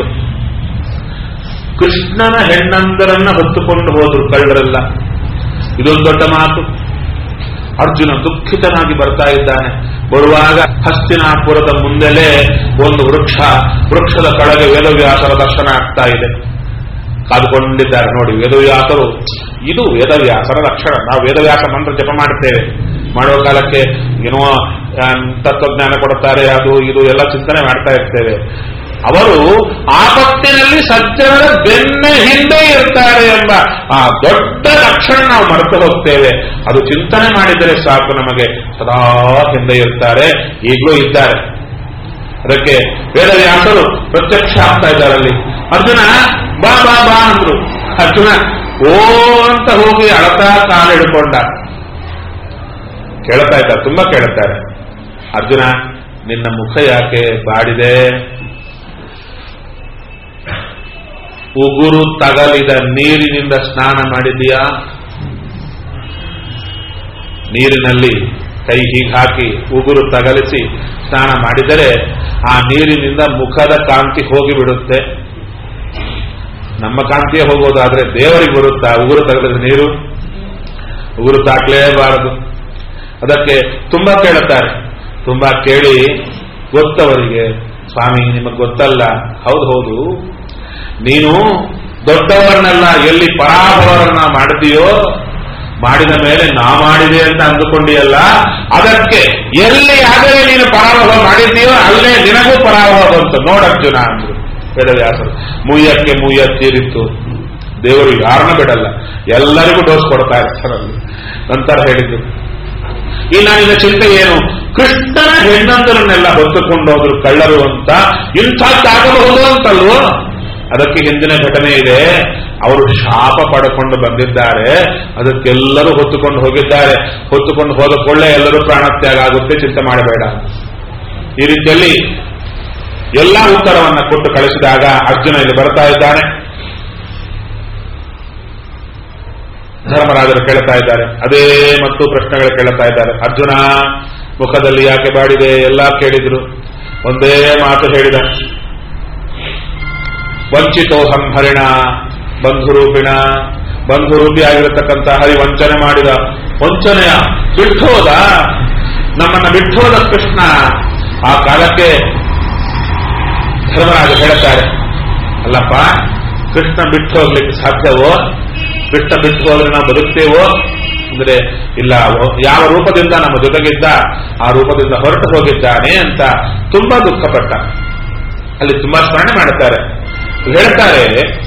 ಕೃಷ್ಣನ ಹೆಣ್ಣಂದರನ್ನ ಹೊತ್ತುಕೊಂಡು ಹೋದ್ರು ಕಳ್ಳರೆಲ್ಲ ಇದೊಂದು ದೊಡ್ಡ ಮಾತು ಅರ್ಜುನ ದುಃಖಿತನಾಗಿ ಬರ್ತಾ ಇದ್ದಾನೆ ಬರುವಾಗ ಹಸ್ತಿನಾಪುರದ ಮುಂದೆಲೇ ಒಂದು ವೃಕ್ಷ ವೃಕ್ಷದ ಕೆಳಗೆ ವೇದವ್ಯಾಸರ ದರ್ಶನ ಆಗ್ತಾ ಇದೆ ಕಾದುಕೊಂಡಿದ್ದಾರೆ ನೋಡಿ ವೇದವ್ಯಾಸರು ಇದು ವೇದವ್ಯಾಸರ ಲಕ್ಷಣ ನಾವು ವೇದವ್ಯಾಸ ಮಂತ್ರ ಜಪ ಮಾಡುತ್ತೇವೆ ಮಾಡುವ ಕಾಲಕ್ಕೆ ಏನೋ ಆ, ತತ್ವಜ್ಞಾನ ಕೊಡುತ್ತಾರೆ ಅದು ಇದು ಎಲ್ಲ ಚಿಂತನೆ ಮಾಡ್ತಾ ಇರ್ತೇವೆ ಅವರು ಆಪತ್ತಿನಲ್ಲಿ ಸಜ್ಜನರ ಬೆನ್ನ ಹಿಂದೆ ಇರ್ತಾರೆ ಎಂಬ ಆ ದೊಡ್ಡ ಲಕ್ಷಣ ನಾವು ಮರೆತು ಹೋಗ್ತೇವೆ ಅದು ಚಿಂತನೆ ಮಾಡಿದರೆ ಸಾಕು ನಮಗೆ ಸದಾ ಹಿಂದೆ ಇರ್ತಾರೆ ಈಗಲೂ ಇದ್ದಾರೆ ಅದಕ್ಕೆ ವೇದವ್ಯಾಸರು ಪ್ರತ್ಯಕ್ಷ ಆಗ್ತಾ ಇದ್ದಾರೆ ಅಲ್ಲಿ ಅರ್ಜುನ ಬಾ ಬಾ ಬಾ ಅಂದ್ರು ಅರ್ಜುನ ಓ ಅಂತ ಹೋಗಿ ಅಳತಾ ಕಾಲು ಹಿಡ್ಕೊಂಡ ಕೇಳ್ತಾ ಇದ್ದಾರೆ ತುಂಬಾ ಕೇಳುತ್ತಾರೆ ಅರ್ಜುನ ನಿನ್ನ ಮುಖ ಯಾಕೆ ಬಾಡಿದೆ ಉಗುರು ತಗಲಿದ ನೀರಿನಿಂದ ಸ್ನಾನ ಮಾಡಿದೀಯಾ ನೀರಿನಲ್ಲಿ ಕೈ ಹೀಗೆ ಹಾಕಿ ಉಗುರು ತಗಲಿಸಿ ಸ್ನಾನ ಮಾಡಿದರೆ ಆ ನೀರಿನಿಂದ ಮುಖದ ಕಾಂತಿ ಹೋಗಿಬಿಡುತ್ತೆ ನಮ್ಮ ಕಾಂತಿಯೇ ಹೋಗೋದಾದ್ರೆ ದೇವರಿಗೆ ಬರುತ್ತಾ ಉಗುರು ತಗಲಿದ ನೀರು ಉಗುರು ತಾಕ್ಲೇಬಾರದು ಅದಕ್ಕೆ ತುಂಬಾ ಕೇಳುತ್ತಾರೆ ತುಂಬಾ ಕೇಳಿ ಗೊತ್ತವರಿಗೆ ಸ್ವಾಮಿ ನಿಮಗೆ ಗೊತ್ತಲ್ಲ ಹೌದು ಹೌದು ನೀನು ದೊಡ್ಡವರನ್ನೆಲ್ಲ ಎಲ್ಲಿ ಪರಾಭವರನ್ನ ಮಾಡಿದೆಯೋ ಮಾಡಿದ ಮೇಲೆ ನಾ ಮಾಡಿದೆ ಅಂತ ಅಂದುಕೊಂಡಿಯಲ್ಲ ಅದಕ್ಕೆ ಎಲ್ಲಿ ಆದರೆ ನೀನು ಪರಾಭವ ಮಾಡಿದ್ದೀಯೋ ಅಲ್ಲೇ ನಿನಗೂ ಪರಾಭವ ಬಂತು ನೋಡರ್ಜುನ ಅಂದ್ರು ವೇದವ್ಯಾಸರು ಮುಯ್ಯಕ್ಕೆ ಮುಯ್ಯ ತೀರಿತ್ತು ದೇವರು ಯಾರನ್ನ ಬಿಡಲ್ಲ ಎಲ್ಲರಿಗೂ ಡೋಸ್ ಕೊಡ್ತಾ ಇರ್ತಾರಲ್ಲಿ ನಂತರ ಹೇಳಿದ್ರು ಇನ್ನು ನಿನ್ನ ಚಿಂತೆ ಏನು ಕೃಷ್ಣನ ಹೆಣ್ಣಂದರನ್ನೆಲ್ಲ ಹೊತ್ತುಕೊಂಡು ಹೋದ್ರು ಕಳ್ಳರು ಅಂತ ಇಂಥದ್ದಾಗಬಹುದು ಅಂತಲ್ವೋ ಅದಕ್ಕೆ ಹಿಂದಿನ ಘಟನೆ ಇದೆ ಅವರು ಶಾಪ ಪಡ್ಕೊಂಡು ಬಂದಿದ್ದಾರೆ ಅದಕ್ಕೆಲ್ಲರೂ ಹೊತ್ತುಕೊಂಡು ಹೋಗಿದ್ದಾರೆ ಹೊತ್ತುಕೊಂಡು ಹೋದ ಕೊಳ್ಳೆ ಎಲ್ಲರೂ ಪ್ರಾಣತ್ಯಾಗ ಆಗುತ್ತೆ ಚಿಂತೆ ಮಾಡಬೇಡ ಈ ರೀತಿಯಲ್ಲಿ ಎಲ್ಲಾ ಉತ್ತರವನ್ನ ಕೊಟ್ಟು ಕಳಿಸಿದಾಗ ಅರ್ಜುನ ಇಲ್ಲಿ ಬರ್ತಾ ಇದ್ದಾನೆ ಧರ್ಮರಾಜರು ಕೇಳ್ತಾ ಇದ್ದಾರೆ ಅದೇ ಮತ್ತು ಪ್ರಶ್ನೆಗಳು ಕೇಳ್ತಾ ಇದ್ದಾರೆ ಅರ್ಜುನ ಮುಖದಲ್ಲಿ ಯಾಕೆ ಬಾಡಿದೆ ಎಲ್ಲ ಕೇಳಿದ್ರು ಒಂದೇ ಮಾತು ಹೇಳಿದ ವಂಚಿತೋಹಂ ಹರಿಣ ಬಂಧುರೂಪಿಣ ಬಂಧುರೂಪಿ ಆಗಿರತಕ್ಕಂಥ ಹರಿ ವಂಚನೆ ಮಾಡಿದ ವಂಚನೆಯ ಬಿಟ್ಟೋದ ನಮ್ಮನ್ನ ಬಿಟ್ಟೋದ ಕೃಷ್ಣ ಆ ಕಾಲಕ್ಕೆ ಧರ್ಮರಾಜ ಹೇಳ್ತಾರೆ ಅಲ್ಲಪ್ಪ ಕೃಷ್ಣ ಬಿಟ್ಟು ಹೋಗ್ಲಿಕ್ಕೆ ಸಾಧ್ಯವೋ ಕೃಷ್ಣ ಬಿಟ್ಟು ಹೋದ್ರೆ ನಾವು ಬದುಕ್ತೇವೋ ಅಂದ್ರೆ ಇಲ್ಲ ಅವ- ಯಾವ ರೂಪದಿಂದ ನಮ್ಮ ಜೊತೆಗಿದ್ದ ಆ ರೂಪದಿಂದ ಹೊರಟು ಹೋಗಿದ್ದಾನೆ ಅಂತ ತುಂಬಾ ದುಃಖಪಟ್ಟ ಅಲ್ಲಿ ತುಂಬಾ ಸ್ಮರಣೆ ಮಾಡುತ್ತಾರೆ ಹೇಳ್ತಾರೆ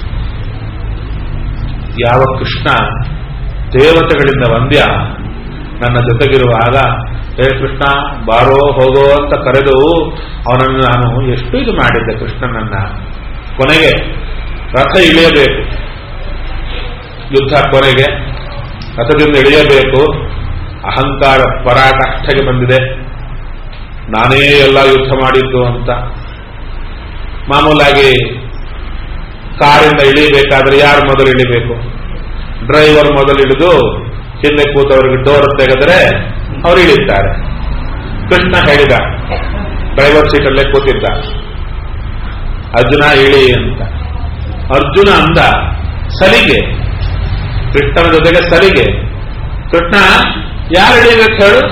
ಯಾವ ಕೃಷ್ಣ ದೇವತೆಗಳಿಂದ ವಂದ್ಯ ನನ್ನ ಜೊತೆಗಿರುವಾಗ ಹೇ ಕೃಷ್ಣ ಬಾರೋ ಹೋಗೋ ಅಂತ ಕರೆದು ಅವನನ್ನು ನಾನು ಎಷ್ಟು ಇದು ಮಾಡಿದ್ದೆ ಕೃಷ್ಣನನ್ನ ಕೊನೆಗೆ ರಥ ಇಳಿಯಬೇಕು ಯುದ್ಧ ಕೊನೆಗೆ ರಥದಿಂದ ಇಳಿಯಬೇಕು ಅಹಂಕಾರ ಪರಾಕಾಷ್ಠೆಗೆ ಬಂದಿದೆ ನಾನೇ ಎಲ್ಲ ಯುದ್ಧ ಮಾಡಿದ್ದು ಅಂತ ಮಾಮೂಲಾಗಿ ಕಾರಿಂದ ಇಳಿಬೇಕಾದ್ರೆ ಯಾರು ಮೊದಲು ಇಳಿಬೇಕು ಡ್ರೈವರ್ ಮೊದಲು ಇಳಿದು ಹಿಂದೆ ಕೂತವರಿಗೆ ಡೋರ್ ತೆಗೆದರೆ ಅವರು ಇಳಿತಾರೆ ಕೃಷ್ಣ ಹೇಳಿದ ಡ್ರೈವರ್ ಸೀಟಲ್ಲೇ ಕೂತಿದ್ದ ಅರ್ಜುನ ಇಳಿ ಅಂತ ಅರ್ಜುನ ಅಂದ ಸಲಿಗೆ ಕೃಷ್ಣನ ಜೊತೆಗೆ ಸಲಿಗೆ ಕೃಷ್ಣ ಯಾರು ಇಳಿಬೇಕು ಹೇಳು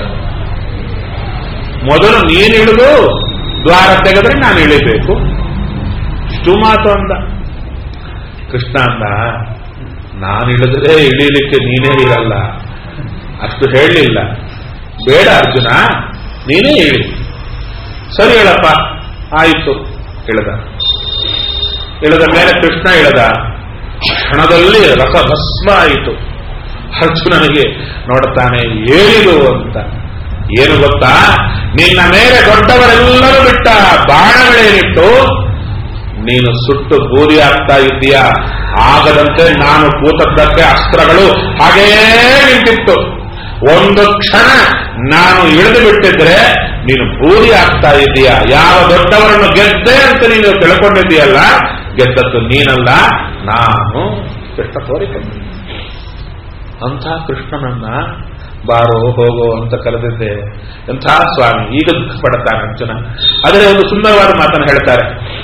ಮೊದಲು ನೀನು ಇಳಿದು ದ್ವಾರ ತೆಗೆದ್ರೆ ನಾನು ಇಳಿಬೇಕು ಇಷ್ಟು ಮಾತು ಅಂದ ಕೃಷ್ಣ ಅಂದ ನಾನು ಇಳಿದ್ರೆ ಇಳಿಲಿಕ್ಕೆ ನೀನೇ ಇರಲ್ಲ ಅಷ್ಟು ಹೇಳಲಿಲ್ಲ ಬೇಡ ಅರ್ಜುನ ನೀನೇ ಇಳಿ ಸರಿ ಹೇಳಪ್ಪ ಆಯಿತು ಇಳದ ಇಳದ ಮೇಲೆ ಕೃಷ್ಣ ಇಳದ ಕ್ಷಣದಲ್ಲಿ ರಸಭಸ್ಮ ಆಯಿತು ಅರ್ಜುನನಿಗೆ ನೋಡುತ್ತಾನೆ ಏನಿದು ಅಂತ ಏನು ಗೊತ್ತಾ ನಿನ್ನ ಮೇಲೆ ದೊಡ್ಡವರೆಲ್ಲರೂ ಬಿಟ್ಟ ಬಾಣಗಳೇನಿಟ್ಟು ನೀನು ಸುಟ್ಟು ಬೂದಿ ಆಗ್ತಾ ಇದ್ದೀಯಾ ಆಗದಂತೆ ನಾನು ಕೂತದ್ದಕ್ಕೆ ಅಸ್ತ್ರಗಳು ಹಾಗೇ ನಿಂತಿತ್ತು ಒಂದು ಕ್ಷಣ ನಾನು ಇಳಿದು ಬಿಟ್ಟಿದ್ರೆ ನೀನು ಬೂದಿ ಆಗ್ತಾ ಇದ್ದೀಯಾ ಯಾವ ದೊಡ್ಡವರನ್ನು ಗೆದ್ದೆ ಅಂತ ನೀನು ತಿಳ್ಕೊಂಡಿದ್ದೀಯಲ್ಲ ಗೆದ್ದದ್ದು ನೀನಲ್ಲ ನಾನು ಕೃಷ್ಣ ತೋರಿಕೊಂಡೆ ಅಂಥ ಕೃಷ್ಣನನ್ನ ಬಾರೋ ಹೋಗೋ ಅಂತ ಕರೆದಿದ್ದೆ ಎಂಥ ಸ್ವಾಮಿ ಈಗ ದುಃಖ ಪಡುತ್ತಾನೆ ಅರ್ಜುನ ಆದರೆ ಒಂದು ಸುಂದರವಾದ ಮಾತನ್ನು ಹೇಳ್ತಾರೆ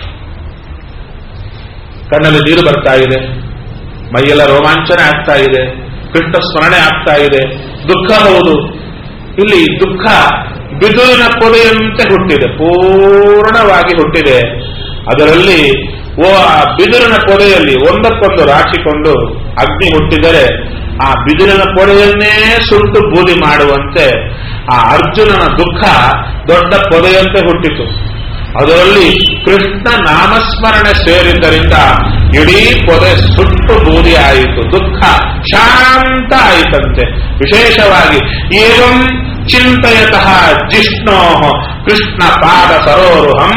ಕಣ್ಣಲ್ಲಿ ನೀರು ಬರ್ತಾ ಇದೆ ಮೈಯೆಲ್ಲ ರೋಮಾಂಚನ ಆಗ್ತಾ ಇದೆ ಕೃಷ್ಣ ಸ್ಮರಣೆ ಆಗ್ತಾ ಇದೆ ದುಃಖ ಹೌದು ಇಲ್ಲಿ ದುಃಖ ಬಿದುರಿನ ಪೊದೆಯಂತೆ ಹುಟ್ಟಿದೆ ಪೂರ್ಣವಾಗಿ ಹುಟ್ಟಿದೆ ಅದರಲ್ಲಿ ಓ ಆ ಬಿದಿರಿನ ಪೊದೆಯಲ್ಲಿ ಒಂದಕ್ಕೊಂದು ರಾಚಿಕೊಂಡು ಅಗ್ನಿ ಹುಟ್ಟಿದರೆ ಆ ಬಿದಿರಿನ ಪೊದೆಯನ್ನೇ ಸುಟ್ಟು ಬೂದಿ ಮಾಡುವಂತೆ ಆ ಅರ್ಜುನನ ದುಃಖ ದೊಡ್ಡ ಪೊದೆಯಂತೆ ಹುಟ್ಟಿತು ಅದರಲ್ಲಿ ಕೃಷ್ಣ ನಾಮಸ್ಮರಣೆ ಸೇರಿದ್ದರಿಂದ ಇಡೀ ಪೊದೆ ಸುಟ್ಟು ಬೂದಿ ಆಯಿತು ದುಃಖ ಶಾಂತ ಆಯಿತಂತೆ ವಿಶೇಷವಾಗಿ ಏವಂ ಚಿಂತಯತಃ ಜಿಷ್ಣೋ ಕೃಷ್ಣ ಪಾದ ಸರೋರುಹಂ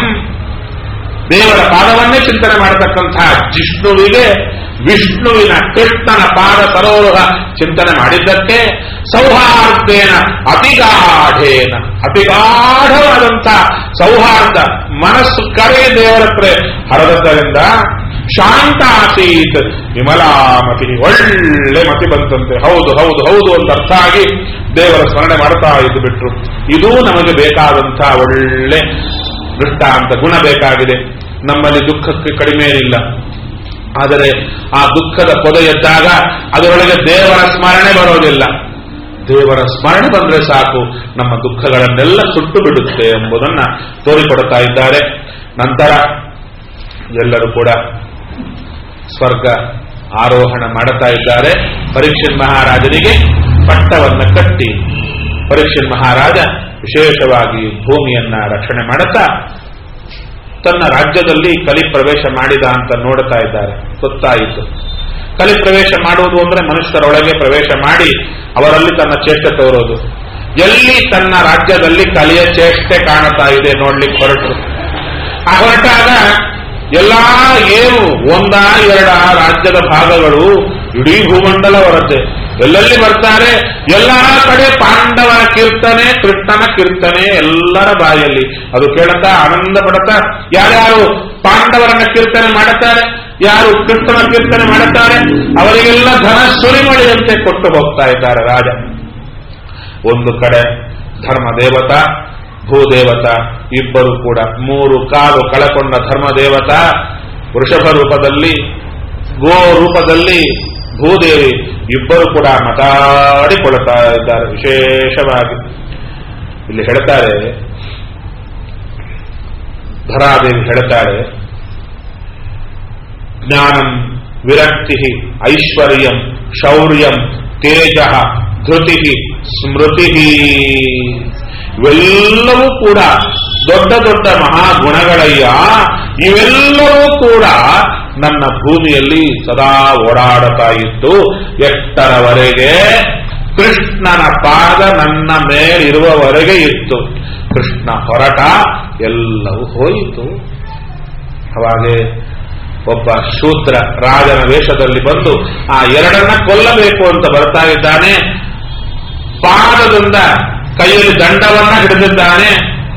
ದೇವರ ಪಾದವನ್ನೇ ಚಿಂತನೆ ಮಾಡತಕ್ಕಂತಹ ಜಿಷ್ಣುವಿಗೆ ವಿಷ್ಣುವಿನ ಕೃಷ್ಣನ ಪಾದ ಸರೋರುಹ ಚಿಂತನೆ ಮಾಡಿದ್ದಕ್ಕೆ ಸೌಹಾರ್ದೇನ ಅತಿಗಾಢೇನ ಅತಿಗಾಢವಾದಂಥ ಸೌಹಾರ್ದ ಮನಸ್ಸು ಕರೆ ದೇವರ ಹತ್ರ ಹರದದ್ದರಿಂದ ಶಾಂತ ಆಸೀತ್ ವಿಮಲಾಮತಿ ಒಳ್ಳೆ ಮತಿ ಬಂತಂತೆ ಹೌದು ಹೌದು ಹೌದು ಅಂತ ಅರ್ಥ ಆಗಿ ದೇವರ ಸ್ಮರಣೆ ಮಾಡ್ತಾ ಇದ್ದು ಬಿಟ್ರು ಇದೂ ನಮಗೆ ಬೇಕಾದಂಥ ಒಳ್ಳೆ ದೃಷ್ಟಾಂತ ಗುಣ ಬೇಕಾಗಿದೆ ನಮ್ಮಲ್ಲಿ ದುಃಖಕ್ಕೆ ಕಡಿಮೆ ಇಲ್ಲ ಆದರೆ ಆ ದುಃಖದ ಪೊದೆ ಎದ್ದಾಗ ಅದರೊಳಗೆ ದೇವರ ಸ್ಮರಣೆ ಬರೋದಿಲ್ಲ ದೇವರ ಸ್ಮರಣೆ ಬಂದ್ರೆ ಸಾಕು ನಮ್ಮ ದುಃಖಗಳನ್ನೆಲ್ಲ ಸುಟ್ಟು ಬಿಡುತ್ತೆ ಎಂಬುದನ್ನ ತೋರಿಕೊಡುತ್ತಾ ಇದ್ದಾರೆ ನಂತರ ಎಲ್ಲರೂ ಕೂಡ ಸ್ವರ್ಗ ಆರೋಹಣ ಮಾಡುತ್ತಾ ಇದ್ದಾರೆ ಪರೀಕ್ಷನ್ ಮಹಾರಾಜನಿಗೆ ಪಟ್ಟವನ್ನ ಕಟ್ಟಿ ಪರೀಕ್ಷನ್ ಮಹಾರಾಜ ವಿಶೇಷವಾಗಿ ಭೂಮಿಯನ್ನ ರಕ್ಷಣೆ ಮಾಡುತ್ತಾ ತನ್ನ ರಾಜ್ಯದಲ್ಲಿ ಕಲಿ ಪ್ರವೇಶ ಮಾಡಿದ ಅಂತ ನೋಡ್ತಾ ಇದ್ದಾರೆ ಗೊತ್ತಾಯಿತು ಕಲಿ ಪ್ರವೇಶ ಮಾಡುವುದು ಅಂದ್ರೆ ಮನುಷ್ಯರೊಳಗೆ ಪ್ರವೇಶ ಮಾಡಿ ಅವರಲ್ಲಿ ತನ್ನ ಚೇಷ್ಟೆ ತೋರೋದು ಎಲ್ಲಿ ತನ್ನ ರಾಜ್ಯದಲ್ಲಿ ಕಲಿಯ ಚೇಷ್ಟೆ ಕಾಣುತ್ತಾ ಇದೆ ನೋಡ್ಲಿಕ್ಕೆ ಹೊರಟರು ಆ ಹೊರಟಾಗ ಎಲ್ಲಾ ಏನು ಒಂದ ಎರಡ ರಾಜ್ಯದ ಭಾಗಗಳು ಇಡೀ ಭೂಮಂಡಲ ಹೊರತೆ ಎಲ್ಲೆಲ್ಲಿ ಬರ್ತಾರೆ ಎಲ್ಲಾ ಕಡೆ ಪಾಂಡವರ ಕೀರ್ತನೆ ಕೃಷ್ಣನ ಕೀರ್ತನೆ ಎಲ್ಲರ ಬಾಯಲ್ಲಿ ಅದು ಕೇಳುತ್ತಾ ಆನಂದ ಪಡುತ್ತಾ ಯಾರ್ಯಾರು ಪಾಂಡವರನ್ನ ಕೀರ್ತನೆ ಮಾಡುತ್ತಾರೆ ಯಾರು ಕೃಷ್ಣನ ಕೀರ್ತನೆ ಮಾಡುತ್ತಾರೆ ಅವರಿಗೆಲ್ಲ ಧನ ಸುರಿಮಳೆಯಂತೆ ಕೊಟ್ಟು ಹೋಗ್ತಾ ಇದ್ದಾರೆ ರಾಜ ಒಂದು ಕಡೆ ಧರ್ಮದೇವತ ಭೂದೇವತ ಇಬ್ಬರು ಕೂಡ ಮೂರು ಕಾಲು ಕಳಕೊಂಡ ಧರ್ಮದೇವತ ವೃಷಭ ರೂಪದಲ್ಲಿ ಗೋ ರೂಪದಲ್ಲಿ ಭೂದೇವಿ ಇಬ್ಬರು ಕೂಡ ಮಾತಾಡಿಕೊಳ್ತಾ ಇದ್ದಾರೆ ವಿಶೇಷವಾಗಿ ಇಲ್ಲಿ ಹೇಳ್ತಾರೆ ಧರಾದೇವಿ ಹೇಳ್ತಾಳೆ ಜ್ಞಾನಂ ವಿರಕ್ತಿ ಐಶ್ವರ್ಯಂ ಶೌರ್ಯಂ ತೇಜ ಧೃತಿ ಸ್ಮೃತಿ ಇವೆಲ್ಲವೂ ಕೂಡ ದೊಡ್ಡ ದೊಡ್ಡ ಮಹಾಗುಣಗಳಯ್ಯ ಇವೆಲ್ಲವೂ ಕೂಡ ನನ್ನ ಭೂಮಿಯಲ್ಲಿ ಸದಾ ಓಡಾಡುತ್ತಾ ಇದ್ದು ಎಷ್ಟರವರೆಗೆ ಕೃಷ್ಣನ ಪಾದ ನನ್ನ ಮೇಲಿರುವವರೆಗೆ ಇತ್ತು ಕೃಷ್ಣ ಹೊರಟ ಎಲ್ಲವೂ ಹೋಯಿತು ಅವಾಗೆ ಒಬ್ಬ ಶೂದ್ರ ರಾಜನ ವೇಷದಲ್ಲಿ ಬಂದು ಆ ಎರಡನ್ನ ಕೊಲ್ಲಬೇಕು ಅಂತ ಬರ್ತಾ ಇದ್ದಾನೆ ಪಾದದಿಂದ ಕೈಯಲ್ಲಿ ದಂಡವನ್ನ ಹಿಡಿದಿದ್ದಾನೆ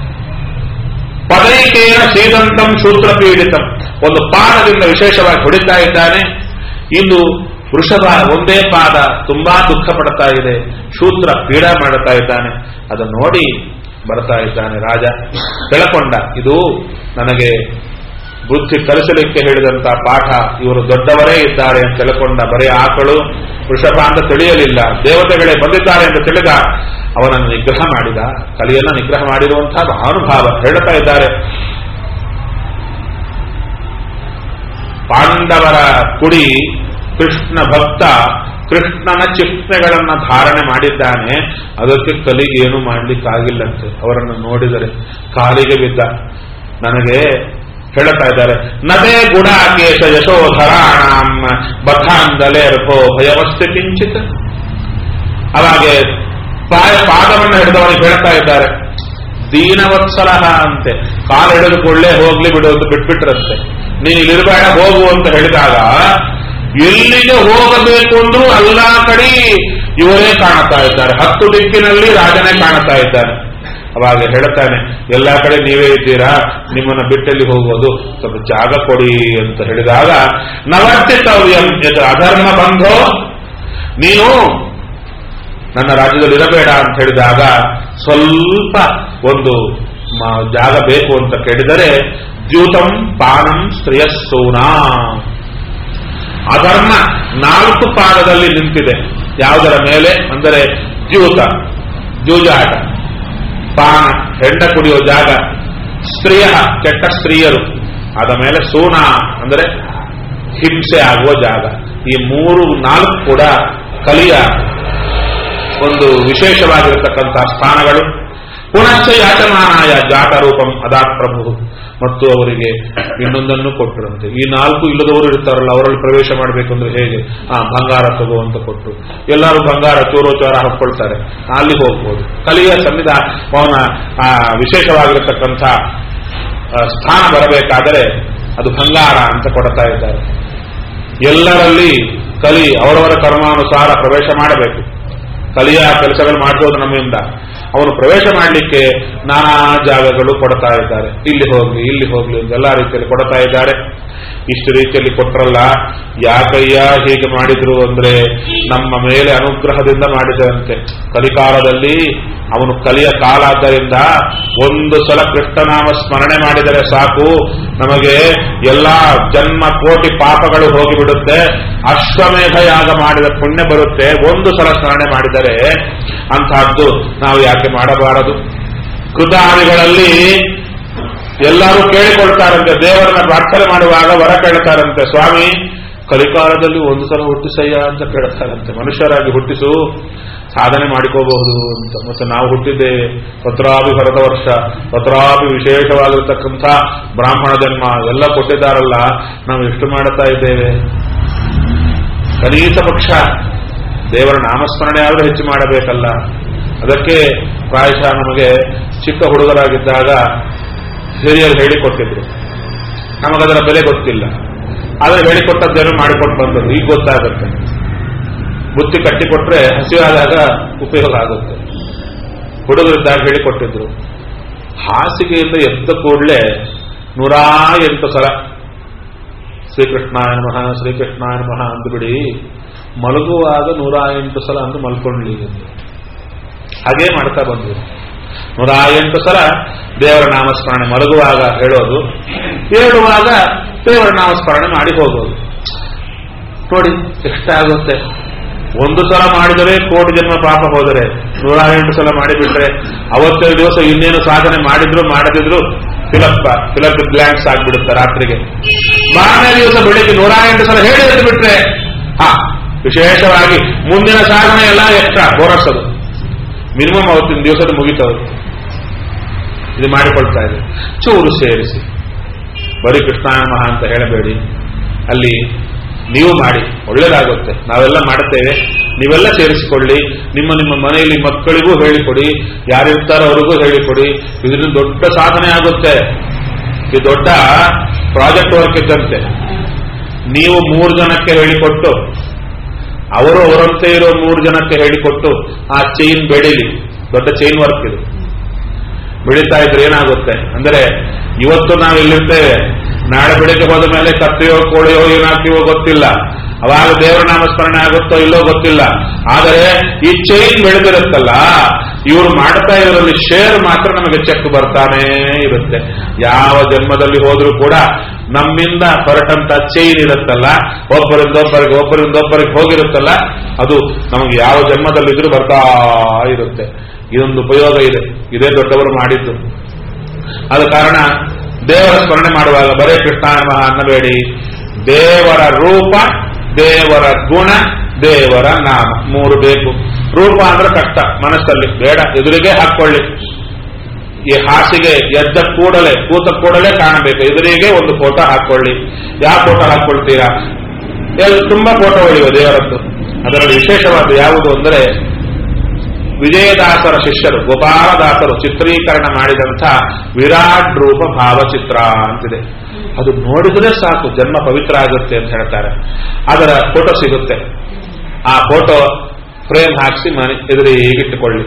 ಪದೈಕೇನ ಸೀದಂತಂ ಶೂದ್ರ ಪೀಡಿತಂ ಒಂದು ಪಾದದಿಂದ ವಿಶೇಷವಾಗಿ ಹೊಡಿತಾ ಇದ್ದಾನೆ ಇನ್ನು ವೃಷಭ ಒಂದೇ ಪಾದ ತುಂಬಾ ದುಃಖ ಪಡ್ತಾ ಇದೆ ಶೂದ್ರ ಪೀಡ ಮಾಡುತ್ತಾ ಇದ್ದಾನೆ ಅದನ್ನು ನೋಡಿ ಬರ್ತಾ ಇದ್ದಾನೆ ರಾಜ ಬೆಳಕೊಂಡ ಇದು ನನಗೆ ಬುದ್ಧಿ ಕಲಿಸಲಿಕ್ಕೆ ಹೇಳಿದಂತ ಪಾಠ ಇವರು ದೊಡ್ಡವರೇ ಇದ್ದಾರೆ ಅಂತ ತಿಳ್ಕೊಂಡ ಬರೀ ಆಕಳು ವೃಷಭ ಅಂತ ತಿಳಿಯಲಿಲ್ಲ ದೇವತೆಗಳೇ ಬಂದಿದ್ದಾರೆ ಅಂತ ತಿಳಿದ ಅವನನ್ನು ನಿಗ್ರಹ ಮಾಡಿದ ಕಲಿಯನ್ನ ನಿಗ್ರಹ ಮಾಡಿರುವಂತಹ ಮಹಾನುಭಾವ ಹೇಳ್ತಾ ಇದ್ದಾರೆ ಪಾಂಡವರ ಕುಡಿ ಕೃಷ್ಣ ಭಕ್ತ ಕೃಷ್ಣನ ಚಿಹ್ನೆಗಳನ್ನ ಧಾರಣೆ ಮಾಡಿದ್ದಾನೆ ಅದಕ್ಕೆ ಕಲಿಗೆ ಏನು ಮಾಡ್ಲಿಕ್ಕಾಗಿಲ್ಲಂತೆ ಅವರನ್ನು ನೋಡಿದರೆ ಕಾಲಿಗೆ ಬಿದ್ದ ನನಗೆ ಹೇಳ್ತಾ ಇದ್ದಾರೆ ನದೇ ಗುಡಾಕೇಶ ಯಶೋಧರಾಣಾಂ ಬಥಾಂದಲೇ ರಥೋ ಭಯವಸ್ತಿ ಕಿಂಚಿತ್ ಅವಾಗೆ ಪಾಯ ಪಾದವನ್ನು ಹಿಡಿದವನಿಗೆ ಹೇಳ್ತಾ ಇದ್ದಾರೆ ದೀನವತ್ಸಲ ಅಂತೆ ಕಾಲು ಹಿಡಿದುಕೊಳ್ಳೆ ಹೋಗ್ಲಿ ಬಿಡು ಅಂತ ಬಿಟ್ಬಿಟ್ರಂತೆ ನೀನು ಇಲ್ಲಿರಬೇಡ ಹೋಗು ಅಂತ ಹೇಳಿದಾಗ ಎಲ್ಲಿಗೆ ಹೋಗಬೇಕು ಅಂದ್ರೂ ಎಲ್ಲಾ ಕಡೆ ಇವರೇ ಕಾಣುತ್ತಾ ಇದ್ದಾರೆ ಹತ್ತು ದಿಕ್ಕಿನಲ್ಲಿ ರಾಜನೇ ಕಾಣುತ್ತಾ ಇದ್ದಾನೆ ಅವಾಗ ಹೇಳ್ತಾನೆ ಎಲ್ಲಾ ಕಡೆ ನೀವೇ ಇದ್ದೀರಾ ನಿಮ್ಮನ್ನ ಬಿಟ್ಟಲ್ಲಿ ಹೋಗೋದು ಸ್ವಲ್ಪ ಜಾಗ ಕೊಡಿ ಅಂತ ಹೇಳಿದಾಗ ನವರ್ತಿತವ್ಯಂ ಇದು ಅಧರ್ಮ ಬಂಧೋ ನೀನು ನನ್ನ ರಾಜ್ಯದಲ್ಲಿ ಇರಬೇಡ ಅಂತ ಹೇಳಿದಾಗ ಸ್ವಲ್ಪ ಒಂದು ಮ- ಜಾಗ ಬೇಕು ಅಂತ ಕೇಳಿದರೆ ದ್ಯೂತಂ ಪಾನಂ ಶ್ರೇಯಸ್ಸೂನಾ ಅಧರ್ಮ ನಾಲ್ಕು ಪಾದದಲ್ಲಿ ನಿಂತಿದೆ ಯಾವುದರ ಮೇಲೆ ಅಂದರೆ ದ್ಯೂತ ಜೂಜಾಟ ಪಾನ ಹೆಂಡ ಕುಡಿಯೋ ಜಾಗ ಸ್ತ್ರೀಯ ಕೆಟ್ಟ ಸ್ತ್ರೀಯರು ಅದ ಮೇಲೆ ಸೂನ ಅಂದರೆ ಹಿಂಸೆ ಆಗುವ ಜಾಗ ಈ ಮೂರು ನಾಲ್ಕು ಕೂಡ ಕಲಿಯ ಒಂದು ವಿಶೇಷವಾಗಿರತಕ್ಕಂತಹ ಸ್ಥಾನಗಳು ಪುನಶ್ಚ ಯಾಚಮಾನಾಯ ಜಾತ ರೂಪಂ ಅದಾತ್ ಪ್ರಭು ಮತ್ತು ಅವರಿಗೆ ಇನ್ನೊಂದನ್ನು ಕೊಟ್ಟರಂತೆ ಈ ನಾಲ್ಕು ಇಲ್ಲದವರು ಇರ್ತಾರಲ್ಲ ಅವರಲ್ಲಿ ಪ್ರವೇಶ ಮಾಡಬೇಕಂದ್ರೆ ಹೇಗೆ ಆ ಬಂಗಾರ ತಗೋ ಅಂತ ಕೊಟ್ಟರು ಎಲ್ಲರೂ ಬಂಗಾರ ಚೂರೋಚಾರ ಹಾಕೊಳ್ತಾರೆ ಅಲ್ಲಿ ಹೋಗ್ಬೋದು ಕಲಿಯ ಸಂವಿಧಾನ ಅವನ ಆ ವಿಶೇಷವಾಗಿರತಕ್ಕಂಥ ಆ, ಸ್ಥಾನ ಬರಬೇಕಾದರೆ ಅದು ಬಂಗಾರ ಅಂತ ಕೊಡ್ತಾ ಇದ್ದಾರೆ ಎಲ್ಲರಲ್ಲಿ ಕಲಿ ಅವರವರ ಕರ್ಮಾನುಸಾರ ಪ್ರವೇಶ ಮಾಡಬೇಕು ಕಲಿಯ ಕೆಲಸಗಳು ಮಾಡಿಸೋದು ನಮ್ಮಿಂದ ಅವನು ಪ್ರವೇಶ ಮಾಡಲಿಕ್ಕೆ ನಾನಾ ಜಾಗಗಳು ಕೊಡ್ತಾ ಇದ್ದಾರೆ ಇಲ್ಲಿ ಹೋಗ್ಲಿ ಇಲ್ಲಿ ಹೋಗ್ಲಿ ಅಂತ ಎಲ್ಲ ರೀತಿಯಲ್ಲಿ ಕೊಡ್ತಾ ಇದ್ದಾರೆ ಇಷ್ಟು ರೀತಿಯಲ್ಲಿ ಕೊಟ್ರಲ್ಲ ಯಾಕಯ್ಯ ಹೀಗೆ ಮಾಡಿದ್ರು ಅಂದ್ರೆ ನಮ್ಮ ಮೇಲೆ ಅನುಗ್ರಹದಿಂದ ಮಾಡಿದರಂತೆ ಕಲಿಕಾಲದಲ್ಲಿ ಅವನು ಕಲಿಯ ಕಾಲ ಆದ್ದರಿಂದ ಒಂದು ಸಲ ಕೃಷ್ಣನಾಮ ಸ್ಮರಣೆ ಮಾಡಿದರೆ ಸಾಕು ನಮಗೆ ಎಲ್ಲಾ ಜನ್ಮ ಕೋಟಿ ಪಾಪಗಳು ಹೋಗಿಬಿಡುತ್ತೆ ಅಶ್ವಮೇಧ ಯಾಗ ಮಾಡಿದ ಪುಣ್ಯ ಬರುತ್ತೆ ಒಂದು ಸಲ ಸ್ಮರಣೆ ಮಾಡಿದರೆ ಅಂತಹದ್ದು ನಾವು ಯಾಕೆ ಮಾಡಬಾರದು ಕೃತಾದಿಗಳಲ್ಲಿ ಎಲ್ಲರೂ ಕೇಳಿಕೊಳ್ತಾರಂತೆ ದೇವರನ್ನ ಪ್ರಾರ್ಥನೆ ಮಾಡುವಾಗ ವರ ಕೇಳ್ತಾರಂತೆ ಸ್ವಾಮಿ ಕಲಿಕಾಲದಲ್ಲಿ ಒಂದು ಸಲ ಹುಟ್ಟಿಸಯ್ಯ ಅಂತ ಕೇಳ್ತಾರಂತೆ ಮನುಷ್ಯರಾಗಿ ಹುಟ್ಟಿಸು ಸಾಧನೆ ಮಾಡಿಕೋಬಹುದು ಅಂತ ಮತ್ತೆ ನಾವು ಹುಟ್ಟಿದ್ದೇವೆ ತತ್ರಾಪಿ ಭರತ ವರ್ಷ ತತ್ರಾಪಿ ವಿಶೇಷವಾಗಿರತಕ್ಕಂಥ ಬ್ರಾಹ್ಮಣ ಜನ್ಮ ಎಲ್ಲ ಕೊಟ್ಟಿದ್ದಾರಲ್ಲ ನಾವು ಎಷ್ಟು ಮಾಡುತ್ತಾ ಇದ್ದೇವೆ ಕನೀಸ ಪಕ್ಷ ದೇವರ ನಾಮಸ್ಮರಣೆ ಆದರೂ ಹೆಚ್ಚು ಮಾಡಬೇಕಲ್ಲ ಅದಕ್ಕೆ ಪ್ರಾಯಶಃ ನಮಗೆ ಚಿಕ್ಕ ಹುಡುಗರಾಗಿದ್ದಾಗ ಹಿರಿಯರು ಹೇಳಿಕೊಟ್ಟಿದ್ರು ನಮಗದರ ಬೆಲೆ ಗೊತ್ತಿಲ್ಲ ಆದರೆ ಹೇಳಿಕೊಟ್ಟದ್ದೇನೋ ಮಾಡಿಕೊಂಡು ಬಂದದ್ದು ಈಗ ಗೊತ್ತಾಗುತ್ತೆ ಬುತ್ತಿ ಕಟ್ಟಿಕೊಟ್ರೆ ಹಸಿವಾದಾಗ ಉಪಯೋಗ ಆಗುತ್ತೆ ಹುಡುಗರಿದ್ದಾಗ ಹೇಳಿಕೊಟ್ಟಿದ್ರು ಹಾಸಿಗೆಯಿಂದ ಎದ್ದ ಕೂಡಲೇ ನೂರಾ ಎಂಟು ಸಲ ಶ್ರೀಕೃಷ್ಣಾಯ ನಮಃ ಶ್ರೀಕೃಷ್ಣಾಯ ನಮಃ ಅಂದುಬಿಡಿ ಮಲಗುವಾಗ ನೂರ ಎಂಟು ಸಲ ಅಂದು ಮಲ್ಕೊಳ್ಳಿ ಎಂದು ಹಾಗೇ ಮಾಡ್ತಾ ಬಂದ್ರು ನೂರ ಎಂಟು ಸಲ ದೇವರ ನಾಮಸ್ಮರಣೆ ಮಲಗುವಾಗ ಹೇಳೋದು ಹೇಳುವಾಗ ದೇವರ ನಾಮಸ್ಮರಣೆ ಮಾಡಿ ಹೋಗೋದು ನೋಡಿ ಎಷ್ಟಾಗುತ್ತೆ ಒಂದು ಸಲ ಮಾಡಿದರೆ ಕೋಟಿ ಜನ್ಮ ಪಾಪ ಹೋದರೆ ನೂರ ಎಂಟು ಸಲ ಮಾಡಿಬಿಟ್ರೆ ಅವತ್ತೇಳು ದಿವಸ ಇನ್ನೇನು ಸಾಧನೆ ಮಾಡಿದ್ರು ಮಾಡದಿದ್ರು ಫಿಲಪ್ ಫಿಲಪ್ ಬ್ಲ್ಯಾಂಕ್ಸ್ ಆಗ್ಬಿಡುತ್ತೆ ರಾತ್ರಿಗೆ ಮಾರನೇ ದಿವಸ ಬೆಳಿಗ್ಗೆ ನೂರ ಎಂಟು ಸಲ ಹೇಳಿ ಎದ್ದು ಬಿಟ್ರೆ ಹಾ ವಿಶೇಷವಾಗಿ ಮುಂದಿನ ಸಾಧನೆ ಎಲ್ಲ ಎಕ್ಸ್ಟ್ರಾ ಬೋನಸ್ ಅದು ಮಿನಿಮಮ್ ಅವತ್ತಿನ ದಿವಸದ ಮುಗಿತವರು ಇದು ಮಾಡಿಕೊಳ್ತಾ ಇದೆ ಚೂರು ಸೇರಿಸಿ ಬರೀ ಕೃಷ್ಣಾಯ ಮಹಾ ಅಂತ ಹೇಳಬೇಡಿ ಅಲ್ಲಿ ನೀವು ಮಾಡಿ ಒಳ್ಳೇದಾಗುತ್ತೆ ನಾವೆಲ್ಲ ಮಾಡುತ್ತೇವೆ ನೀವೆಲ್ಲ ಸೇರಿಸಿಕೊಳ್ಳಿ ನಿಮ್ಮ ನಿಮ್ಮ ಮನೆಯಲ್ಲಿ ಮಕ್ಕಳಿಗೂ ಹೇಳಿಕೊಡಿ ಯಾರಿರ್ತಾರೋ ಅವ್ರಿಗೂ ಹೇಳಿಕೊಡಿ ಇದರಿಂದ ದೊಡ್ಡ ಸಾಧನೆ ಆಗುತ್ತೆ ಇದು ದೊಡ್ಡ ಪ್ರಾಜೆಕ್ಟ್ ವರ್ಕ್ ಇದ್ದಂತೆ ನೀವು ಮೂರು ಜನಕ್ಕೆ ಹೇಳಿಕೊಟ್ಟು ಅವರು ಅವರಂತೆ ಇರೋ ಮೂರು ಜನಕ್ಕೆ ಹೇಳಿಕೊಟ್ಟು ಆ ಚೈನ್ ಬೆಳೀಲಿ ದೊಡ್ಡ ಚೈನ್ ವರ್ಕ್ ಇದು ಬೆಳೀತಾ ಇದ್ರೆ ಏನಾಗುತ್ತೆ ಅಂದ್ರೆ ಇವತ್ತು ನಾವು ಇಲ್ಲಿರ್ತೇವೆ ನಾಳೆ ಬೆಳಿಗ್ಗೆ ಹೋದ ಮೇಲೆ ಕತ್ತೆಯೋ ಕೋಳಿಯೋ ಏನಾಗ್ತೀವೋ ಗೊತ್ತಿಲ್ಲ ಅವಾಗ ದೇವರ ನಾಮಸ್ಮರಣೆ ಆಗುತ್ತೋ ಇಲ್ಲೋ ಗೊತ್ತಿಲ್ಲ ಆದರೆ ಈ ಚೈನ್ ಬೆಳೆದಿರುತ್ತಲ್ಲ ಇವರು ಮಾಡ್ತಾ ಇರೋದ್ರಲ್ಲಿ ಶೇರ್ ಮಾತ್ರ ನಮಗೆ ಚೆಕ್ ಬರ್ತಾನೇ ಇರುತ್ತೆ ಯಾವ ಜನ್ಮದಲ್ಲಿ ಹೋದ್ರೂ ಕೂಡ ನಮ್ಮಿಂದ ಹೊರಟಂತ ಚೈನ್ ಇರುತ್ತಲ್ಲ ಒಬ್ಬರಿಂದ ಒಬ್ಬರಿಗೆ ಒಬ್ಬರಿಂದ ಒಬ್ಬರಿಗೆ ಹೋಗಿರುತ್ತಲ್ಲ ಅದು ನಮಗೆ ಯಾವ ಜನ್ಮದಲ್ಲಿದ್ರೂ ಬರ್ತಾ ಇರುತ್ತೆ ಇದೊಂದು ಉಪಯೋಗ ಇದೆ ಇದೇ ದೊಡ್ಡವರು ಮಾಡಿದ್ದು ಆದ ಕಾರಣ ದೇವರ ಸ್ಮರಣೆ ಮಾಡುವಾಗ ಬರೇ ಕೃಷ್ಣ ನಮಃ ಅನ್ನಬೇಡಿ ದೇವರ ರೂಪ ದೇವರ ಗುಣ ದೇವರ ನಾಮ ಮೂರು ಬೇಕು ರೂಪ ಅಂದ್ರೆ ಕಷ್ಟ ಮನಸ್ಸಲ್ಲಿ ಬೇಡ ಎದುರಿಗೆ ಹಾಕೊಳ್ಳಿ ಈ ಹಾಸಿಗೆ ಎದ್ದ ಕೂಡಲೇ ಕೂತ ಕೂಡಲೇ ಕಾಣಬೇಕು ಎದುರಿಗೆ ಒಂದು ಫೋಟೋ ಹಾಕೊಳ್ಳಿ ಯಾವ ಫೋಟೋ ಹಾಕೊಳ್ತೀರಾ ಎಲ್ ತುಂಬಾ ಫೋಟೋ ಹೊಳೆಯುವ ದೇವರದ್ದು ಅದರಲ್ಲಿ ವಿಶೇಷವಾದ ಯಾವುದು ಅಂದರೆ ವಿಜಯದಾಸರ ಶಿಷ್ಯರು ಗೋಪಾಲದಾಸರು ಚಿತ್ರೀಕರಣ ಮಾಡಿದಂಥ ವಿರಾಟ್ ರೂಪ ಭಾವಚಿತ್ರ ಅಂತಿದೆ ಅದು ನೋಡಿದ್ರೆ ಸಾಕು ಜನ್ಮ ಪವಿತ್ರ ಆಗುತ್ತೆ ಅಂತ ಹೇಳ್ತಾರೆ ಅದರ ಫೋಟೋ ಸಿಗುತ್ತೆ ಆ ಫೋಟೋ ಫ್ರೇಮ್ ಹಾಕಿಸಿ ಮನೆ ಎದುರಿಗಿಟ್ಟುಕೊಳ್ಳಿ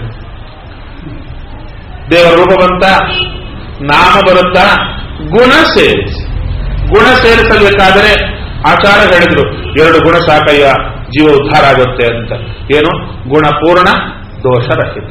ದೇವರ ರೂಪ ಬಂತ ನಾಮ ಬರುತ್ತಾ ಗುಣ ಸೇರಿಸಿ ಗುಣ ಸೇರಿಸಬೇಕಾದರೆ ಆಚಾರ ಹೇಳಿದ್ರು ಎರಡು ಗುಣ ಸಾಕಯ್ಯ ಜೀವ ಉದ್ಧಾರ ಆಗುತ್ತೆ ಅಂತ ಏನು ಗುಣಪೂರ್ಣ ದೋಷರಹಿತ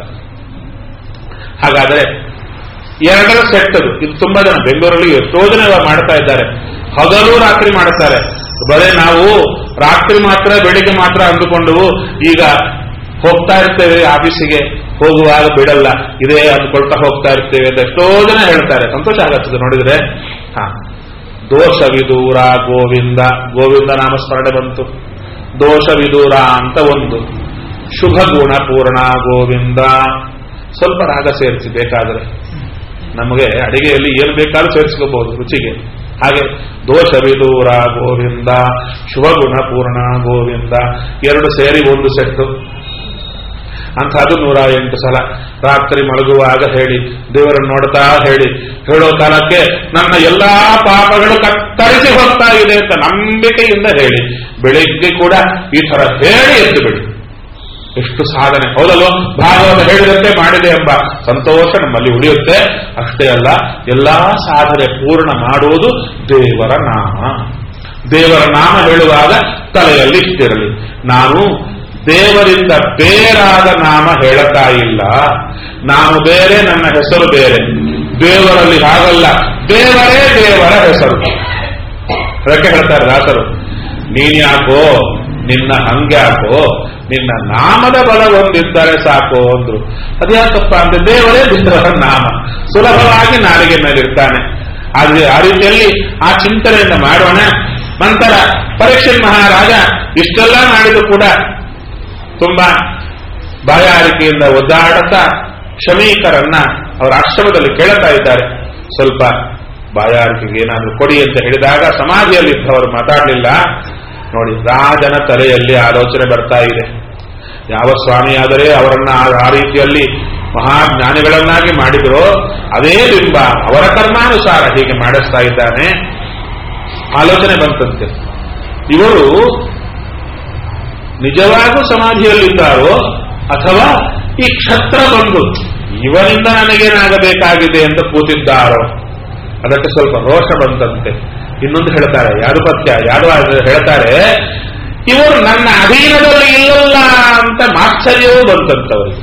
ಹಾಗಾದರೆ ಎರಡರ ಸೆಟ್ ಅದು ಇದು ತುಂಬಾ ಜನ ಬೆಂಗಳೂರಲ್ಲಿ ಎಷ್ಟೋ ಜನ ಇವಾಗ ಮಾಡ್ತಾ ಇದ್ದಾರೆ ಹಗಲು ರಾತ್ರಿ ಮಾಡುತ್ತಾರೆ ಬರೇ ನಾವು ರಾತ್ರಿ ಮಾತ್ರ ಬೆಳಿಗ್ಗೆ ಮಾತ್ರ ಅಂದುಕೊಂಡು ಈಗ ಹೋಗ್ತಾ ಇರ್ತೇವೆ ಆಫೀಸಿಗೆ ಹೋಗುವಾಗ ಬಿಡಲ್ಲ ಇದೇ ಅಂದ್ಕೊಳ್ತಾ ಹೋಗ್ತಾ ಇರ್ತೇವೆ ಅಂತ ಎಷ್ಟೋ ಜನ ಹೇಳ್ತಾರೆ ಸಂತೋಷ ಆಗತ್ತದೆ ನೋಡಿದ್ರೆ ಹಾ ದೋಷ ವಿದೂರ ಗೋವಿಂದ ಗೋವಿಂದ ನಾಮಸ್ಮರಣೆ ಬಂತು ದೋಷ ವಿದೂರ ಅಂತ ಒಂದು ಶುಭ ಗುಣ ಪೂರ್ಣ ಗೋವಿಂದ ಸ್ವಲ್ಪ ರಾಗ ಸೇರಿಸಿ ಬೇಕಾದರೆ ನಮಗೆ ಅಡಿಗೆಯಲ್ಲಿ ಏನು ಬೇಕಾದ್ರೂ ಸೇರಿಸ್ಕೋಬಹುದು ರುಚಿಗೆ ಹಾಗೆ ದೋಷ ವಿದೂರ ಗೋವಿಂದ ಶುಭ ಗುಣ ಪೂರ್ಣ ಗೋವಿಂದ ಎರಡು ಸೇರಿ ಒಂದು ಸೆಟ್ಟು ಅಂಥದ್ದು ನೂರ ಎಂಟು ಸಲ ರಾತ್ರಿ ಮಲಗುವಾಗ ಹೇಳಿ ದೇವರನ್ನು ನೋಡ್ತಾ ಹೇಳಿ ಹೇಳೋ ಕಾಲಕ್ಕೆ ನನ್ನ ಎಲ್ಲಾ ಪಾಪಗಳು ಕತ್ತರಿಸಿ ಹೋಗ್ತಾ ಇದೆ ಅಂತ ನಂಬಿಕೆಯಿಂದ ಹೇಳಿ ಬೆಳಿಗ್ಗೆ ಕೂಡ ಈ ತರ ಹೇಳಿ ಎದ್ದು ಬಿಡಿ ಎಷ್ಟು ಸಾಧನೆ ಹೌದಲ್ವ ಭಾಗವತ ಹೇಳಿದಂತೆ ಮಾಡಿದೆ ಎಂಬ ಸಂತೋಷ ನಮ್ಮಲ್ಲಿ ಉಳಿಯುತ್ತೆ ಅಷ್ಟೇ ಅಲ್ಲ ಎಲ್ಲಾ ಸಾಧನೆ ಪೂರ್ಣ ಮಾಡುವುದು ದೇವರ ನಾಮ ದೇವರ ನಾಮ ಹೇಳುವಾಗ ತಲೆಯಲ್ಲಿ ಇಷ್ಟಿರಲಿ ನಾನು ದೇವರಿಂದ ಬೇರಾದ ನಾಮ ಹೇಳತಾ ಇಲ್ಲ ನಾನು ಬೇರೆ ನನ್ನ ಹೆಸರು ಬೇರೆ ದೇವರಲ್ಲಿ ಹಾಗಲ್ಲ ದೇವರೇ ದೇವರ ಹೆಸರು ಅದಕ್ಕೆ ಹೇಳ್ತಾರೆ ದಾಸರು ನೀನ್ ಯಾಕೋ ನಿನ್ನ ಹಂಗ್ಯಾಕೋ ನಿನ್ನ ನಾಮದ ಬಲ ಒಂದಿದ್ದರೆ ಸಾಕು ಅಂದ್ರು ಅದ್ಯಾಕಪ್ಪ ಅಂದ್ರೆ ದೇವರೇ ದೇವರ ನಾಮ ಸುಲಭವಾಗಿ ನಾಲಿಗೆ ಮೇಲಿರ್ತಾನೆ ಆದ್ರೆ ಆ ರೀತಿಯಲ್ಲಿ ಆ ಚಿಂತನೆಯನ್ನು ಮಾಡೋಣ ನಂತರ ಪರೀಕ್ಷೆ ಮಹಾರಾಜ ಇಷ್ಟೆಲ್ಲ ಮಾಡಿದ್ರು ಕೂಡ ತುಂಬಾ ಬಾಯಾರಿಕೆಯಿಂದ ಒದ್ದಾಡುತ್ತಾ ಶಮೀಕರನ್ನ ಅವರ ಆಶ್ರಮದಲ್ಲಿ ಕೇಳುತ್ತಾ ಇದ್ದಾರೆ ಸ್ವಲ್ಪ ಬಾಯಾರಿಕೆಗೆ ಏನಾದರೂ ಕೊಡಿ ಅಂತ ಹೇಳಿದಾಗ ಸಮಾಧಿಯಲ್ಲಿದ್ದವರು ಮಾತಾಡಲಿಲ್ಲ ನೋಡಿ ರಾಜನ ತಲೆಯಲ್ಲಿ ಆಲೋಚನೆ ಬರ್ತಾ ಇದೆ ಯಾವ ಸ್ವಾಮಿಯಾದರೆ ಅವರನ್ನ ಆ- ಆ ರೀತಿಯಲ್ಲಿ ಮಹಾಜ್ಞಾನಿಗಳನ್ನಾಗಿ ಮಾಡಿದ್ರು ಅದೇ ಬಿಂಬ ಅವರ ಕರ್ಮಾನುಸಾರ ಹೀಗೆ ಮಾಡಿಸ್ತಾ ಇದ್ದಾನೆ ಆಲೋಚನೆ ಬಂತಂತೆ ಇವರು ನಿಜವಾಗೂ ಸಮಾಧಿಯಲ್ಲಿದ್ದಾರೋ ಅಥವಾ ಈ ಕ್ಷತ್ರ ಬಂದು ಇವನಿಂದ ನನಗೇನಾಗಬೇಕಾಗಿದೆ ಅಂತ ಕೂತಿದ್ದಾರೋ ಅದಕ್ಕೆ ಸ್ವಲ್ಪ ರೋಷ ಬಂತಂತೆ ಇನ್ನೊಂದು ಹೇಳ್ತಾರೆ ಯಾರು ಪಥ್ಯ ಯಾರು ಅದು ಹೇಳ್ತಾರೆ ಇವರು ನನ್ನ ಅಧೀನದಲ್ಲಿ ಇಲ್ಲಲ್ಲ ಅಂತ ಮಾತ್ಸರ್ಯವೂ ಬಂತಂತವರಿಗೆ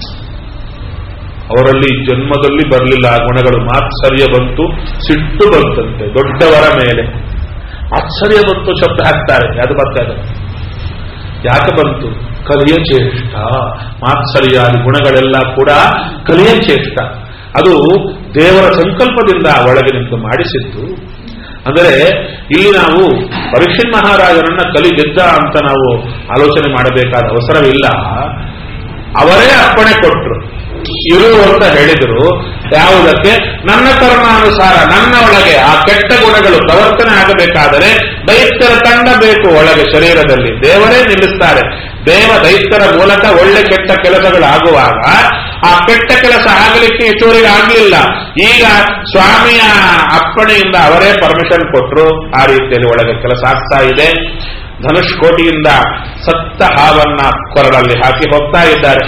ಅವರಲ್ಲಿ ಜನ್ಮದಲ್ಲಿ ಬರಲಿಲ್ಲ ಆ ಗುಣಗಳು ಮಾತ್ಸರ್ಯ ಬಂತು ಸಿಟ್ಟು ಬಂತಂತೆ ದೊಡ್ಡವರ ಮೇಲೆ ಆಶ್ಚರ್ಯ ಬಂತು ಶಬ್ದ ಹಾಕ್ತಾರೆ ಯಾರು ಪಥ್ಯ ಅದು ಯಾಕೆ ಬಂತು ಕಲಿಯ ಚೇಷ್ಟ ಮಾತ್ಸರ್ಯಾದಿ ಗುಣಗಳೆಲ್ಲ ಕೂಡ ಕಲಿಯ ಚೇಷ್ಟ ಅದು ದೇವರ ಸಂಕಲ್ಪದಿಂದ ಒಳಗೆ ನಿಂತು ಮಾಡಿಸಿದ್ದು ಅಂದರೆ ಇಲ್ಲಿ ನಾವು ಪರೀಕ್ಷಿತ್ ಮಹಾರಾಜರನ್ನ ಕಲಿ ಗೆದ್ದ ಅಂತ ನಾವು ಆಲೋಚನೆ ಮಾಡಬೇಕಾದ ಅವಸರವಿಲ್ಲ ಅವರೇ ಅಪ್ಪಣೆ ಕೊಟ್ಟರು ಇರು ಅಂತ ಹೇಳಿದರು ಯಾವುದಕ್ಕೆ ನನ್ನ ಕರ್ಮಾನುಸಾರ ನನ್ನ ಒಳಗೆ ಆ ಕೆಟ್ಟ ಗುಣಗಳು ಪ್ರವರ್ತನೆ ಆಗಬೇಕಾದರೆ ದೈತ್ಯರ ತಂಡ ಬೇಕು ಒಳಗೆ ಶರೀರದಲ್ಲಿ ದೇವರೇ ನಿಲ್ಲಿಸ್ತಾರೆ ದೇವ ದೈತ್ಯರ ಮೂಲಕ ಒಳ್ಳೆ ಕೆಟ್ಟ ಕೆಲಸಗಳಾಗುವಾಗ ಆ ಕೆಟ್ಟ ಕೆಲಸ ಆಗಲಿಕ್ಕೆ ಇಷ್ಟವರೆಗೆ ಆಗಲಿಲ್ಲ ಈಗ ಸ್ವಾಮಿಯ ಅಪ್ಪಣೆಯಿಂದ ಅವರೇ ಪರ್ಮಿಷನ್ ಕೊಟ್ಟರು ಆ ರೀತಿಯಲ್ಲಿ ಒಳಗೆ ಕೆಲಸ ಆಗ್ತಾ ಇದೆ ಧನುಷ್ಕೋಟಿಯಿಂದ ಸತ್ತ ಹಾವನ್ನ ಕೊರಳಲ್ಲಿ ಹಾಕಿ ಹೋಗ್ತಾ ಇದ್ದಾರೆ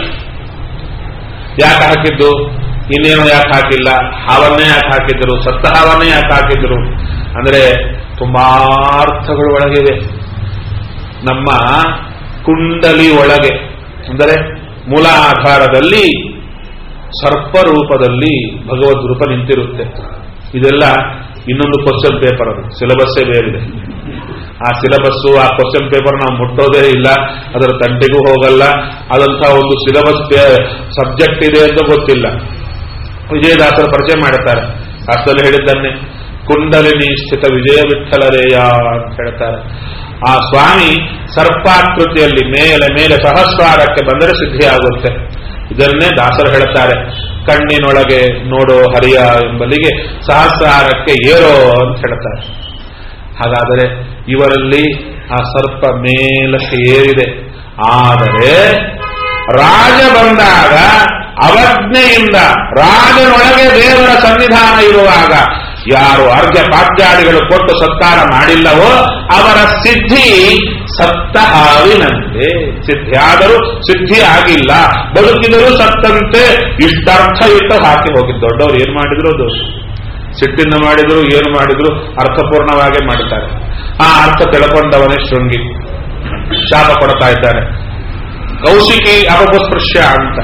ಯಾಕೆ ಹಾಕಿದ್ದು ಇನ್ನೇನು ಯಾಕೆ ಹಾಕಿಲ್ಲ ಹಾವನ್ನೇ ಯಾಕೆ ಹಾಕಿದ್ರು ಸತ್ತ ಹಾವನ್ನೇ ಯಾಕೆ ಹಾಕಿದ್ರು ಅಂದ್ರೆ ತುಂಬಾ ಅರ್ಥಗಳು ಒಳಗಿವೆ ನಮ್ಮ ಕುಂಡಲಿ ಒಳಗೆ ಅಂದರೆ ಮೂಲಾಧಾರದಲ್ಲಿ ಸರ್ಪ ರೂಪದಲ್ಲಿ ಭಗವದ್ ರೂಪ ನಿಂತಿರುತ್ತೆ ಇದೆಲ್ಲ ಇನ್ನೊಂದು ಕ್ವಶನ್ ಪೇಪರ್ ಅದು ಸಿಲೆಬಸ್ಸೇ ಬೇರಿದೆ ಆ ಸಿಲೆಬಸ್ಸು ಆ ಕ್ವಶನ್ ಪೇಪರ್ ನಾವು ಮುಟ್ಟೋದೇ ಇಲ್ಲ ಅದರ ತಂಟೆಗೂ ಹೋಗಲ್ಲ ಅದಂಥ ಒಂದು ಸಿಲೆಬಸ್ ಸಬ್ಜೆಕ್ಟ್ ಇದೆ ಅಂತ ಗೊತ್ತಿಲ್ಲ ವಿಜಯದಾಸರು ಪರಿಚಯ ಮಾಡುತ್ತಾರೆ ಶಾಸ್ತ್ರದಲ್ಲಿ ಹೇಳಿದ್ದನ್ನೇ ಕುಂಡಲಿನಿ ಸ್ಥಿತ ವಿಜಯ ವಿಠಲರೇಯ ಅಂತ ಹೇಳ್ತಾರೆ ಆ ಸ್ವಾಮಿ ಸರ್ಪಾಕೃತಿಯಲ್ಲಿ ಮೇಲೆ ಮೇಲೆ ಸಹಸ್ರಾರಕ್ಕೆ ಬಂದರೆ ಸಿದ್ಧಿಯಾಗುತ್ತೆ ಇದನ್ನೇ ದಾಸರು ಹೇಳುತ್ತಾರೆ ಕಣ್ಣಿನೊಳಗೆ ನೋಡೋ ಹರಿಯ ಎಂಬಲಿಗೆ ಸಹಸ್ರಾರಕ್ಕೆ ಏರೋ ಅಂತ ಹೇಳ್ತಾರೆ ಹಾಗಾದರೆ ಇವರಲ್ಲಿ ಆ ಸರ್ಪ ಮೇಲಕ್ಕೆ ಏರಿದೆ ಆದರೆ ರಾಜ ಬಂದಾಗ ಅವಜ್ಞೆಯಿಂದ ರಾಜನೊಳಗೆ ದೇವರ ಸನ್ನಿಧಾನ ಇರುವಾಗ ಯಾರು ಅರ್ಘ್ಯ ಪಾತ್ಯಾದಿಗಳು ಕೊಟ್ಟು ಸತ್ಕಾರ ಮಾಡಿಲ್ಲವೋ ಅವರ ಸಿದ್ಧಿ ಸತ್ತ ಹಾವಿನಂತೆ ಸಿದ್ಧಿಯಾದರೂ ಸಿದ್ಧಿ ಆಗಿಲ್ಲ ಬದುಕಿದರೂ ಸತ್ತಂತೆ ಇಷ್ಟರ್ಥ ಇಟ್ಟು ಹಾಕಿ ಹೋಗಿದ್ದು ದೊಡ್ಡವರು ಏನ್ ಮಾಡಿದ್ರು ಅದು ಸಿಟ್ಟಿಂದ ಮಾಡಿದ್ರು ಏನು ಮಾಡಿದ್ರು ಅರ್ಥಪೂರ್ಣವಾಗೇ ಮಾಡುತ್ತಾರೆ ಆ ಅರ್ಥ ತಿಳ್ಕೊಂಡವನೇ ಶೃಂಗಿ ಶಾಪ ಕೊಡ್ತಾ ಇದ್ದಾನೆ ಕೌಶಿಕಿ ಅಪಸ್ಪೃಶ್ಯ ಅಂತ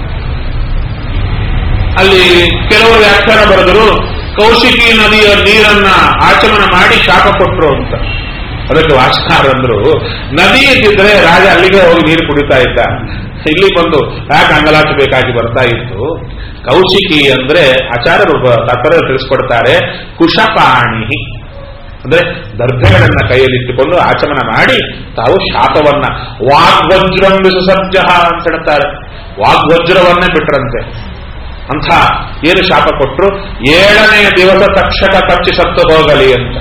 ಅಲ್ಲಿ ಕೆಲವರು ವ್ಯಾಖ್ಯಾನ ಬರೆದರು ಕೌಶಿಕಿ ನದಿಯ ನೀರನ್ನ ಆಚಮನ ಮಾಡಿ ಶಾಪ ಕೊಟ್ರು ಅಂತ ಅದಕ್ಕೆ ವಾಚನಾರಂದ್ರು ನದಿ ಇದ್ದಿದ್ರೆ ರಾಜ ಅಲ್ಲಿಗೆ ಹೋಗಿ ನೀರು ಕುಡಿತಾ ಇದ್ದ ಇಲ್ಲಿ ಬಂದು ಯಾಕೆ ಅಂಗಲಾಚಬೇಕಾಗಿ ಬರ್ತಾ ಇತ್ತು ಕೌಶಿಕಿ ಅಂದ್ರೆ ಆಚಾರ್ಯರು ತಾತ್ಪರ್ಯ ತಿಳಿಸ್ಕೊಡ್ತಾರೆ ಕುಶಪಾಣಿ ಅಂದ್ರೆ ದರ್ಭೆಗಳನ್ನ ಕೈಯಲ್ಲಿಟ್ಟುಕೊಂಡು ಆಚಮನ ಮಾಡಿ ತಾವು ಶಾಪವನ್ನ ವಾಗ್ವಜ್ರಂ ವಿಸರ್ಜ ಅಂತ ಹೇಳ್ತಾರೆ ವಾಗ್ವಜ್ರವನ್ನೇ ಬಿಟ್ರಂತೆ ಅಂಥ ಏನು ಶಾಪ ಕೊಟ್ಟರು ಏಳನೆಯ ದಿವಸ ತಕ್ಷಕ ಕಚ್ಚಿ ಸತ್ತು ಹೋಗಲಿ ಅಂತ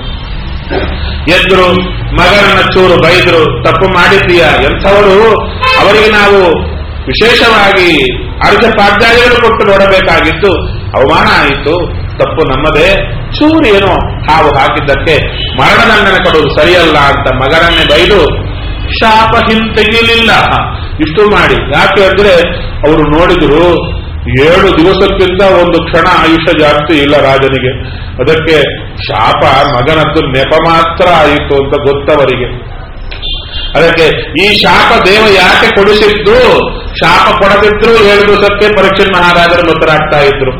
ಎದ್ರು ಮಗನನ್ನ ಚೂರು ಬೈದ್ರು ತಪ್ಪು ಮಾಡಿದ್ದೀಯ ಎಂಥವರು ಅವರಿಗೆ ನಾವು ವಿಶೇಷವಾಗಿ ಅರ್ಧ ಪಾದ್ಯಾಯಗಳು ಕೊಟ್ಟು ನೋಡಬೇಕಾಗಿತ್ತು ಅವಮಾನ ಆಯಿತು ತಪ್ಪು ನಮ್ಮದೇ ಚೂರು ಏನೋ ಹಾವು ಹಾಕಿದ್ದಕ್ಕೆ ಮರಣದಂಡನೆ ಕೊಡುವುದು ಸರಿಯಲ್ಲ ಅಂತ ಮಗನನ್ನೇ ಬೈದು ಶಾಪ ಹಿಂತೆಗಿಲಿಲ್ಲ ಇಷ್ಟು ಮಾಡಿ ಯಾಕೆ ಅಂದ್ರೆ ಅವರು ನೋಡಿದ್ರು ಏಳು ದಿವಸಕ್ಕಿಂತ ಒಂದು ಕ್ಷಣ ಆಯುಷ್ಯ ಜಾಸ್ತಿ ಇಲ್ಲ ರಾಜನಿಗೆ ಅದಕ್ಕೆ ಶಾಪ ಮಗನದ್ದು ನೆಪ ಮಾತ್ರ ಆಯಿತು ಅಂತ ಗೊತ್ತವರಿಗೆ ಅದಕ್ಕೆ ಈ ಶಾಪ ದೇವ ಯಾಕೆ ಕೊಡಿಸಿದ್ದು ಶಾಪ ಕೊಡದಿದ್ರು ಏಳು ದಿವಸಕ್ಕೆ ಪರೀಕ್ಷೆ ಮಹಾರಾಜರು ಮೃತರಾಗ್ತಾ ಇದ್ರು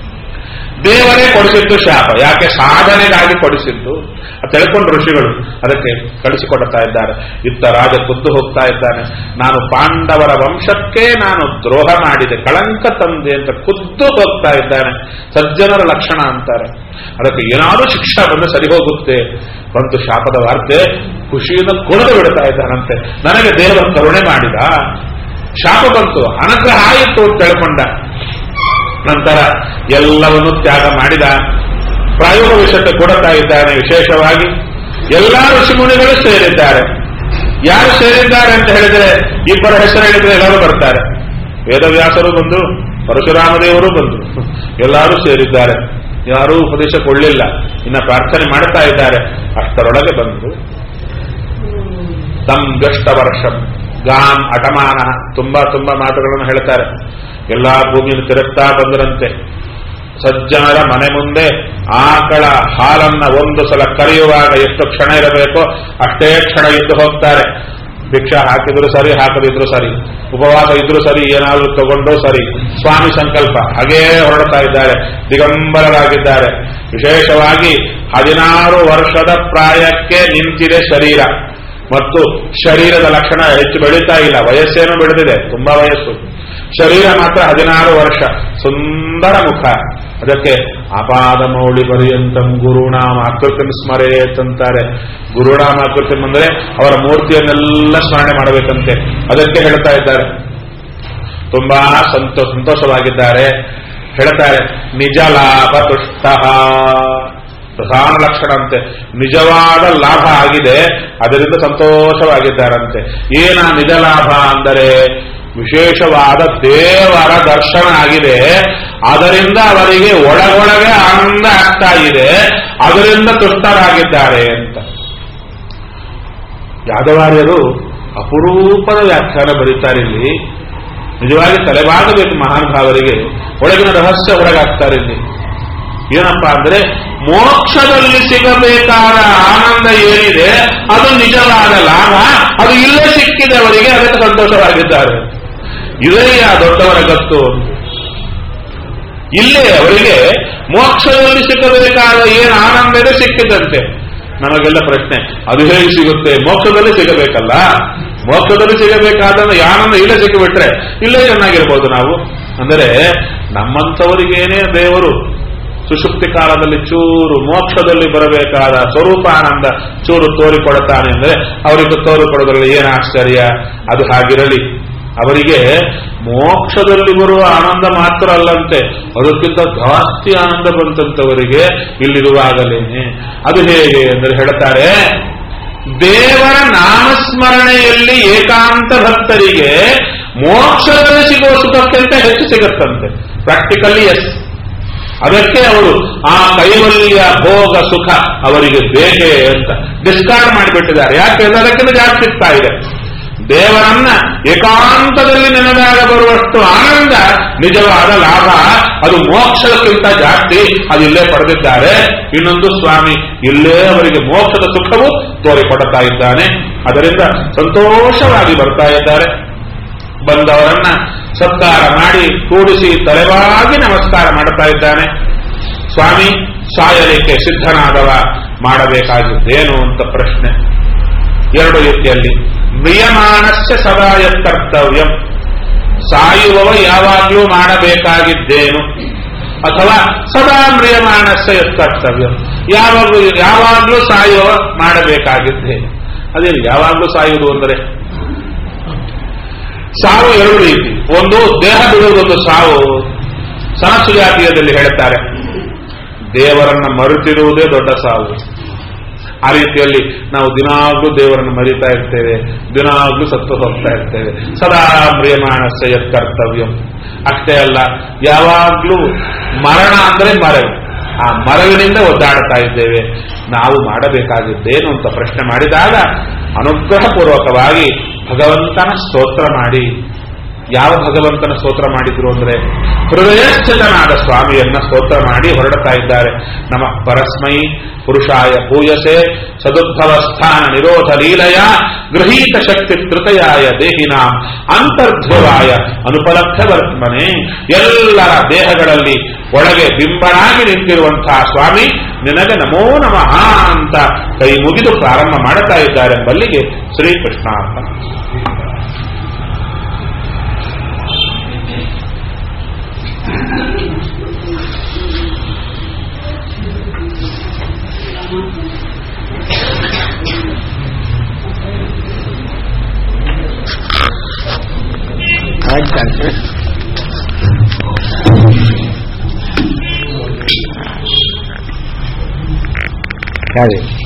ದೇವರೇ ಕೊಡಿಸಿದ್ದು ಶಾಪ ಯಾಕೆ ಸಾಧನೆಗಾಗಿ ಕೊಡಿಸಿದ್ದು ಅದು ತಿಳ್ಕೊಂಡು ಋಷಿಗಳು ಅದಕ್ಕೆ ಕಳಿಸಿಕೊಡ್ತಾ ಇದ್ದಾರೆ ಇತ್ತ ರಾಜ ಖುದ್ದು ಹೋಗ್ತಾ ಇದ್ದಾನೆ ನಾನು ಪಾಂಡವರ ವಂಶಕ್ಕೆ ನಾನು ದ್ರೋಹ ಮಾಡಿದೆ ಕಳಂಕ ತಂದೆ ಅಂತ ಖುದ್ದು ಹೋಗ್ತಾ ಇದ್ದಾನೆ ಸಜ್ಜನರ ಲಕ್ಷಣ ಅಂತಾರೆ ಅದಕ್ಕೆ ಏನಾದರೂ ಶಿಕ್ಷಾ ಬಂದು ಸರಿ ಹೋಗುತ್ತೆ ಬಂತು ಶಾಪದ ವಾರ್ತೆ ಖುಷಿಯಿಂದ ಕುಣಿದು ಬಿಡ್ತಾ ಇದ್ದಾನಂತೆ ನನಗೆ ದೇವರ ಕರುಣೆ ಮಾಡಿದ ಶಾಪ ಬಂತು ಅನುಗ್ರಹ ಆಯಿತು ಅಂತ ತಿಳ್ಕೊಂಡ ನಂತರ ಎಲ್ಲವನ್ನೂ ತ್ಯಾಗ ಮಾಡಿದ ಪ್ರಾಯೋಗ ವಿಷಯಕ್ಕೆ ಕೊಡುತ್ತಾ ಇದ್ದಾನೆ ವಿಶೇಷವಾಗಿ ಎಲ್ಲಾ ಋಷಿಮುನಿಗಳು ಸೇರಿದ್ದಾರೆ ಯಾರು ಸೇರಿದ್ದಾರೆ ಅಂತ ಹೇಳಿದ್ರೆ ಇಬ್ಬರ ಹೆಸರು ಹೇಳಿದ್ರೆ ಎಲ್ಲರೂ ಬರ್ತಾರೆ ವೇದವ್ಯಾಸರು ಬಂದು ಪರಶುರಾಮ ದೇವರು ಬಂದು ಎಲ್ಲರೂ ಸೇರಿದ್ದಾರೆ ಯಾರೂ ಉಪದೇಶ ಕೊಳ್ಳಿಲ್ಲ ಇನ್ನ ಪ್ರಾರ್ಥನೆ ಮಾಡ್ತಾ ಇದ್ದಾರೆ ಅಷ್ಟರೊಳಗೆ ಬಂದು ತಮ್ ಗಷ್ಟ ವರ್ಷ ಗಾಂ ಅಟಮಾನ ತುಂಬಾ ತುಂಬಾ ಮಾತುಗಳನ್ನು ಹೇಳ್ತಾರೆ ಎಲ್ಲಾ ಭೂಮಿಯನ್ನು ತಿರುಗ್ತಾ ಬಂದರಂತೆ ಸಜ್ಜನರ ಮನೆ ಮುಂದೆ ಆಕಳ ಹಾಲನ್ನ ಒಂದು ಸಲ ಕರೆಯುವಾಗ ಎಷ್ಟು ಕ್ಷಣ ಇರಬೇಕೋ ಅಷ್ಟೇ ಕ್ಷಣ ಇದ್ದು ಹೋಗ್ತಾರೆ ಭಿಕ್ಷಾ ಹಾಕಿದ್ರು ಸರಿ ಹಾಕದಿದ್ರು ಸರಿ ಉಪವಾಸ ಇದ್ರು ಸರಿ ಏನಾದರೂ ತಗೊಂಡು ಸರಿ ಸ್ವಾಮಿ ಸಂಕಲ್ಪ ಹಾಗೇ ಹೊರಡ್ತಾ ಇದ್ದಾರೆ ದಿಗಂಬರರಾಗಿದ್ದಾರೆ ವಿಶೇಷವಾಗಿ ಹದಿನಾರು ವರ್ಷದ ಪ್ರಾಯಕ್ಕೆ ನಿಂತಿದೆ ಶರೀರ ಮತ್ತು ಶರೀರದ ಲಕ್ಷಣ ಹೆಚ್ಚು ಬೆಳೀತಾ ಇಲ್ಲ ವಯಸ್ಸೇನು ಬೆಳೆದಿದೆ ತುಂಬಾ ವಯಸ್ಸು ಶರೀರ ಮಾತ್ರ ಹದಿನಾರು ವರ್ಷ ಸುಂದರ ಮುಖ ಅದಕ್ಕೆ ಅಪಾದ ಮೌಳಿ ಪರ್ಯಂತಂ ಗುರುನಾಮ ಆಕೃತಿಂ ಸ್ಮರೇತ್ ಅಂತಾರೆ ಗುರುನಾಮ ಆಕೃತಿಂ ಅಂದ್ರೆ ಅವರ ಮೂರ್ತಿಯನ್ನೆಲ್ಲ ಸ್ಮರಣೆ ಮಾಡಬೇಕಂತೆ ಅದಕ್ಕೆ ಹೇಳ್ತಾ ಇದ್ದಾರೆ ತುಂಬಾ ಸಂತೋ ಸಂತೋಷವಾಗಿದ್ದಾರೆ ಹೇಳ್ತಾರೆ ನಿಜ ಲಾಭ ತುಷ್ಟ ಪ್ರಧಾನ ಲಕ್ಷಣ ಅಂತೆ ನಿಜವಾದ ಲಾಭ ಆಗಿದೆ ಅದರಿಂದ ಸಂತೋಷವಾಗಿದ್ದಾರಂತೆ ಏನ ನಿಜ ಲಾಭ ಅಂದರೆ ವಿಶೇಷವಾದ ದೇವರ ದರ್ಶನ ಆಗಿದೆ ಅದರಿಂದ ಅವರಿಗೆ ಒಳಗೊಳಗೆ ಆನಂದ ಆಗ್ತಾ ಇದೆ ಅದರಿಂದ ತುಷ್ಟರಾಗಿದ್ದಾರೆ ಅಂತ ಯಾದವಾರ್ಯರು ಅಪರೂಪದ ವ್ಯಾಖ್ಯಾನ ಬರೀತಾರೆ ಇಲ್ಲಿ ನಿಜವಾಗಿ ತಲೆಬಾಗಬೇಕು ಮಹಾನುಭಾವರಿಗೆ ಒಳಗಿನ ರಹಸ್ಯ ಹೊರಗಾಗ್ತಾರೆ ಇಲ್ಲಿ ಏನಪ್ಪ ಅಂದ್ರೆ ಮೋಕ್ಷದಲ್ಲಿ ಸಿಗಬೇಕಾದ ಆನಂದ ಏನಿದೆ ಅದು ನಿಜವಾದ ಲಾಭ ಅದು ಇಲ್ಲೇ ಸಿಕ್ಕಿದೆ ಅವರಿಗೆ ಅದಕ್ಕೆ ಸಂತೋಷವಾಗಿದ್ದಾರೆ ಇದೇ ಆ ದೊಡ್ಡವರ ಗತ್ತು ಇಲ್ಲೇ ಅವರಿಗೆ ಮೋಕ್ಷದಲ್ಲಿ ಸಿಗಬೇಕಾದ ಏನು ಆನಂದ ಇದೆ ಸಿಕ್ಕಿದಂತೆ ನಮಗೆಲ್ಲ ಪ್ರಶ್ನೆ ಅದು ಹೇಗೆ ಸಿಗುತ್ತೆ ಮೋಕ್ಷದಲ್ಲಿ ಸಿಗಬೇಕಲ್ಲ ಮೋಕ್ಷದಲ್ಲಿ ಸಿಗಬೇಕಾದ ಆನಂದ ಇಲ್ಲೇ ಸಿಕ್ಕಿಬಿಟ್ರೆ ಇಲ್ಲೇ ಚೆನ್ನಾಗಿರ್ಬೋದು ನಾವು ಅಂದರೆ ನಮ್ಮಂಥವರಿಗೇನೇ ದೇವರು ಸುಷುಪ್ತಿ ಕಾಲದಲ್ಲಿ ಚೂರು ಮೋಕ್ಷದಲ್ಲಿ ಬರಬೇಕಾದ ಸ್ವರೂಪಾನಂದ ಚೂರು ತೋರಿಕೊಡುತ್ತಾನೆ ಅಂದ್ರೆ ಅವರಿಗೆ ತೋರಿಕೊಡೋದ್ರಲ್ಲಿ ಏನು ಆಶ್ಚರ್ಯ ಅದು ಹಾಗಿರಲಿ ಅವರಿಗೆ ಮೋಕ್ಷದಲ್ಲಿ ಬರುವ ಆನಂದ ಮಾತ್ರ ಅಲ್ಲಂತೆ ಅದಕ್ಕಿಂತ ಜಾಸ್ತಿ ಆನಂದ ಬಂತಂತವರಿಗೆ ಇಲ್ಲಿರುವಾಗಲೇನೆ ಅದು ಹೇಗೆ ಅಂದರೆ ಹೇಳ್ತಾರೆ ದೇವರ ನಾಮಸ್ಮರಣೆಯಲ್ಲಿ ಏಕಾಂತ ಭಕ್ತರಿಗೆ ಮೋಕ್ಷದಲ್ಲಿ ಸಿಗುವ ಸುಖಕ್ಕಿಂತ ಹೆಚ್ಚು ಸಿಗುತ್ತಂತೆ ಪ್ರಾಕ್ಟಿಕಲಿ ಎಸ್ ಅದಕ್ಕೆ ಅವರು ಆ ಕೈವಲ್ಯ ಭೋಗ ಸುಖ ಅವರಿಗೆ ಬೇಕೆ ಅಂತ ಡಿಸ್ಕಾರ್ಡ್ ಮಾಡಿಬಿಟ್ಟಿದ್ದಾರೆ ಯಾಕೆಂದ್ರೆ ಅದಕ್ಕಿಂತ ಜಾಸ್ತಿ ಸಿಗ್ತಾ ಇದೆ ದೇವರನ್ನ ಏಕಾಂತದಲ್ಲಿ ನೆನೆದಾಗ ಬರುವಷ್ಟು ಆನಂದ ನಿಜವಾದ ಲಾಭ ಅದು ಮೋಕ್ಷಕ್ಕಿಂತ ಜಾಸ್ತಿ ಅದು ಇಲ್ಲೇ ಪಡೆದಿದ್ದಾರೆ ಇನ್ನೊಂದು ಸ್ವಾಮಿ ಇಲ್ಲೇ ಅವರಿಗೆ ಮೋಕ್ಷದ ಸುಖವು ತೋರಿಕೊಡುತ್ತಾ ಇದ್ದಾನೆ ಅದರಿಂದ ಸಂತೋಷವಾಗಿ ಬರ್ತಾ ಇದ್ದಾರೆ ಬಂದವರನ್ನ ಸತ್ಕಾರ ಮಾಡಿ ಕೂಡಿಸಿ ತಲೆವಾಗಿ ನಮಸ್ಕಾರ ಮಾಡ್ತಾ ಇದ್ದಾನೆ ಸ್ವಾಮಿ ಸಾಯಲಿಕ್ಕೆ ಸಿದ್ಧನಾದವ ಮಾಡಬೇಕಾಗಿದ್ದೇನು ಅಂತ ಪ್ರಶ್ನೆ ಎರಡು ರೀತಿಯಲ್ಲಿ ಮ್ರಿಯಮಾನಸ್ಯ ಸದಾ ಕರ್ತವ್ಯಂ ಸಾಯುವವ ಯಾವಾಗಲೂ ಮಾಡಬೇಕಾಗಿದ್ದೇನು ಅಥವಾ ಸದಾ ಮ್ರಿಯಮಾನಸ್ಯ ಕರ್ತವ್ಯಂ ಯಾವಾಗಲೂ ಯಾವಾಗಲೂ ಸಾಯುವವ ಮಾಡಬೇಕಾಗಿದ್ದೇನು ಅದೇನು ಯಾವಾಗಲೂ ಸಾಯುವುದು ಅಂದರೆ ಸಾವು ಎರಡು ರೀತಿ ಒಂದು ದೇಹ ಬಿಡುವುದೊಂದು ಸಾವು ಸನಸು ಜಾತೀಯದಲ್ಲಿ ಹೇಳ್ತಾರೆ ದೇವರನ್ನ ಮರೆತಿರುವುದೇ ದೊಡ್ಡ ಸಾವು ಆ ರೀತಿಯಲ್ಲಿ ನಾವು ದಿನಾಗ್ಲೂ ದೇವರನ್ನು ಮರಿತಾ ಇರ್ತೇವೆ ದಿನಾಗ್ಲೂ ಸತ್ತು ಹೋಗ್ತಾ ಇರ್ತೇವೆ ಸದಾ ಮ್ರಿಯಮಾನಸ್ಯ ಕರ್ತವ್ಯ ಅಷ್ಟೇ ಅಲ್ಲ ಯಾವಾಗ್ಲೂ ಮರಣ ಅಂದ್ರೆ ಮರವು ಆ ಮರವಿನಿಂದ ಒದ್ದಾಡ್ತಾ ಇದ್ದೇವೆ ನಾವು ಮಾಡಬೇಕಾಗಿದ್ದೇನು ಅಂತ ಪ್ರಶ್ನೆ ಮಾಡಿದಾಗ ಅನುಗ್ರಹಪೂರ್ವಕವಾಗಿ ಭಗವಂತನ ಸ್ತೋತ್ರ ಮಾಡಿ ಯಾವ ಭಗವಂತನ ಸ್ತೋತ್ರ ಮಾಡಿದ್ರು ಅಂದ್ರೆ ಹೃದಯಸ್ಥಿತನಾದ ಸ್ವಾಮಿಯನ್ನ ಸ್ತೋತ್ರ ಮಾಡಿ ಹೊರಡ್ತಾ ಇದ್ದಾರೆ ನಮ ಪರಸ್ಮೈ ಪುರುಷಾಯ ಭೂಯಸೆ ಸದುದ್ಭವ ಸ್ಥಾನ ನಿರೋಧ ಲೀಲಯ ಗೃಹೀತ ಶಕ್ತಿ ತೃತಯಾಯ ದೇಹಿನಾಂ ಅಂತರ್ಧ್ರುವಾಯ ಅನುಪಲಬ್ಧ ವರ್ತಮನೆ ಎಲ್ಲರ ದೇಹಗಳಲ್ಲಿ ಒಳಗೆ ಬಿಂಬನಾಗಿ ನಿಂತಿರುವಂತಹ ಸ್ವಾಮಿ ನಿನಗೆ ನಮೋ ನಮಃ ಅಂತ ಕೈ ಮುಗಿದು ಪ್ರಾರಂಭ ಮಾಡುತ್ತಾ ಇದ್ದಾರೆ ಎಂಬಲ್ಲಿಗೆ ಶ್ರೀಕೃಷ್ಣ ಅಂತ
ಆಯ್ತು ಸರಿ